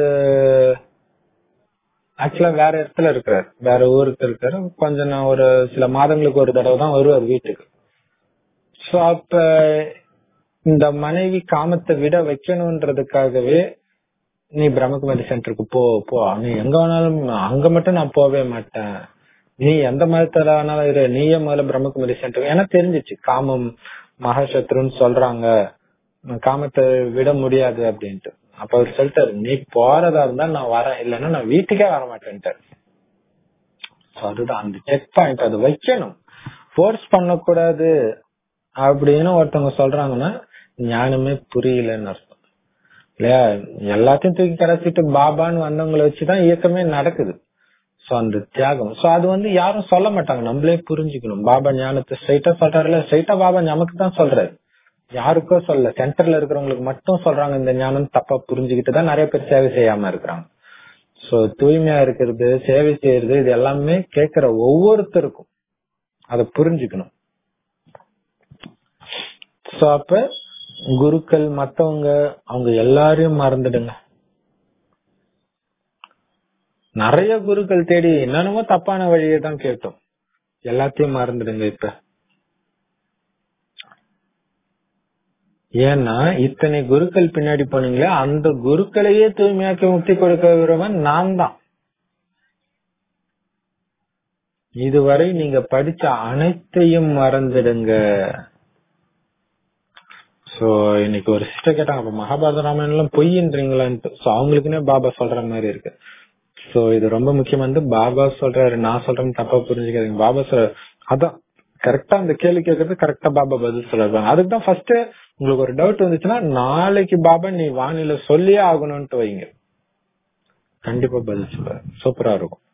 ஆக்சுவலா வேற இடத்துல இருக்கிறார் வேற ஊருக்கு இருக்காரு கொஞ்ச நான் ஒரு சில மாதங்களுக்கு ஒரு தடவை தான் வருவார் வீட்டுக்கு சோ அப்ப இந்த மனைவி காமத்தை விட வைக்கணும்ன்றதுக்காகவே நீ பிரம்மகுமாரி சென்டருக்கு போ போ நீ எங்க வேணாலும் அங்க மட்டும் நான் போவே மாட்டேன் நீ எந்த மதத்துல வேணாலும் இரு நீயே முதல்ல பிரம்மகுமாரி சென்டர் ஏன்னா தெரிஞ்சிச்சு காமம் மகாசத்ருன்னு சொல்றாங்க காமத்தை விட முடியாது அப்படின்ட்டு அப்ப அவர் சொல்லிட்டாரு நீ போறதா இருந்தா நான் வரேன் இல்லைன்னா நான் வீட்டுக்கே வர மாட்டேன்ட்டாரு So அதுதான் அந்த செக் பாயிண்ட் அது வைக்கணும் ஃபோர்ஸ் பண்ணக்கூடாது அப்படின்னு ஒருத்தவங்க சொல்றாங்கன்னா ஞானமே புரியலன்னு அர்த்தம் இல்லையா எல்லாத்தையும் தூக்கி கரைச்சிட்டு பாபான்னு வந்தவங்களை வச்சுதான் இயக்கமே நடக்குது சோ அந்த தியாகம் சோ அது வந்து யாரும் சொல்ல மாட்டாங்க நம்மளே புரிஞ்சுக்கணும் பாபா ஞானத்தை ஸ்ட்ரைட்டா சொல்றாருல ஸ்ட்ரைட்டா பாபா நமக்கு தான் சொல்றாரு யாருக்கோ சொல்ல சென்டர்ல இருக்கிறவங்களுக்கு மட்டும் சொல்றாங்க இந்த ஞானம் தப்பா புரிஞ்சுக்கிட்டு தான் நிறைய பேர் சேவை செய்யாம இருக்கிறாங்க சோ தூய்மையா இருக்கிறது சேவை செய்யறது இது எல்லாமே கேட்கிற ஒவ்வொருத்தருக்கும் அதை புரிஞ்சுக்கணும் சோ அப்ப குருக்கள் மத்தவங்க அவங்க எல்லாரையும் மறந்துடுங்க நிறைய குருக்கள் தேடி என்னென்னமோ தப்பான வழியை தான் கேட்டோம் எல்லாத்தையும் மறந்துடுங்க இப்ப ஏன்னா இத்தனை குருக்கள் பின்னாடி போனீங்களே அந்த குருக்களையே தூய்மையாக்கி முக்தி கொடுக்கிறவன் நான் தான் இதுவரை நீங்க படிச்ச அனைத்தையும் மறந்துடுங்க சோ இன்னைக்கு ஒரு சிஸ்டர் கேட்டாங்க அப்ப மகாபாரத ராமாயணம் எல்லாம் பொய்ன்றீங்களான்ட்டு சோ அவங்களுக்குன்னே பாபா சொல்ற மாதிரி இருக்கு சோ இது ரொம்ப முக்கியம் வந்து பாபா சொல்றாரு நான் சொல்றேன்னு தப்பா புரிஞ்சுக்காதீங்க பாபா சொல்ற அதான் கரெக்டா அந்த கேள்வி கேட்கறது கரெக்டா பாபா பதில் சொல்றாங்க அதுக்கு தான் ஃபர்ஸ்ட் உங்களுக்கு ஒரு டவுட் வந்துச்சுன்னா நாளைக்கு பாபா நீ வானிலை சொல்லியே ஆகணும்ட்டு வைங்க கண்டிப்பா பதில் சொல்ற சூப்பரா இருக்கும்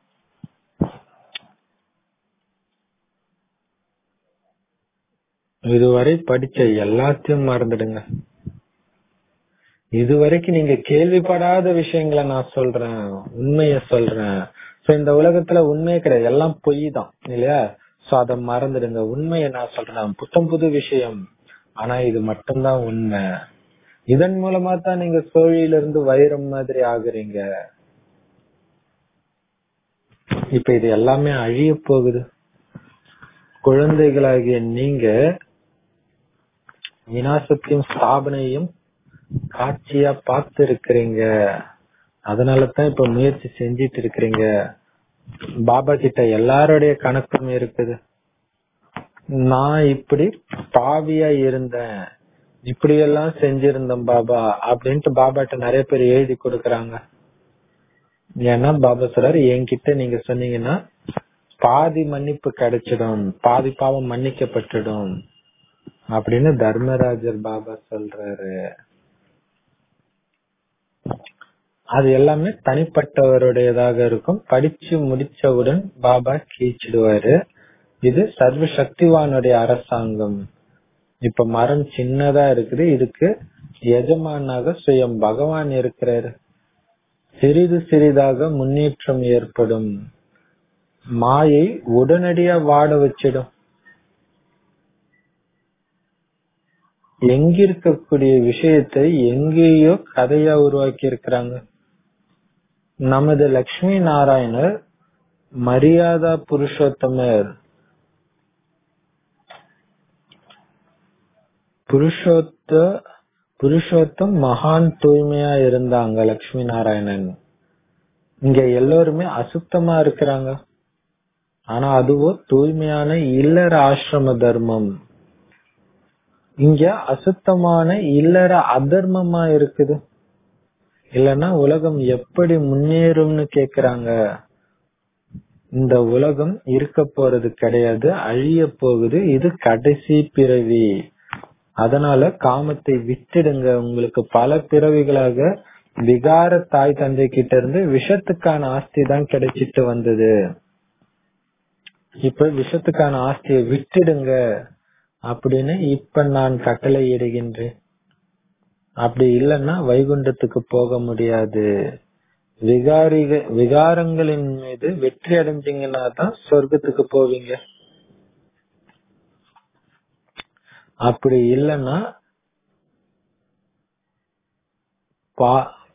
இதுவரை படிச்ச எல்லாத்தையும் மறந்துடுங்க இதுவரைக்கும் நீங்க கேள்விப்படாத விஷயங்களை நான் சொல்றேன் உண்மைய சொல்றேன் சோ இந்த உலகத்துல உண்மையே கிடையாது எல்லாம் பொய் தான் இல்லையா சோ அத மறந்துடுங்க உண்மையை நான் சொல்றேன் புத்தம் புது விஷயம் ஆனா இது மட்டும்தான் உண்மை இதன் மூலமா தான் நீங்க சோழியில இருந்து வைரம் மாதிரி ஆகுறீங்க இப்ப இது எல்லாமே அழிய போகுது குழந்தைகளாகிய நீங்க வினாசத்தையும் ஸ்தாபனையும் காட்சியா பார்த்து இருக்கிறீங்க அதனால தான் இப்ப முயற்சி செஞ்சிட்டு இருக்கிறீங்க பாபா கிட்ட எல்லாருடைய கணக்கும் இருக்குது நான் இப்படி பாவியா இருந்தேன் இப்படி எல்லாம் செஞ்சிருந்தேன் பாபா அப்படின்ட்டு பாபாட்ட நிறைய பேர் எழுதி கொடுக்கறாங்க ஏன்னா பாபா சொல்றாரு என்கிட்ட நீங்க சொன்னீங்கன்னா பாதி மன்னிப்பு கிடைச்சிடும் பாதி பாவம் மன்னிக்கப்பட்டுடும் அப்படின்னு தர்மராஜர் பாபா சொல்றாரு அது எல்லாமே தனிப்பட்டவருடையதாக இருக்கும் படிச்சு முடிச்சவுடன் பாபா கீச்சிடுவாரு இது சர்வ சக்திவானுடைய அரசாங்கம் இப்ப மரம் சின்னதா இருக்குது இதுக்கு எஜமானாக சுயம் பகவான் இருக்கிறாரு சிறிது சிறிதாக முன்னேற்றம் ஏற்படும் மாயை உடனடியா வாட வச்சிடும் எங்கிருக்கக்கூடிய விஷயத்தை எங்கேயோ கதையா உருவாக்கி இருக்கிறாங்க நமது லட்சுமி நாராயணர் மரியாதா புருஷோத்தமர் புருஷோத்த புருஷோத்தம் மகான் தூய்மையா இருந்தாங்க லட்சுமி நாராயணன் இங்க எல்லோருமே அசுத்தமா இருக்கிறாங்க ஆனா அதுவோ தூய்மையான இல்லற ஆசிரம தர்மம் இங்க அசுத்தமான இல்லற அதர்மமா இருக்குது இல்லன்னா உலகம் எப்படி முன்னேறும்னு கேக்குறாங்க இந்த உலகம் இருக்க போறது கிடையாது அழிய போகுது இது கடைசி பிறவி அதனால காமத்தை விட்டுடுங்க உங்களுக்கு பல பிறவிகளாக விகார தாய் தந்தை கிட்ட இருந்து விஷத்துக்கான ஆஸ்தி தான் கிடைச்சிட்டு வந்தது இப்ப விஷத்துக்கான ஆஸ்தியை விட்டுடுங்க அப்படின்னு இப்ப நான் கட்டளை இடுகின்றேன் அப்படி இல்லைன்னா வைகுண்டத்துக்கு போக முடியாது விகாரிக விகாரங்களின் மீது வெற்றி அடைஞ்சீங்கன்னா தான் சொர்க்கத்துக்கு போவீங்க அப்படி இல்லைன்னா பா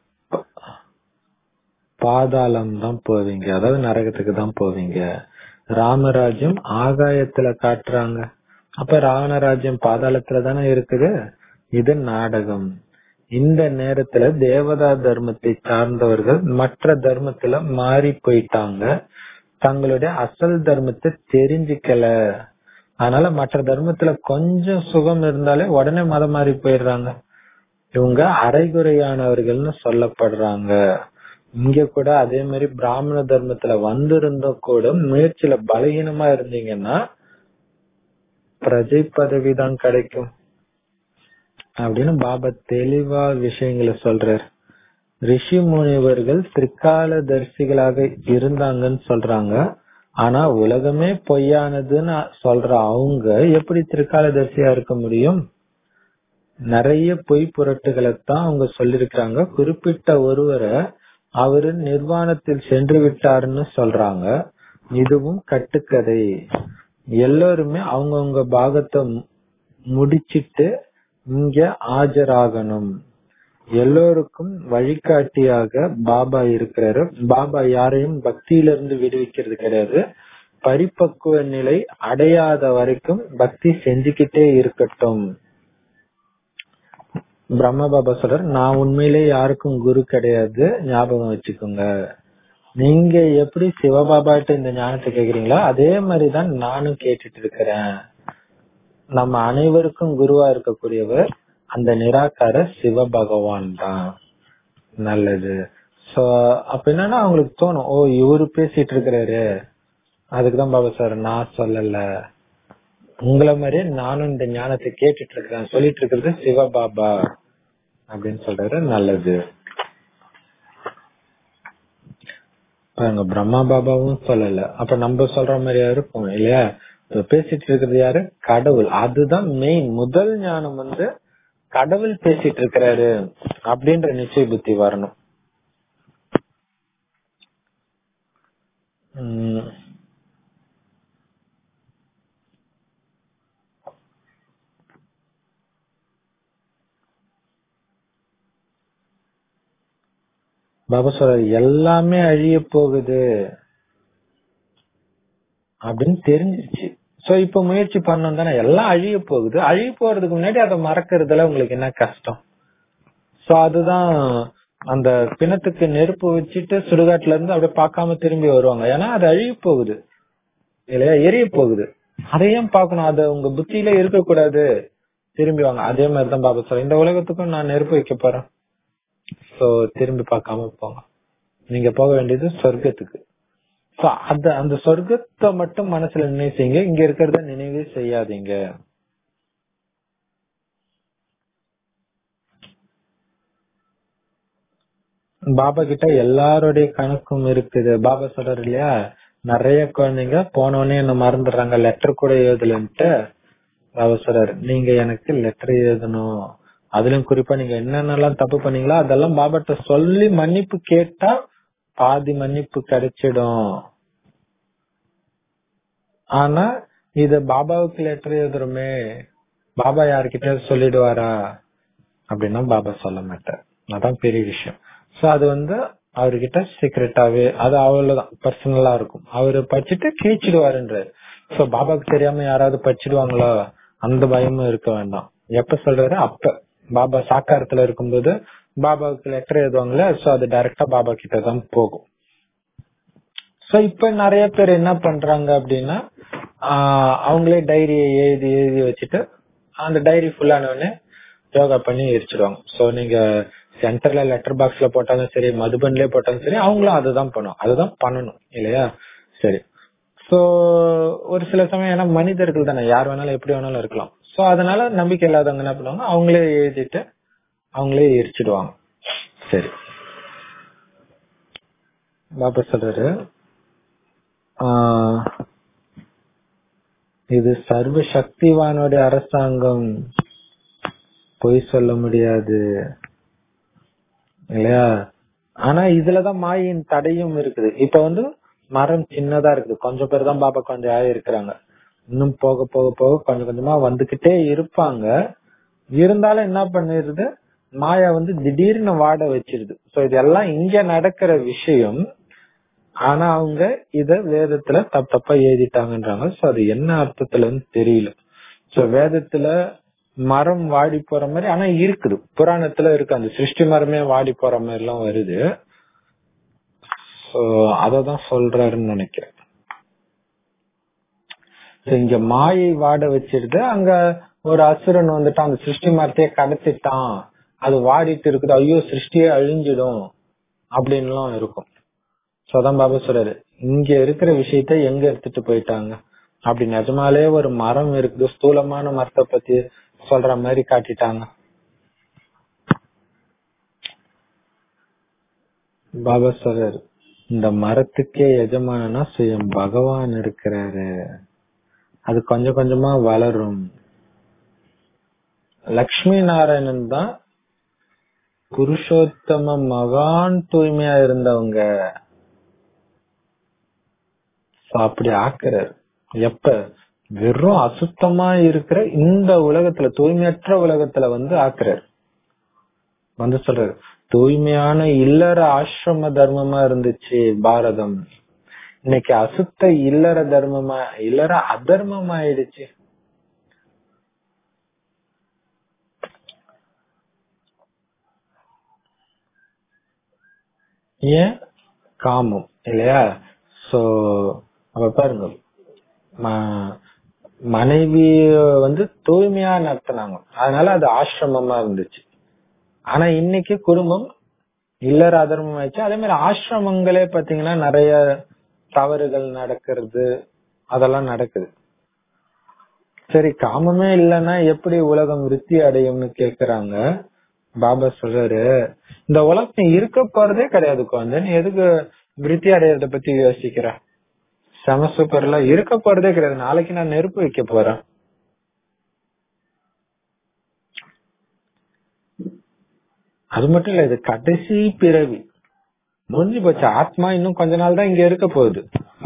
பாதாளம் தான் போவீங்க அதாவது நரகத்துக்கு தான் போவீங்க ராமராஜ்யம் ஆகாயத்துல காட்டுறாங்க அப்ப ராவணராஜ்யம் பாதாளத்துல தானே இருக்குது இது நாடகம் இந்த நேரத்துல தேவதா தர்மத்தை சார்ந்தவர்கள் மற்ற தர்மத்துல மாறி போயிட்டாங்க தங்களுடைய அசல் தர்மத்தை தெரிஞ்சுக்கல அதனால மற்ற தர்மத்துல கொஞ்சம் சுகம் இருந்தாலே உடனே மதம் மாறி போயிடுறாங்க இவங்க அரைகுறையானவர்கள்னு சொல்லப்படுறாங்க இங்க கூட அதே மாதிரி பிராமண தர்மத்துல வந்திருந்தோம் கூட முயற்சியில பலகீனமா இருந்தீங்கன்னா பிரஜை பதவி தான் கிடைக்கும் அப்படின்னு பாபா தெளிவா விஷயங்களை சொல்றார் ரிஷி முனிவர்கள் திரிகால தரிசிகளாக இருந்தாங்கன்னு சொல்றாங்க ஆனா உலகமே பொய்யானதுன்னு சொல்ற அவங்க எப்படி திரிகால தரிசியா இருக்க முடியும் நிறைய பொய் புரட்டுகளைத்தான் அவங்க சொல்லிருக்காங்க குறிப்பிட்ட ஒருவரை அவரு நிர்வாணத்தில் சென்று விட்டாருன்னு சொல்றாங்க இதுவும் கட்டுக்கதை எல்லோருமே அவங்கவுங்க பாகத்தை முடிச்சிட்டு இங்க ஆஜராகணும் எல்லோருக்கும் வழிகாட்டியாக பாபா இருக்கிறாரு பாபா யாரையும் பக்தியிலிருந்து விடுவிக்கிறது கிடையாது பரிபக்குவ நிலை அடையாத வரைக்கும் பக்தி செஞ்சுக்கிட்டே இருக்கட்டும் பிரம்ம பாபா சொல்றாரு நான் உண்மையிலே யாருக்கும் குரு கிடையாது ஞாபகம் வச்சுக்கோங்க நீங்க எப்படி சிவபாபாட்ட இந்த ஞானத்தை கேக்குறீங்களோ அதே மாதிரிதான் நானும் கேட்டுட்டு இருக்கிறேன் நம்ம அனைவருக்கும் குருவா இருக்கக்கூடியவர் அந்த நிராகார சிவ பகவான் தான் நல்லது சோ அப்ப என்னன்னா அவங்களுக்கு தோணும் ஓ இவரு பேசிட்டு இருக்கிறாரு அதுக்குதான் பாபா சார் நான் சொல்லல உங்களை மாதிரியே நானும் இந்த ஞானத்தை கேட்டுட்டு இருக்கிறேன் சொல்லிட்டு இருக்கிறது சிவபாபா அப்படின்னு சொல்றாரு நல்லது பாருங்க பிரம்மா பாபாவும் சொல்லல அப்ப நம்ம சொல்ற மாதிரியா இருக்கும் இல்லையா இப்ப பேசிட்டு இருக்கிறது யாரு கடவுள் அதுதான் மெயின் முதல் ஞானம் வந்து கடவுள் பேசிட்டு இருக்கிறாரு அப்படின்ற நிச்சய புத்தி வரணும் உம் பாபா சொல்றாரு எல்லாமே அழிய போகுது அப்படின்னு தெரிஞ்சிருச்சு சோ இப்ப முயற்சி பண்ணோம் தானே எல்லாம் அழிய போகுது அழிய போறதுக்கு முன்னாடி அதை மறக்கறதுல உங்களுக்கு என்ன கஷ்டம் சோ அதுதான் அந்த பிணத்துக்கு நெருப்பு வச்சுட்டு சுடுகாட்டுல இருந்து அப்படியே பார்க்காம திரும்பி வருவாங்க ஏன்னா அது அழிய போகுது இல்லையா எரிய போகுது அதையும் பார்க்கணும் அது உங்க புத்தியில இருக்கக்கூடாது திரும்பி வாங்க அதே மாதிரிதான் பாபா சொல்றேன் இந்த உலகத்துக்கும் நான் நெருப்பு வைக்க போறேன் சோ திரும்பி பார்க்காம போங்க நீங்க போக வேண்டியது சொர்க்கத்துக்கு சோ அந்த அந்த சொர்க்கத்தை மட்டும் மனசுல நினைவு செய்யுங்க இங்க இருக்கிறத நினைவே செய்யாதீங்க பாபா கிட்ட எல்லாருடைய கணக்கும் இருக்குது பாபா சொல்றாரு இல்லையா நிறைய குழந்தைங்க போனோடனே என்ன மறந்துடுறாங்க லெட்டர் கூட எழுதலன்ட்டு பாபா சொல்றாரு நீங்க எனக்கு லெட்டர் எழுதணும் அதுலயும் குறிப்பா நீங்க என்னென்னலாம் தப்பு பண்ணீங்களோ அதெல்லாம் பாபாட்ட சொல்லி மன்னிப்பு கேட்டா பாதி மன்னிப்பு கிடைச்சிடும் ஆனா இது பாபாவுக்கு லெட்டர் எழுதுறோமே பாபா யாருக்கிட்ட சொல்லிடுவாரா அப்படின்னா பாபா சொல்ல மாட்டார் அதான் பெரிய விஷயம் சோ அது வந்து அவர்கிட்ட சீக்கிரட்டாவே அது அவ்வளவுதான் பர்சனலா இருக்கும் அவரு படிச்சுட்டு கிழிச்சிடுவாருன்றாரு சோ பாபாக்கு தெரியாம யாராவது படிச்சிடுவாங்களோ அந்த பயமும் இருக்க வேண்டாம் எப்ப சொல்றாரு அப்ப பாபா சாக்காரத்துல இருக்கும்போது பாபாவுக்கு லெட்டர் எழுதுவாங்களே சோ அது டைரக்டா பாபா கிட்ட தான் போகும் சோ இப்ப நிறைய பேர் என்ன பண்றாங்க அப்படின்னா ஆஹ் அவங்களே டைரியை எழுதி எழுதி வச்சுட்டு அந்த டைரி ஃபுல்லானவொடனே யோகா பண்ணி எரிச்சிடுவாங்க சோ நீங்க சென்டர்ல லெட்டர் பாக்ஸ்ல போட்டாலும் சரி மதுபன்லயே போட்டாலும் சரி அவங்களும் அதுதான் பண்ணும் அதுதான் பண்ணணும் இல்லையா சரி சோ ஒரு சில சமயம் ஏன்னா மனிதர்கள் தானே யார் வேணாலும் எப்படி வேணாலும் இருக்கலாம் சோ அதனால நம்பிக்கை இல்லாதவங்க என்ன பண்ணுவாங்க அவங்களே எழுதிட்டு அவங்களே எரிச்சிடுவாங்க சரி பாபா சொல்றாரு ஆஹ் இது சர்வ சக்திவானுடைய அரசாங்கம் பொய் சொல்ல முடியாது இல்லையா ஆனா இதுலதான் மாயின் தடையும் இருக்குது இப்ப வந்து மரம் சின்னதா இருக்குது கொஞ்சம் பேர் தான் பாபா கொஞ்சம் ஆகி இருக்கிறாங்க இன்னும் போக போக போக கொஞ்சம் கொஞ்சமா வந்துகிட்டே இருப்பாங்க இருந்தாலும் என்ன பண்ணிருது மாயா வந்து திடீர்னு வாட வச்சிருது சோ இதெல்லாம் இங்க நடக்கிற விஷயம் ஆனா அவங்க இத வேதத்துல தப்பு தப்பா எழுதிட்டாங்கன்றாங்க சோ அது என்ன அர்த்தத்துலன்னு தெரியல சோ வேதத்துல மரம் வாடி போற மாதிரி ஆனா இருக்குது புராணத்துல இருக்கு அந்த சிருஷ்டி மரமே வாடி போற மாதிரி எல்லாம் வருது சோ அததான் சொல்றாருன்னு நினைக்கிறேன் So, இங்க மாயை வாட வச்சிருது அங்க ஒரு அசுரன் வந்துட்டு அந்த சிருஷ்டி மரத்தையே கடத்திட்டான் அது வாடிட்டு இருக்குது ஐயோ சிருஷ்டியே அழிஞ்சிடும் அப்படின்லாம் இருக்கும் So, அதான் பாபா சொல்றாரு இங்க இருக்கிற விஷயத்த எங்க எடுத்துட்டு போயிட்டாங்க அப்படி நிஜமாலே ஒரு மரம் இருக்குது ஸ்தூலமான மரத்தை பத்தி சொல்ற மாதிரி காட்டிட்டாங்க பாபா சொல்றாரு இந்த மரத்துக்கே எஜமானனா சுயம் பகவான் இருக்கிறாரு அது கொஞ்சம் கொஞ்சமா வளரும் லக்ஷ்மி நாராயணன் தான் புருஷோத்தம மகான் தூய்மையா இருந்தவங்க So, அப்படி ஆக்குறாரு எப்ப வெறும் அசுத்தமா இருக்கிற இந்த உலகத்துல தூய்மையற்ற உலகத்துல வந்து ஆக்குறாரு வந்து சொல்றாரு தூய்மையான இல்லற ஆசிரம தர்மமா இருந்துச்சு பாரதம் இன்னைக்கு அசுத்த இல்லற தர்மமா இல்லற அதர்மம் ஆயிடுச்சு ஏன் காமம் இல்லையா சோ அப்ப பாருங்க ம- மனைவி வந்து தூய்மையா நடத்தினாங்க அதனால அது ஆசிரமமா இருந்துச்சு ஆனா இன்னைக்கு குடும்பம் இல்லற அதர்மம் ஆயிடுச்சு அதே மாதிரி ஆசிரமங்களே பாத்தீங்கன்னா நிறைய தவறுகள் நடக்கிறது அதெல்லாம் நடக்குது சரி காமமே இல்லைன்னா எப்படி உலகம் விருத்தி அடையும்னு கேக்குறாங்க பாபா சொல்றாரு இந்த உலகம் இருக்க போறதே கிடையாது குழந்தை நீ எதுக்கு விருத்தி அடையறத பத்தி யோசிக்கிற செம சூப்பர்ல இருக்க போறதே கிடையாது நாளைக்கு நான் நெருப்பு வைக்க போறேன் அது மட்டும் இல்ல இது கடைசி பிறவி முடிஞ்சு போச்சு ஆத்மா இன்னும் கொஞ்ச நாள் தான் இங்க இருக்க போகுது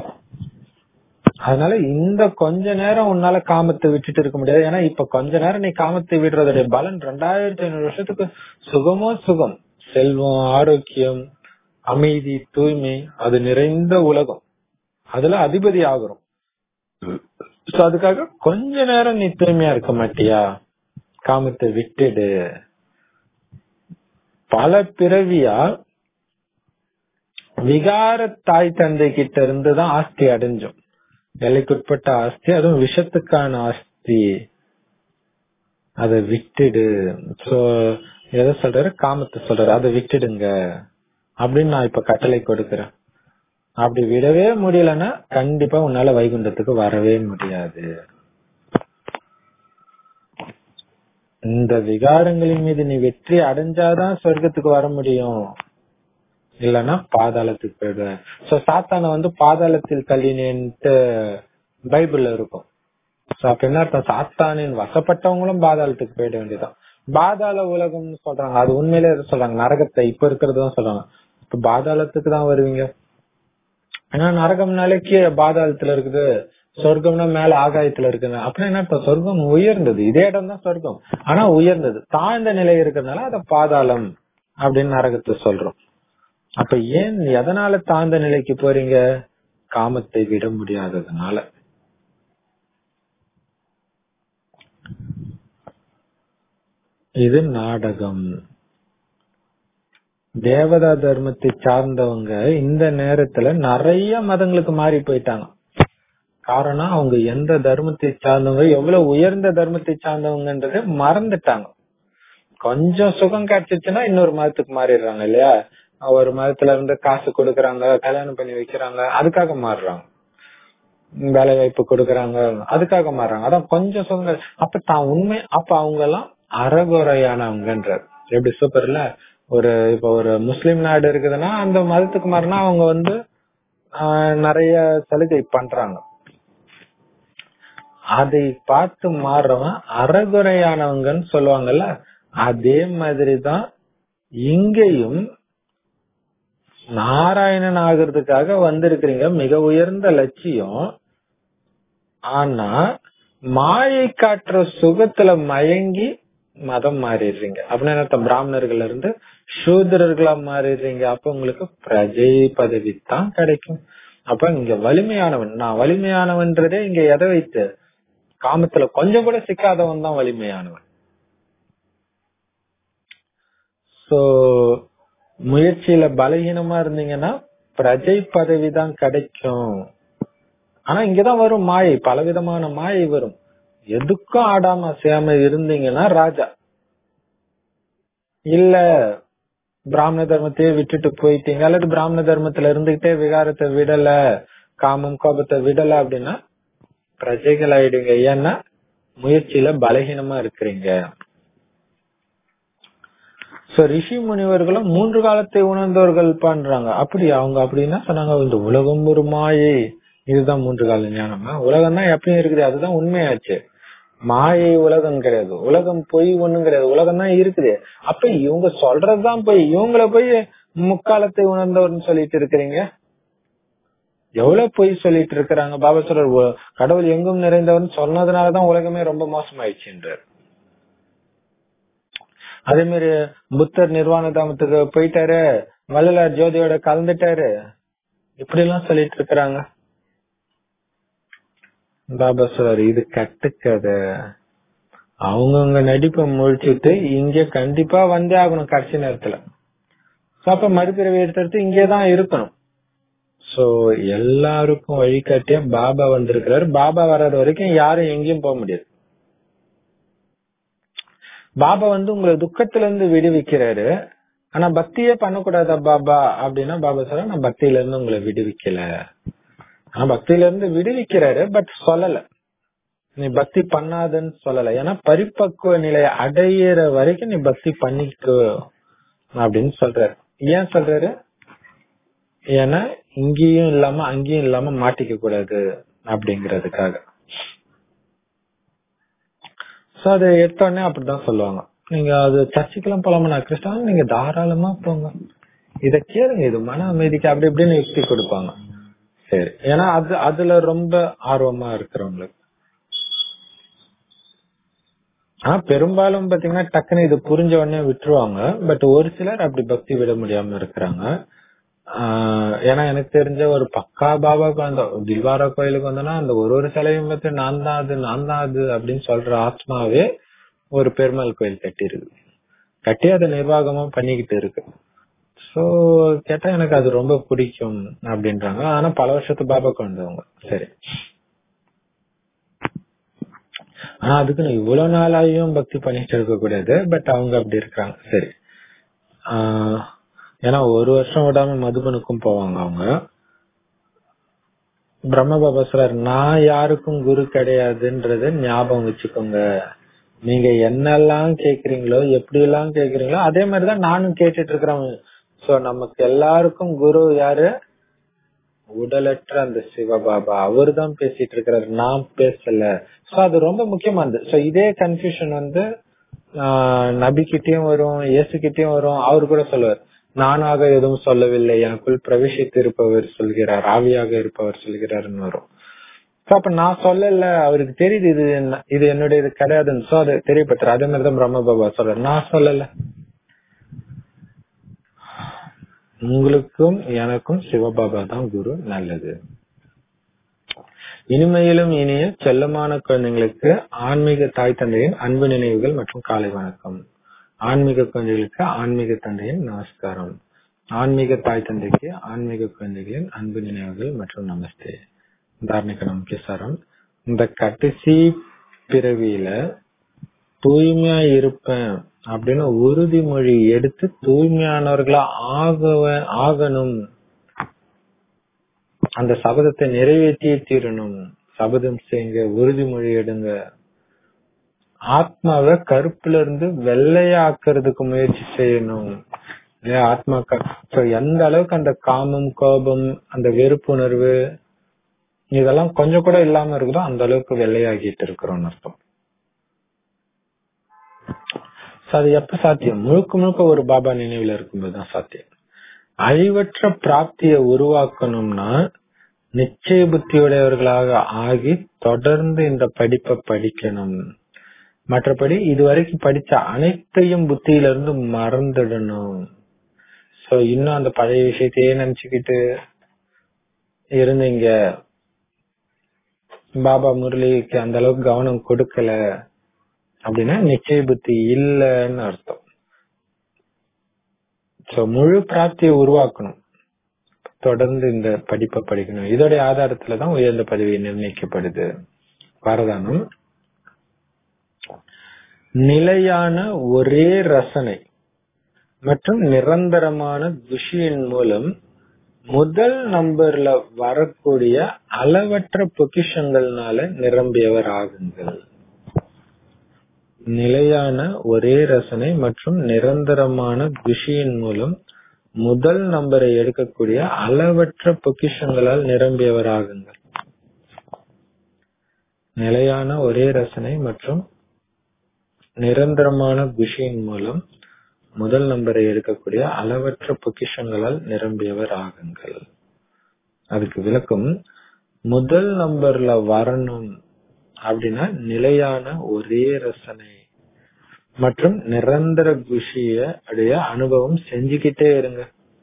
அதனால இந்த கொஞ்ச நேரம் உன்னால காமத்தை விட்டுட்டு இருக்க முடியாது ஏன்னா இப்ப கொஞ்ச நேரம் நீ காமத்தை விடுறதுடைய பலன் ரெண்டாயிரத்தி ஐநூறு வருஷத்துக்கு சுகமோ சுகம் செல்வம் ஆரோக்கியம் அமைதி தூய்மை அது நிறைந்த உலகம் அதுல அதிபதி ஆகுறோம் So அதுக்காக கொஞ்ச நேரம் நீ தூய்மையா இருக்க மாட்டியா காமத்தை விட்டுடு பல பிறவியா விகார தாய் தந்தை கிட்ட இருந்து தான் ஆஸ்தி அடைஞ்சோம் எல்லைக்குட்பட்ட ஆஸ்தி அதுவும் விஷத்துக்கான ஆஸ்தி அதை விட்டுடு சோ எதை சொல்றாரு காமத்தை சொல்றாரு அதை விட்டுடுங்க அப்படின்னு நான் இப்ப கட்டளை கொடுக்கிறேன் அப்படி விடவே முடியலன்னா கண்டிப்பா உன்னால வைகுண்டத்துக்கு வரவே முடியாது இந்த விகாரங்களின் மீது நீ வெற்றி அடைஞ்சாதான் சொர்க்கத்துக்கு வர முடியும் இல்லனா பாதாளத்துக்கு போயிடுவேன் சோ சாத்தான வந்து பாதாளத்தில் தள்ளினேன்ட்டு பைபிள்ல இருக்கும் சோ அப்ப என்ன அர்த்தம் சாத்தானின் வசப்பட்டவங்களும் பாதாளத்துக்கு போயிட வேண்டியதுதான் பாதாள உலகம்னு சொல்றாங்க அது உண்மையிலே எதை சொல்றாங்க நரகத்தை இப்ப இருக்கிறதுதான் சொல்றாங்க இப்ப பாதாளத்துக்கு தான் வருவீங்க ஏன்னா நரகம்னாலே கீழே பாதாளத்துல இருக்குது சொர்க்கம்னா மேல ஆகாயத்துல இருக்குது அப்படின்னா என்ன அர்த்தம் சொர்க்கம் உயர்ந்தது இதே இடம் தான் சொர்க்கம் ஆனா உயர்ந்தது தாழ்ந்த நிலை இருக்கிறதுனால அத பாதாளம் அப்படின்னு நரகத்தை சொல்றோம் அப்ப ஏன் எதனால தாழ்ந்த நிலைக்கு போறீங்க காமத்தை விட முடியாததுனால இது நாடகம் தேவதா தர்மத்தை சார்ந்தவங்க இந்த நேரத்துல நிறைய மதங்களுக்கு மாறி போயிட்டாங்க காரணம் அவங்க எந்த தர்மத்தை சார்ந்தவங்க எவ்வளவு உயர்ந்த தர்மத்தை சார்ந்தவங்கன்றதை மறந்துட்டாங்க கொஞ்சம் சுகம் கிடைச்சிச்சுன்னா இன்னொரு மதத்துக்கு மாறிடுறாங்க இல்லையா ஒரு மதத்துல இருந்து காசு கொடுக்கறாங்க கல்யாணம் பண்ணி வைக்கிறாங்க அதுக்காக மாறுறாங்க வேலை வாய்ப்பு கொடுக்கறாங்க அதுக்காக மாறுறாங்க அதான் கொஞ்சம் சுகம் அப்ப தான் உண்மை அப்ப அவங்க எல்லாம் அறகுறையானவங்கன்றார் எப்படி சூப்பர்ல ஒரு இப்ப ஒரு முஸ்லிம் நாடு இருக்குதுன்னா அந்த மதத்துக்கு மாறினா அவங்க வந்து ஆஹ், நிறைய சலுகை பண்றாங்க அதை பார்த்து மாறுறவன் அறகுறையானவங்கன்னு சொல்லுவாங்கல்ல அதே மாதிரிதான் இங்கேயும் நாராயணன் ஆகிறதுக்காக வந்திருக்கிறீங்க மிக உயர்ந்த லட்சியம் ஆனா மாயை காட்டுற சுகத்துல மயங்கி மதம் மாறிடுறீங்க அப்படின்னா என்ன அர்த்தம்? பிராமணர்கள்ல இருந்து சூத்திரர்களா மாறிடுறீங்க அப்ப உங்களுக்கு பிரஜை பதவி தான் கிடைக்கும் அப்ப இங்க வலிமையானவன் நான் வலிமையானவன்றதே இங்க எதை வைத்து காமத்துல கொஞ்சம் கூட சிக்காதவன் தான் வலிமையானவன் சோ முயற்சியில பலகீனமா இருந்தீங்கன்னா பிரஜை பதவி தான் கிடைக்கும் ஆனா இங்கதான் வரும் மாயை பலவிதமான மாயை வரும் எதுக்கும் ஆடாம அசையாம இருந்தீங்கன்னா ராஜா இல்ல பிராமண தர்மத்தையே விட்டுட்டு போயிட்டீங்க அல்லது பிராமண தர்மத்துல இருந்துகிட்டே விகாரத்தை விடல காமம் கோபத்தை விடல அப்படின்னா பிரஜைகள் ஆயிடுங்க ஏன்னா முயற்சியில பலகீனமா இருக்கிறீங்க சோ ரிஷி முனிவர்களும் மூன்று காலத்தை உணர்ந்தவர்கள் பண்றாங்க அப்படி அவங்க அப்படின்னா சொன்னாங்க இந்த உலகம் ஒரு மாயை இதுதான் மூன்று கால ஞானமா உலகம் தான் எப்பயும் இருக்குது அதுதான் உண்மையாச்சு மாயை உலகம் கிடையாது உலகம் பொய் ஒண்ணும் கிடையாது உலகம் தான் இருக்குது அப்ப இவங்க சொல்றதுதான் பொய் இவங்கள போய் முக்காலத்தை உணர்ந்தவர்னு சொல்லிட்டு இருக்கிறீங்க எவ்வளவு பொய் சொல்லிட்டு இருக்கிறாங்க பாபா சொல்றார் "உ- கடவுள் எங்கும் நிறைந்தவன் சொன்னதுனாலதான் உலகமே ரொம்ப மோசமாயிடுச்சுன்றார் அதே மாதிரி புத்தர் நிர்வாண தாமத்துக்கு போயிட்டாரு வள்ளலார் ஜோதியோட கலந்துட்டாரு இப்படி எல்லாம் சொல்லிட்டு இருக்கிறாங்க பாபா சொல்றாரு இது கட்டுக்கதை அவங்கவுங்க நடிப்பை முடிச்சுட்டு இங்க கண்டிப்பா வந்தே ஆகணும் கடைசி நேரத்துல அப்ப மறுபிறவி எடுத்து இங்கேதான் இருக்கணும் சோ எல்லாருக்கும் வழிகாட்டிய பாபா வந்திருக்கிறாரு பாபா வர்றது வரைக்கும் யாரும் எங்கேயும் போக முடியாது பாபா வந்து உங்களை துக்கத்துல இருந்து விடுவிக்கிறாரு ஆனா பக்தியே பண்ணக்கூடாதா பாபா அப்படின்னா பாபா சொல்ற நான் பக்தியில இருந்து உங்களை விடுவிக்கல ஆனா பக்தியில இருந்து விடுவிக்கிறாரு பட் சொல்லல நீ பக்தி பண்ணாதன்னு சொல்லல ஏன்னா பரிபக்குவ நிலையை அடையிற வரைக்கும் நீ பக்தி பண்ணிக்கோ அப்படின்னு சொல்றாரு ஏன் சொல்றாரு ஏன்னா இங்கேயும் இல்லாம அங்கேயும் இல்லாம மாட்டிக்க கூடாது அப்படிங்கறதுக்காக சோ அதை எடுத்தோடனே அப்படிதான் சொல்லுவாங்க நீங்க அது சர்ச்சுக்கெல்லாம் போலாமா நான் கிறிஸ்டான் நீங்க தாராளமா போங்க இத கேளுங்க இது மன அமைதிக்கு அப்படி இப்படின்னு யுக்தி கொடுப்பாங்க சரி ஏன்னா அது அதுல ரொம்ப ஆர்வமா இருக்கிறவங்களுக்கு ஆனா பெரும்பாலும் பாத்தீங்கன்னா டக்குன்னு இது புரிஞ்ச உடனே விட்டுருவாங்க பட் ஒரு சிலர் அப்படி பக்தி விட முடியாம இருக்கிறாங்க ஆஹ் ஏன்னா எனக்கு தெரிஞ்ச ஒரு பக்கா பாபாக்கு அந்த தில்வாரா கோயிலுக்கு வந்தோம்னா அந்த ஒரு ஒரு சிலையும் பார்த்து நான் தான் அது நான் தான் அது அப்படின்னு சொல்ற ஆத்மாவே ஒரு பெருமாள் கோயில் கட்டியிருக்கு கட்டி அதை நிர்வாகமா பண்ணிக்கிட்டு இருக்கு சோ கேட்டா எனக்கு அது ரொம்ப பிடிக்கும் அப்படின்றாங்க ஆனா பல வருஷத்து பாபாக்கு வந்தவங்க சரி ஆனா அதுக்குன்னு இவ்வளவு நாளாயும் பக்தி பண்ணிட்டு இருக்க கூடாது பட் அவங்க அப்படி இருக்காங்க சரி ஆஹ் ஏன்னா ஒரு வருஷம் விடாம மதுபனுக்கும் போவாங்க அவங்க பிரம்ம பாபா சொல்றாரு நான் யாருக்கும் குரு கிடையாதுன்றத ஞாபகம் வச்சுக்கோங்க நீங்க என்னெல்லாம் கேக்குறீங்களோ எப்படி எல்லாம் கேக்குறீங்களோ அதே மாதிரிதான் நானும் கேட்டுட்டு இருக்கிறேன் சோ நமக்கு எல்லாருக்கும் குரு யாரு உடலற்ற அந்த சிவபாபா அவர் தான் பேசிட்டு இருக்கிறாரு நான் பேசல சோ அது ரொம்ப முக்கியமானது சோ இதே கன்ஃபியூஷன் வந்து நபி கிட்டயும் வரும் இயேசு கிட்டயும் வரும் அவர் கூட சொல்லுவார் நானாக எதுவும் சொல்லவில்லை எனக்குள் பிரவேசித்து இருப்பவர் சொல்கிறார் ஆவியாக இருப்பவர் சொல்கிறாருன்னு வரும் சோ அப்ப நான் சொல்லல அவருக்கு தெரியுது இது என்ன- இது என்னுடைய இது கிடையாதுன்னு சோ அது தெரியப்பட்டார் அதே மாதிரிதான் பிரம்ம பாபா சொல்றாரு நான் சொல்லல உங்களுக்கும் எனக்கும் சிவபாபா தான் குரு நல்லது இனிமையிலும் இனிய செல்லமான குழந்தைங்களுக்கு ஆன்மீக தாய் தந்தையின் அன்பு நினைவுகள் மற்றும் காலை வணக்கம் ஆன்மீக குழந்தைகளுக்கு ஆன்மீக தந்தையின் நமஸ்காரம் ஆன்மீக தாய் தந்தைக்கு ஆன்மீக குழந்தைகளின் அன்பு நினைவுகள் மற்றும் நமஸ்தே தார்மிக நமக்கு சாரம் இந்த கடைசி பிறவியில தூய்மையா இருப்பேன் அப்படின்னு உறுதிமொழி எடுத்து தூய்மையானவர்களா ஆகவ ஆகணும் அந்த சபதத்தை நிறைவேற்றியே தீரணும் சபதம் செய்யுங்க உறுதிமொழி எடுங்க ஆத்மாவை கருப்புல இருந்து வெள்ளையாக்குறதுக்கு முயற்சி செய்யணும் இல்லையா ஆத்மா க- so எந்த அளவுக்கு அந்த காமம் கோபம் அந்த வெறுப்புணர்வு இதெல்லாம் கொஞ்சம் கூட இல்லாம இருக்குதோ அந்த அளவுக்கு வெள்ளையாகிட்டு இருக்கிறோம்னு அர்த்தம் So அது எப்ப சாத்தியம் முழுக்க முழுக்க ஒரு பாபா நினைவுல இருக்கும்போதுதான் சாத்தியம் அழிவற்ற பிராப்தியை உருவாக்கணும்னா நிச்சய புத்தியுடையவர்களாக ஆகி தொடர்ந்து இந்த படிப்பை படிக்கணும் மற்றபடி இதுவரைக்கும் படிச்ச அனைத்தையும் புத்தியில இருந்து மறந்துடணும் சோ இன்னும் அந்த பழைய விஷயத்தையே நினைச்சுக்கிட்டு இருந்தீங்க பாபா முரளிக்கு அந்த அளவுக்கு கவனம் கொடுக்கல அப்படின்னா நிச்சய புத்தி இல்லைன்னு அர்த்தம் சோ முழு பிராப்தியை உருவாக்கணும் தொடர்ந்து இந்த படிப்பை படிக்கணும் இதோடைய ஆதாரத்துலதான் உயர்ந்த பதவி நிர்ணயிக்கப்படுது வரதானம் நிலையான ஒரே ரசனை மற்றும் நிரந்தரமான குஷியின் மூலம் முதல் நம்பர்ல வரக்கூடிய அளவற்ற பொக்கிஷங்கள்னால நிரம்பியவர் ஆகுங்கள் நிலையான ஒரே ரசனை மற்றும் நிரந்தரமான குஷியின் மூலம் முதல் நம்பரை எடுக்கக்கூடிய அளவற்ற பொக்கிஷங்களால் நிரம்பியவர் ஆகுங்கள் நிலையான ஒரே ரசனை மற்றும் நிரந்தரமான குஷியின் மூலம் முதல் நம்பரை எடுக்கக்கூடிய அளவற்ற பொக்கிஷங்களால் நிரம்பியவர் ஆகுங்கள் அதுக்கு விளக்கம் முதல் நம்பர்ல வரணும் அப்படின்னா நிலையான ஒரே ரசனை மற்றும் நிரந்தர குஷிய உடைய அனுபவம் செஞ்சுக்கிட்டே இருங்க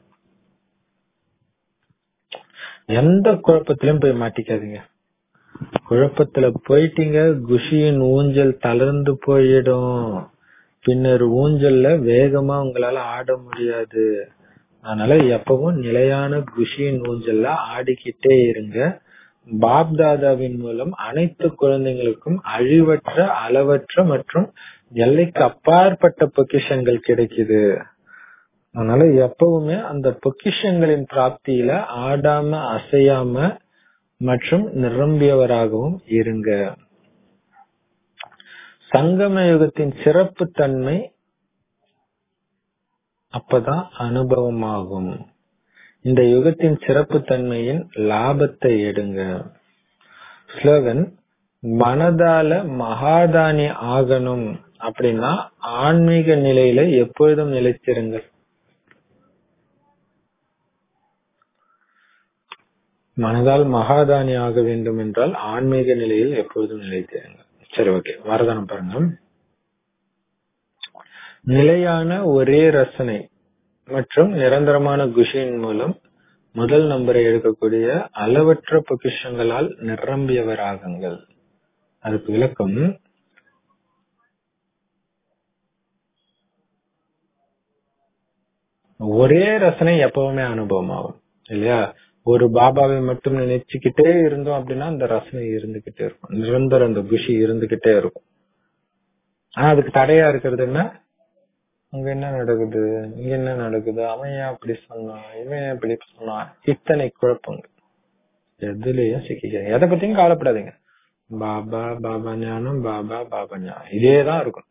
எந்த குழப்பத்திலும் போய் மாட்டிக்காதீங்க குழப்பத்துல போயிட்டீங்க குஷியின் ஊஞ்சல் தளர்ந்து போயிடும் பின்னர் ஊஞ்சல்ல வேகமா உங்களால ஆட முடியாது அதனால எப்பவும் நிலையான குஷியின் ஊஞ்சல்ல ஆடிக்கிட்டே இருங்க பாப் தாதாவின் மூலம் அனைத்து குழந்தைங்களுக்கும் அழிவற்ற அளவற்ற மற்றும் எல்லைக்கு அப்பாற்பட்ட பொக்கிஷங்கள் கிடைக்குது அதனால எப்பவுமே அந்த பொக்கிஷங்களின் பிராப்தியில ஆடாம அசையாம மற்றும் நிரம்பியவராகவும் இருங்க சங்கம யுகத்தின் சிறப்பு தன்மை அப்பதான் அனுபவமாகும் இந்த யுகத்தின் சிறப்பு தன்மையின் லாபத்தை எடுங்க ஸ்லோகன் மனதால மகாதானி ஆகணும் அப்படின்னா ஆன்மீக நிலையில எப்பொழுதும் நிலைத்திருங்கள் மனதால் மகாதானி ஆக வேண்டும் என்றால் ஆன்மீக நிலையில் எப்பொழுதும் நிலைத்திருங்கள் சரி ஓகே வரதானம் பாருங்க நிலையான ஒரே ரசனை மற்றும் நிரந்தரமான குஷியின் மூலம் முதல் நம்பரை எடுக்கக்கூடிய அளவற்ற பொக்கிஷங்களால் நிரம்பியவராகுங்கள் அதுக்கு விளக்கம் ஒரே ரசனை எப்பவுமே அனுபவம் ஆகும் இல்லையா ஒரு பாபாவை மட்டும் நினைச்சுக்கிட்டே இருந்தோம் அப்படின்னா அந்த ரசனை இருந்துகிட்டே இருக்கும் நிரந்தர அந்த குஷி இருந்துகிட்டே இருக்கும் ஆனா அதுக்கு தடையா இருக்கிறது என்ன அங்க என்ன நடக்குது இங்க என்ன நடக்குது அவன் ஏன் அப்படி சொன்னான் இவன் ஏன் இப்படி சொன்னான் இத்தனை குழப்பங்கள் எதுலயும் சிக்கிக்க எதை பத்தியும் கவலைப்படாதீங்க பாபா பாபா ஞானம் பாபா பாபா ஞானம் இதேதான் இருக்கும்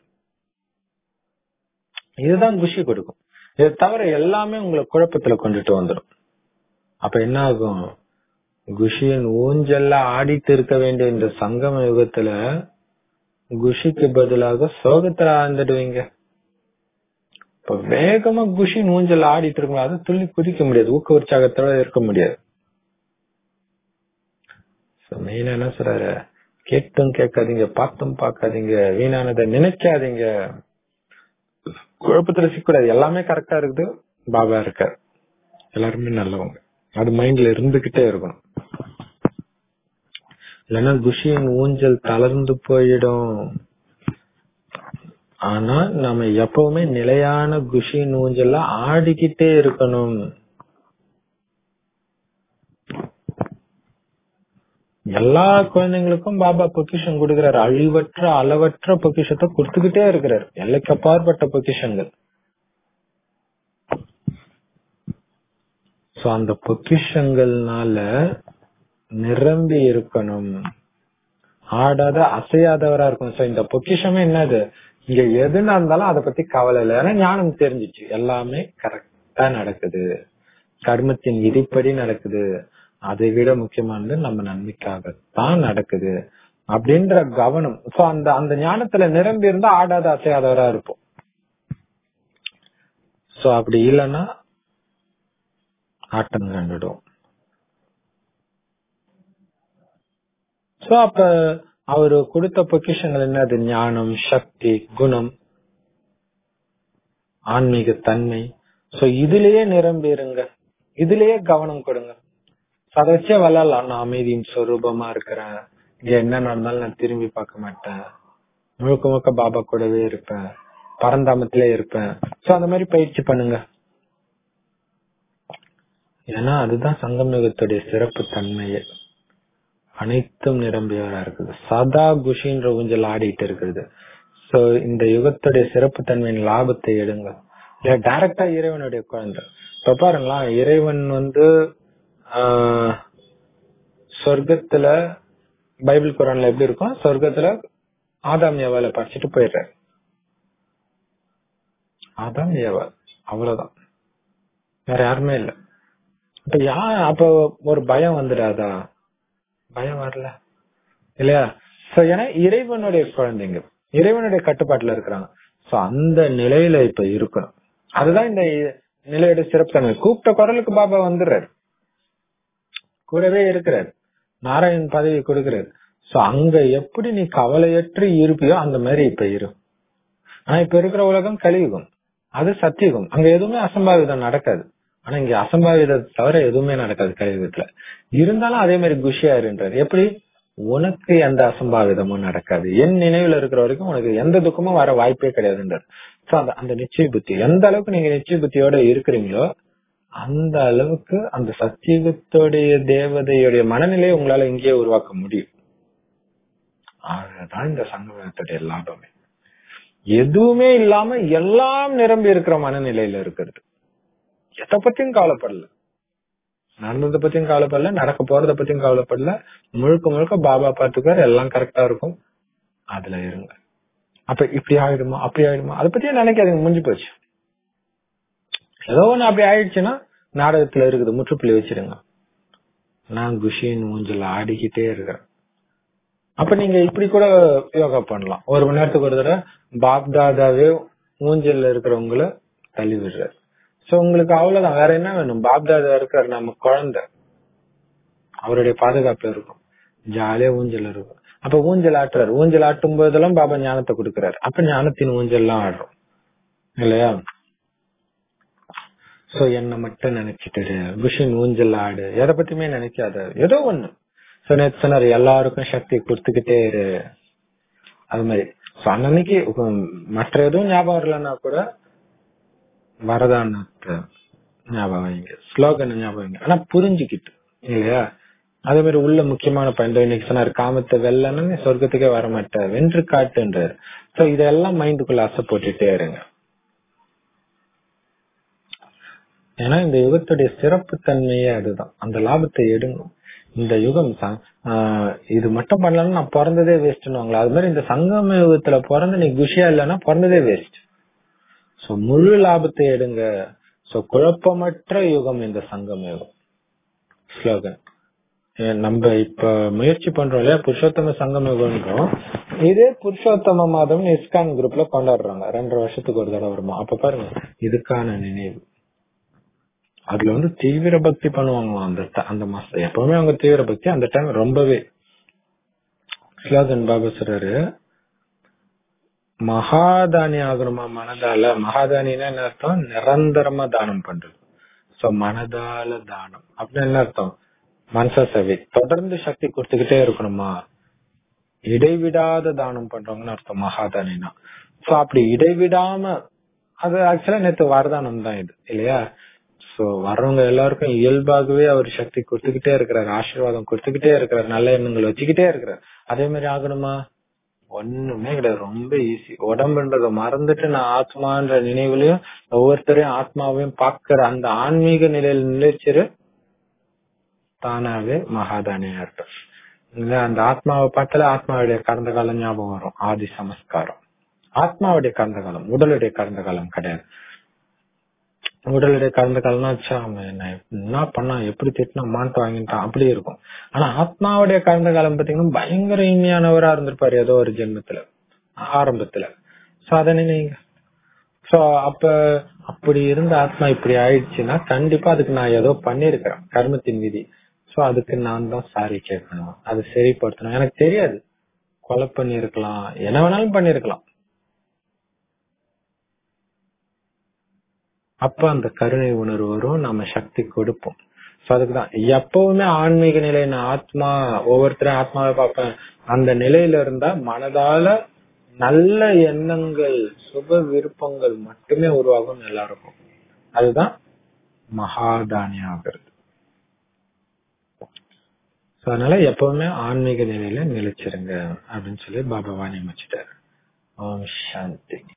இதுதான் குஷி கொடுக்கும் இதை தவிர எல்லாமே உங்களை குழப்பத்துல கொண்டுட்டு வந்துடும் அப்ப என்ன ஆகும் குஷியின் ஊஞ்சல்ல ஆடிட்டு இருக்க வேண்டிய இந்த சங்கம யுகத்துல குஷிக்கு பதிலாக சோகத்துல ஆழ்ந்துடுவீங்க இப்ப வேகமா குஷி ஊஞ்சல் ஆடிட்டு இருக்கும் அதை துள்ளி குதிக்க முடியாது ஊக்க உற்சாகத்தோட இருக்க முடியாது மெயினா என்ன சொல்றாரு கேட்டும் கேட்காதீங்க பார்த்தும் பார்க்காதீங்க வீணானதை நினைக்காதீங்க குழப்பத்துல சிக்கூடாது எல்லாமே கரெக்டா இருக்குது பாபா இருக்கார் எல்லாருமே நல்லவங்க அது மைண்ட்ல இருந்துகிட்டே இருக்கணும் இல்லைன்னா குஷியின் ஊஞ்சல் தளர்ந்து போயிடும் ஆனா நம்ம எப்பவுமே நிலையான குஷியின் ஊஞ்சல்ல ஆடிக்கிட்டே இருக்கணும் எல்லா குழந்தைங்களுக்கும் பாபா பொக்கிஷம் கொடுக்கிறாரு அழிவற்ற அளவற்ற பொக்கிஷத்தை கொடுத்துக்கிட்டே இருக்கிறாரு எல்லைக்கு அப்பாற்பட்ட பொக்கிஷங்கள் சோ அந்த பொக்கிஷங்கள்னால நிரம்பி இருக்கணும் ஆடாத அசையாதவரா இருக்கும் சோ இந்த பொக்கிஷமே என்னது இங்க எது நடந்தாலும் அதை பத்தி கவலை இல்லை ஏன்னா ஞானம் தெரிஞ்சிச்சு எல்லாமே கரெக்டா நடக்குது கர்மத்தின் விதிப்படி நடக்குது அதை விட முக்கியமானது நம்ம நன்மைக்காகத்தான் நடக்குது அப்படின்ற கவனம் சோ அந்த அந்த ஞானத்துல நிரம்பி இருந்தா ஆடாத அசையாதவரா இருப்போம் சோ அப்படி இல்லைன்னா ஆட்டம் கண்டுடும் சோ அப்ப அவரு கொடுத்த பொக்கிஷங்கள் என்னது ஞானம் சக்தி குணம் ஆன்மீக தன்மை சோ இதுலயே நிரம்பி இருங்க இதுலயே கவனம் கொடுங்க அதை வச்சே விளையாடலாம் நான் அமைதியின் சொரூபமா இருக்கிறேன் இங்க என்ன நடந்தாலும் நான் திரும்பி பார்க்க மாட்டேன் முழுக்க முழுக்க பாபா கூடவே இருப்பேன் பரந்தாமத்திலே இருப்பேன் சோ அந்த மாதிரி பயிற்சி பண்ணுங்க ஏன்னா அதுதான் சங்கமயுகத்துடைய சிறப்பு தன்மையே அனைத்தும் நிரம்பியவரா இருக்குது சதா குஷின்ற ஊஞ்சல் ஆடிட்டு இருக்குது சோ இந்த யுகத்துடைய சிறப்பு தன்மையின் லாபத்தை எடுங்க இல்ல டைரக்டா இறைவனுடைய குழந்தை இப்ப பாருங்களா இறைவன் வந்து ஆஹ் சொர்க்கத்துல பைபிள் குரான்ல எப்படி இருக்கும் சொர்க்கத்துல ஆதாம் ஏவால படிச்சுட்டு போயிடுறாரு ஆதாம் ஏவால் அவ்வளவுதான் வேற யாருமே இல்ல அப்ப யா அப்ப ஒரு பயம் வந்துடாதா பயம் வரல இல்லையா சோ ஏன்னா இறைவனுடைய குழந்தைங்க இறைவனுடைய கட்டுப்பாட்டுல இருக்கிறாங்க சோ அந்த நிலையில இப்ப இருக்கணும் அதுதான் இந்த நிலையோட சிறப்பு தன்மை கூப்பிட்ட குரலுக்கு பாபா வந்துடுறாரு கூடவே இருக்கிறார் நாராயண் பதவி கொடுக்கிறார் சோ அங்க எப்படி நீ கவலையற்று இருப்பியோ அந்த மாதிரி இப்ப இரு ஆனா இப்ப இருக்கிற உலகம் கலியுகம் அது சத்தியுகம் அங்க எதுவுமே அசம்பாவிதம் நடக்காது ஆனா இங்க அசம்பாவிதத்தை தவிர எதுவுமே நடக்காது கலியுகத்துல இருந்தாலும் அதே மாதிரி குஷியா இருன்றாரு எப்படி உனக்கு எந்த அசம்பாவிதமும் நடக்காது என் நினைவுல இருக்கிற வரைக்கும் உனக்கு எந்த துக்கமும் வர வாய்ப்பே கிடையாதுன்றார் சோ அந்த அந்த நிச்சய புத்தி எந்த அளவுக்கு நீங்க நிச்சய புத்தியோட இருக்கிறீங்களோ அந்த அளவுக்கு அந்த சத்தியுகத்துடைய தேவதையுடைய மனநிலையை உங்களால இங்கேயே உருவாக்க முடியும் அதுதான் இந்த சங்கமத்துடைய லாபமே எதுவுமே இல்லாம எல்லாம் நிரம்பி இருக்கிற மனநிலையில இருக்கிறது எதை பத்தியும் கவலைப்படல நடந்ததை பத்தியும் கவலைப்படல நடக்க போறத பத்தியும் கவலைப்படல முழுக்க முழுக்க பாபா பார்த்துக்கார் எல்லாம் கரெக்டா இருக்கும் அதுல இருங்க அப்ப இப்படி ஆயிடுமா அப்படி ஆயிடுமா அதை பத்தியே நினைக்காதீங்க முடிஞ்சு போச்சு ஏதோ ஒண்ணு அப்படி ஆயிடுச்சுன்னா நாடகத்துல இருக்குது முற்றுப்புள்ளி வச்சிருங்க நான் குஷின் ஊஞ்சல் ஆடிக்கிட்டே இருக்கிறேன் அப்ப நீங்க இப்படி கூட யோகா பண்ணலாம் ஒரு மணி நேரத்துக்கு ஒரு தடவை பாப்தாதாவே ஊஞ்சல்ல இருக்கிறவங்கள தள்ளி விடுறாரு சோ உங்களுக்கு அவ்வளவுதான் வேற என்ன வேணும் பாப்தாதா இருக்காரு நம்ம குழந்தை அவருடைய பாதுகாப்புல இருக்கும் ஜாலியா ஊஞ்சல் இருக்கும் அப்ப ஊஞ்சல் ஆட்டுறாரு ஊஞ்சல் ஆட்டும் போதெல்லாம் பாபா ஞானத்தை கொடுக்கறாரு அப்ப ஞானத்தின் ஊஞ்சல் எல்லாம் ஆடுறோம் இல்லையா சோ என்ன மட்டும் நினைச்சிட்டு விஷன் ஊஞ்சல் ஆடு எதை பத்தியுமே நினைக்காத ஏதோ ஒண்ணு சோ நேத்து சொன்னாரு எல்லாருக்கும் சக்தி கொடுத்துக்கிட்டே இரு அது மாதிரி சோ அன்னைக்கு மற்ற எதுவும் ஞாபகம் வரலன்னா கூட வரதானத்தை ஞாபகம் வைங்க ஸ்லோகன் ஞாபகம் வைங்க ஆனா புரிஞ்சுக்கிட்டு இல்லையா அதே மாதிரி உள்ள முக்கியமான பயன் இன்னைக்கு சொன்னாரு காமத்தை வெல்லன்னு சொர்க்கத்துக்கே வர மாட்டார் வென்று காட்டுன்றாரு சோ இதெல்லாம் மைண்டுக்குள்ள அசை போட்டுட்டே இருங்க ஏன்னா இந்த யுகத்துடைய சிறப்பு தன்மையே அதுதான் அந்த லாபத்தை எடுங்க இந்த யுகம் இது மட்டும் பண்ணலன்னா நான் பிறந்ததே வேஸ்ட்னுவாங்களா அது மாதிரி இந்த சங்கம யுகத்துல பிறந்து நீ குஷியா இல்லைன்னா பிறந்ததே வேஸ்ட் சோ முழு லாபத்தை எடுங்க சோ குழப்பமற்ற யுகம் இந்த சங்கம யுகம் ஸ்லோகன் நம்ம இப்ப முயற்சி பண்றோம் இல்லையா புருஷோத்தம சங்கம யுகம்ன்றோம் இதே புருஷோத்தம மாதம் இஸ்கான் குரூப்ல கொண்டாடுறாங்க ரெண்டரை வருஷத்துக்கு ஒரு தடவை வருமா அப்ப பாருங்க இதுக்கான நினைவு அதுல வந்து தீவிர பக்தி பண்ணுவாங்களாம் அந்த அந்த மாசம் எப்பவுமே அவங்க தீவிர பக்தி அந்த டைம் ரொம்பவே ஸ்லோகன் பாபா சொல்றாரு மகாதானி ஆகணுமா மனதால மகாதானின்னா என்ன அர்த்தம் நிரந்தரமா தானம் பண்றது சோ மனதால தானம் அப்படின்னு என்ன அர்த்தம் மனச சேவை தொடர்ந்து சக்தி கொடுத்துக்கிட்டே இருக்கணுமா இடைவிடாத தானம் பண்றவங்கன்னு அர்த்தம் மகாதானினா சோ அப்படி இடைவிடாம அது ஆக்சுவலா நேத்து வரதானம் தான் இது இல்லையா சோ வர்றவங்க எல்லாருக்கும் இயல்பாகவே அவர் சக்தி கொடுத்துக்கிட்டே இருக்கிறாரு ஆசீர்வாதம் கொடுத்துக்கிட்டே இருக்கிறாரு நல்ல எண்ணங்கள் வச்சுக்கிட்டே இருக்கிறாரு அதே மாதிரி ஆகணுமா ஒண்ணுமே கிடையாது ரொம்ப ஈஸி உடம்புன்றத மறந்துட்டு நான் ஆத்மான்ற நினைவுலயும் ஒவ்வொருத்தரையும் ஆத்மாவையும் பாக்குற அந்த ஆன்மீக நிலையில நிலைச்சிரு தானாவே மகாதானியா இருக்கும் அந்த ஆத்மாவை பார்த்தாலே ஆத்மாவுடைய கடந்த காலம் ஞாபகம் வரும் ஆதி சமஸ்காரம் ஆத்மாவுடைய கடந்த காலம் உடலுடைய கடந்த காலம் கிடையாது உடலுடைய கடந்த காலம்னா வச்சா அவன் என்ன என்ன பண்ணா எப்படி திட்டினா மாட்டு வாங்கிட்டான் அப்படி இருக்கும் ஆனா ஆத்மாவுடைய கடந்த காலம் பாத்தீங்கன்னா பயங்கர இனிமையானவரா இருந்திருப்பாரு ஏதோ ஒரு ஜென்மத்துல ஆரம்பத்துல சோ அதை நினைங்க சோ அப்ப அப்படி இருந்த ஆத்மா இப்படி ஆயிடுச்சுன்னா கண்டிப்பா அதுக்கு நான் ஏதோ பண்ணிருக்கிறேன் கர்மத்தின் விதி சோ அதுக்கு நான் தான் சாரி கேட்கணும் அது சரிப்படுத்தணும் எனக்கு தெரியாது கொலை பண்ணிருக்கலாம் என்ன வேணாலும் பண்ணிருக்கலாம் அப்ப அந்த கருணை உணர்வு வரும் நம்ம சக்தி கொடுப்போம் சோ அதுக்குதான் எப்பவுமே ஆன்மீக நிலை நான் ஆத்மா ஒவ்வொருத்தரும் ஆத்மாவை பார்ப்பேன் அந்த நிலையில இருந்தா மனதால நல்ல எண்ணங்கள் சுப விருப்பங்கள் மட்டுமே உருவாகும் எல்லாருக்கும் அதுதான் மகாதானி ஆகிறது அதனால எப்பவுமே ஆன்மீக நிலையில நிலைச்சிருங்க அப்படின்னு சொல்லி பாபா வாணி அமைச்சிட்டாரு ஓம் சாந்தி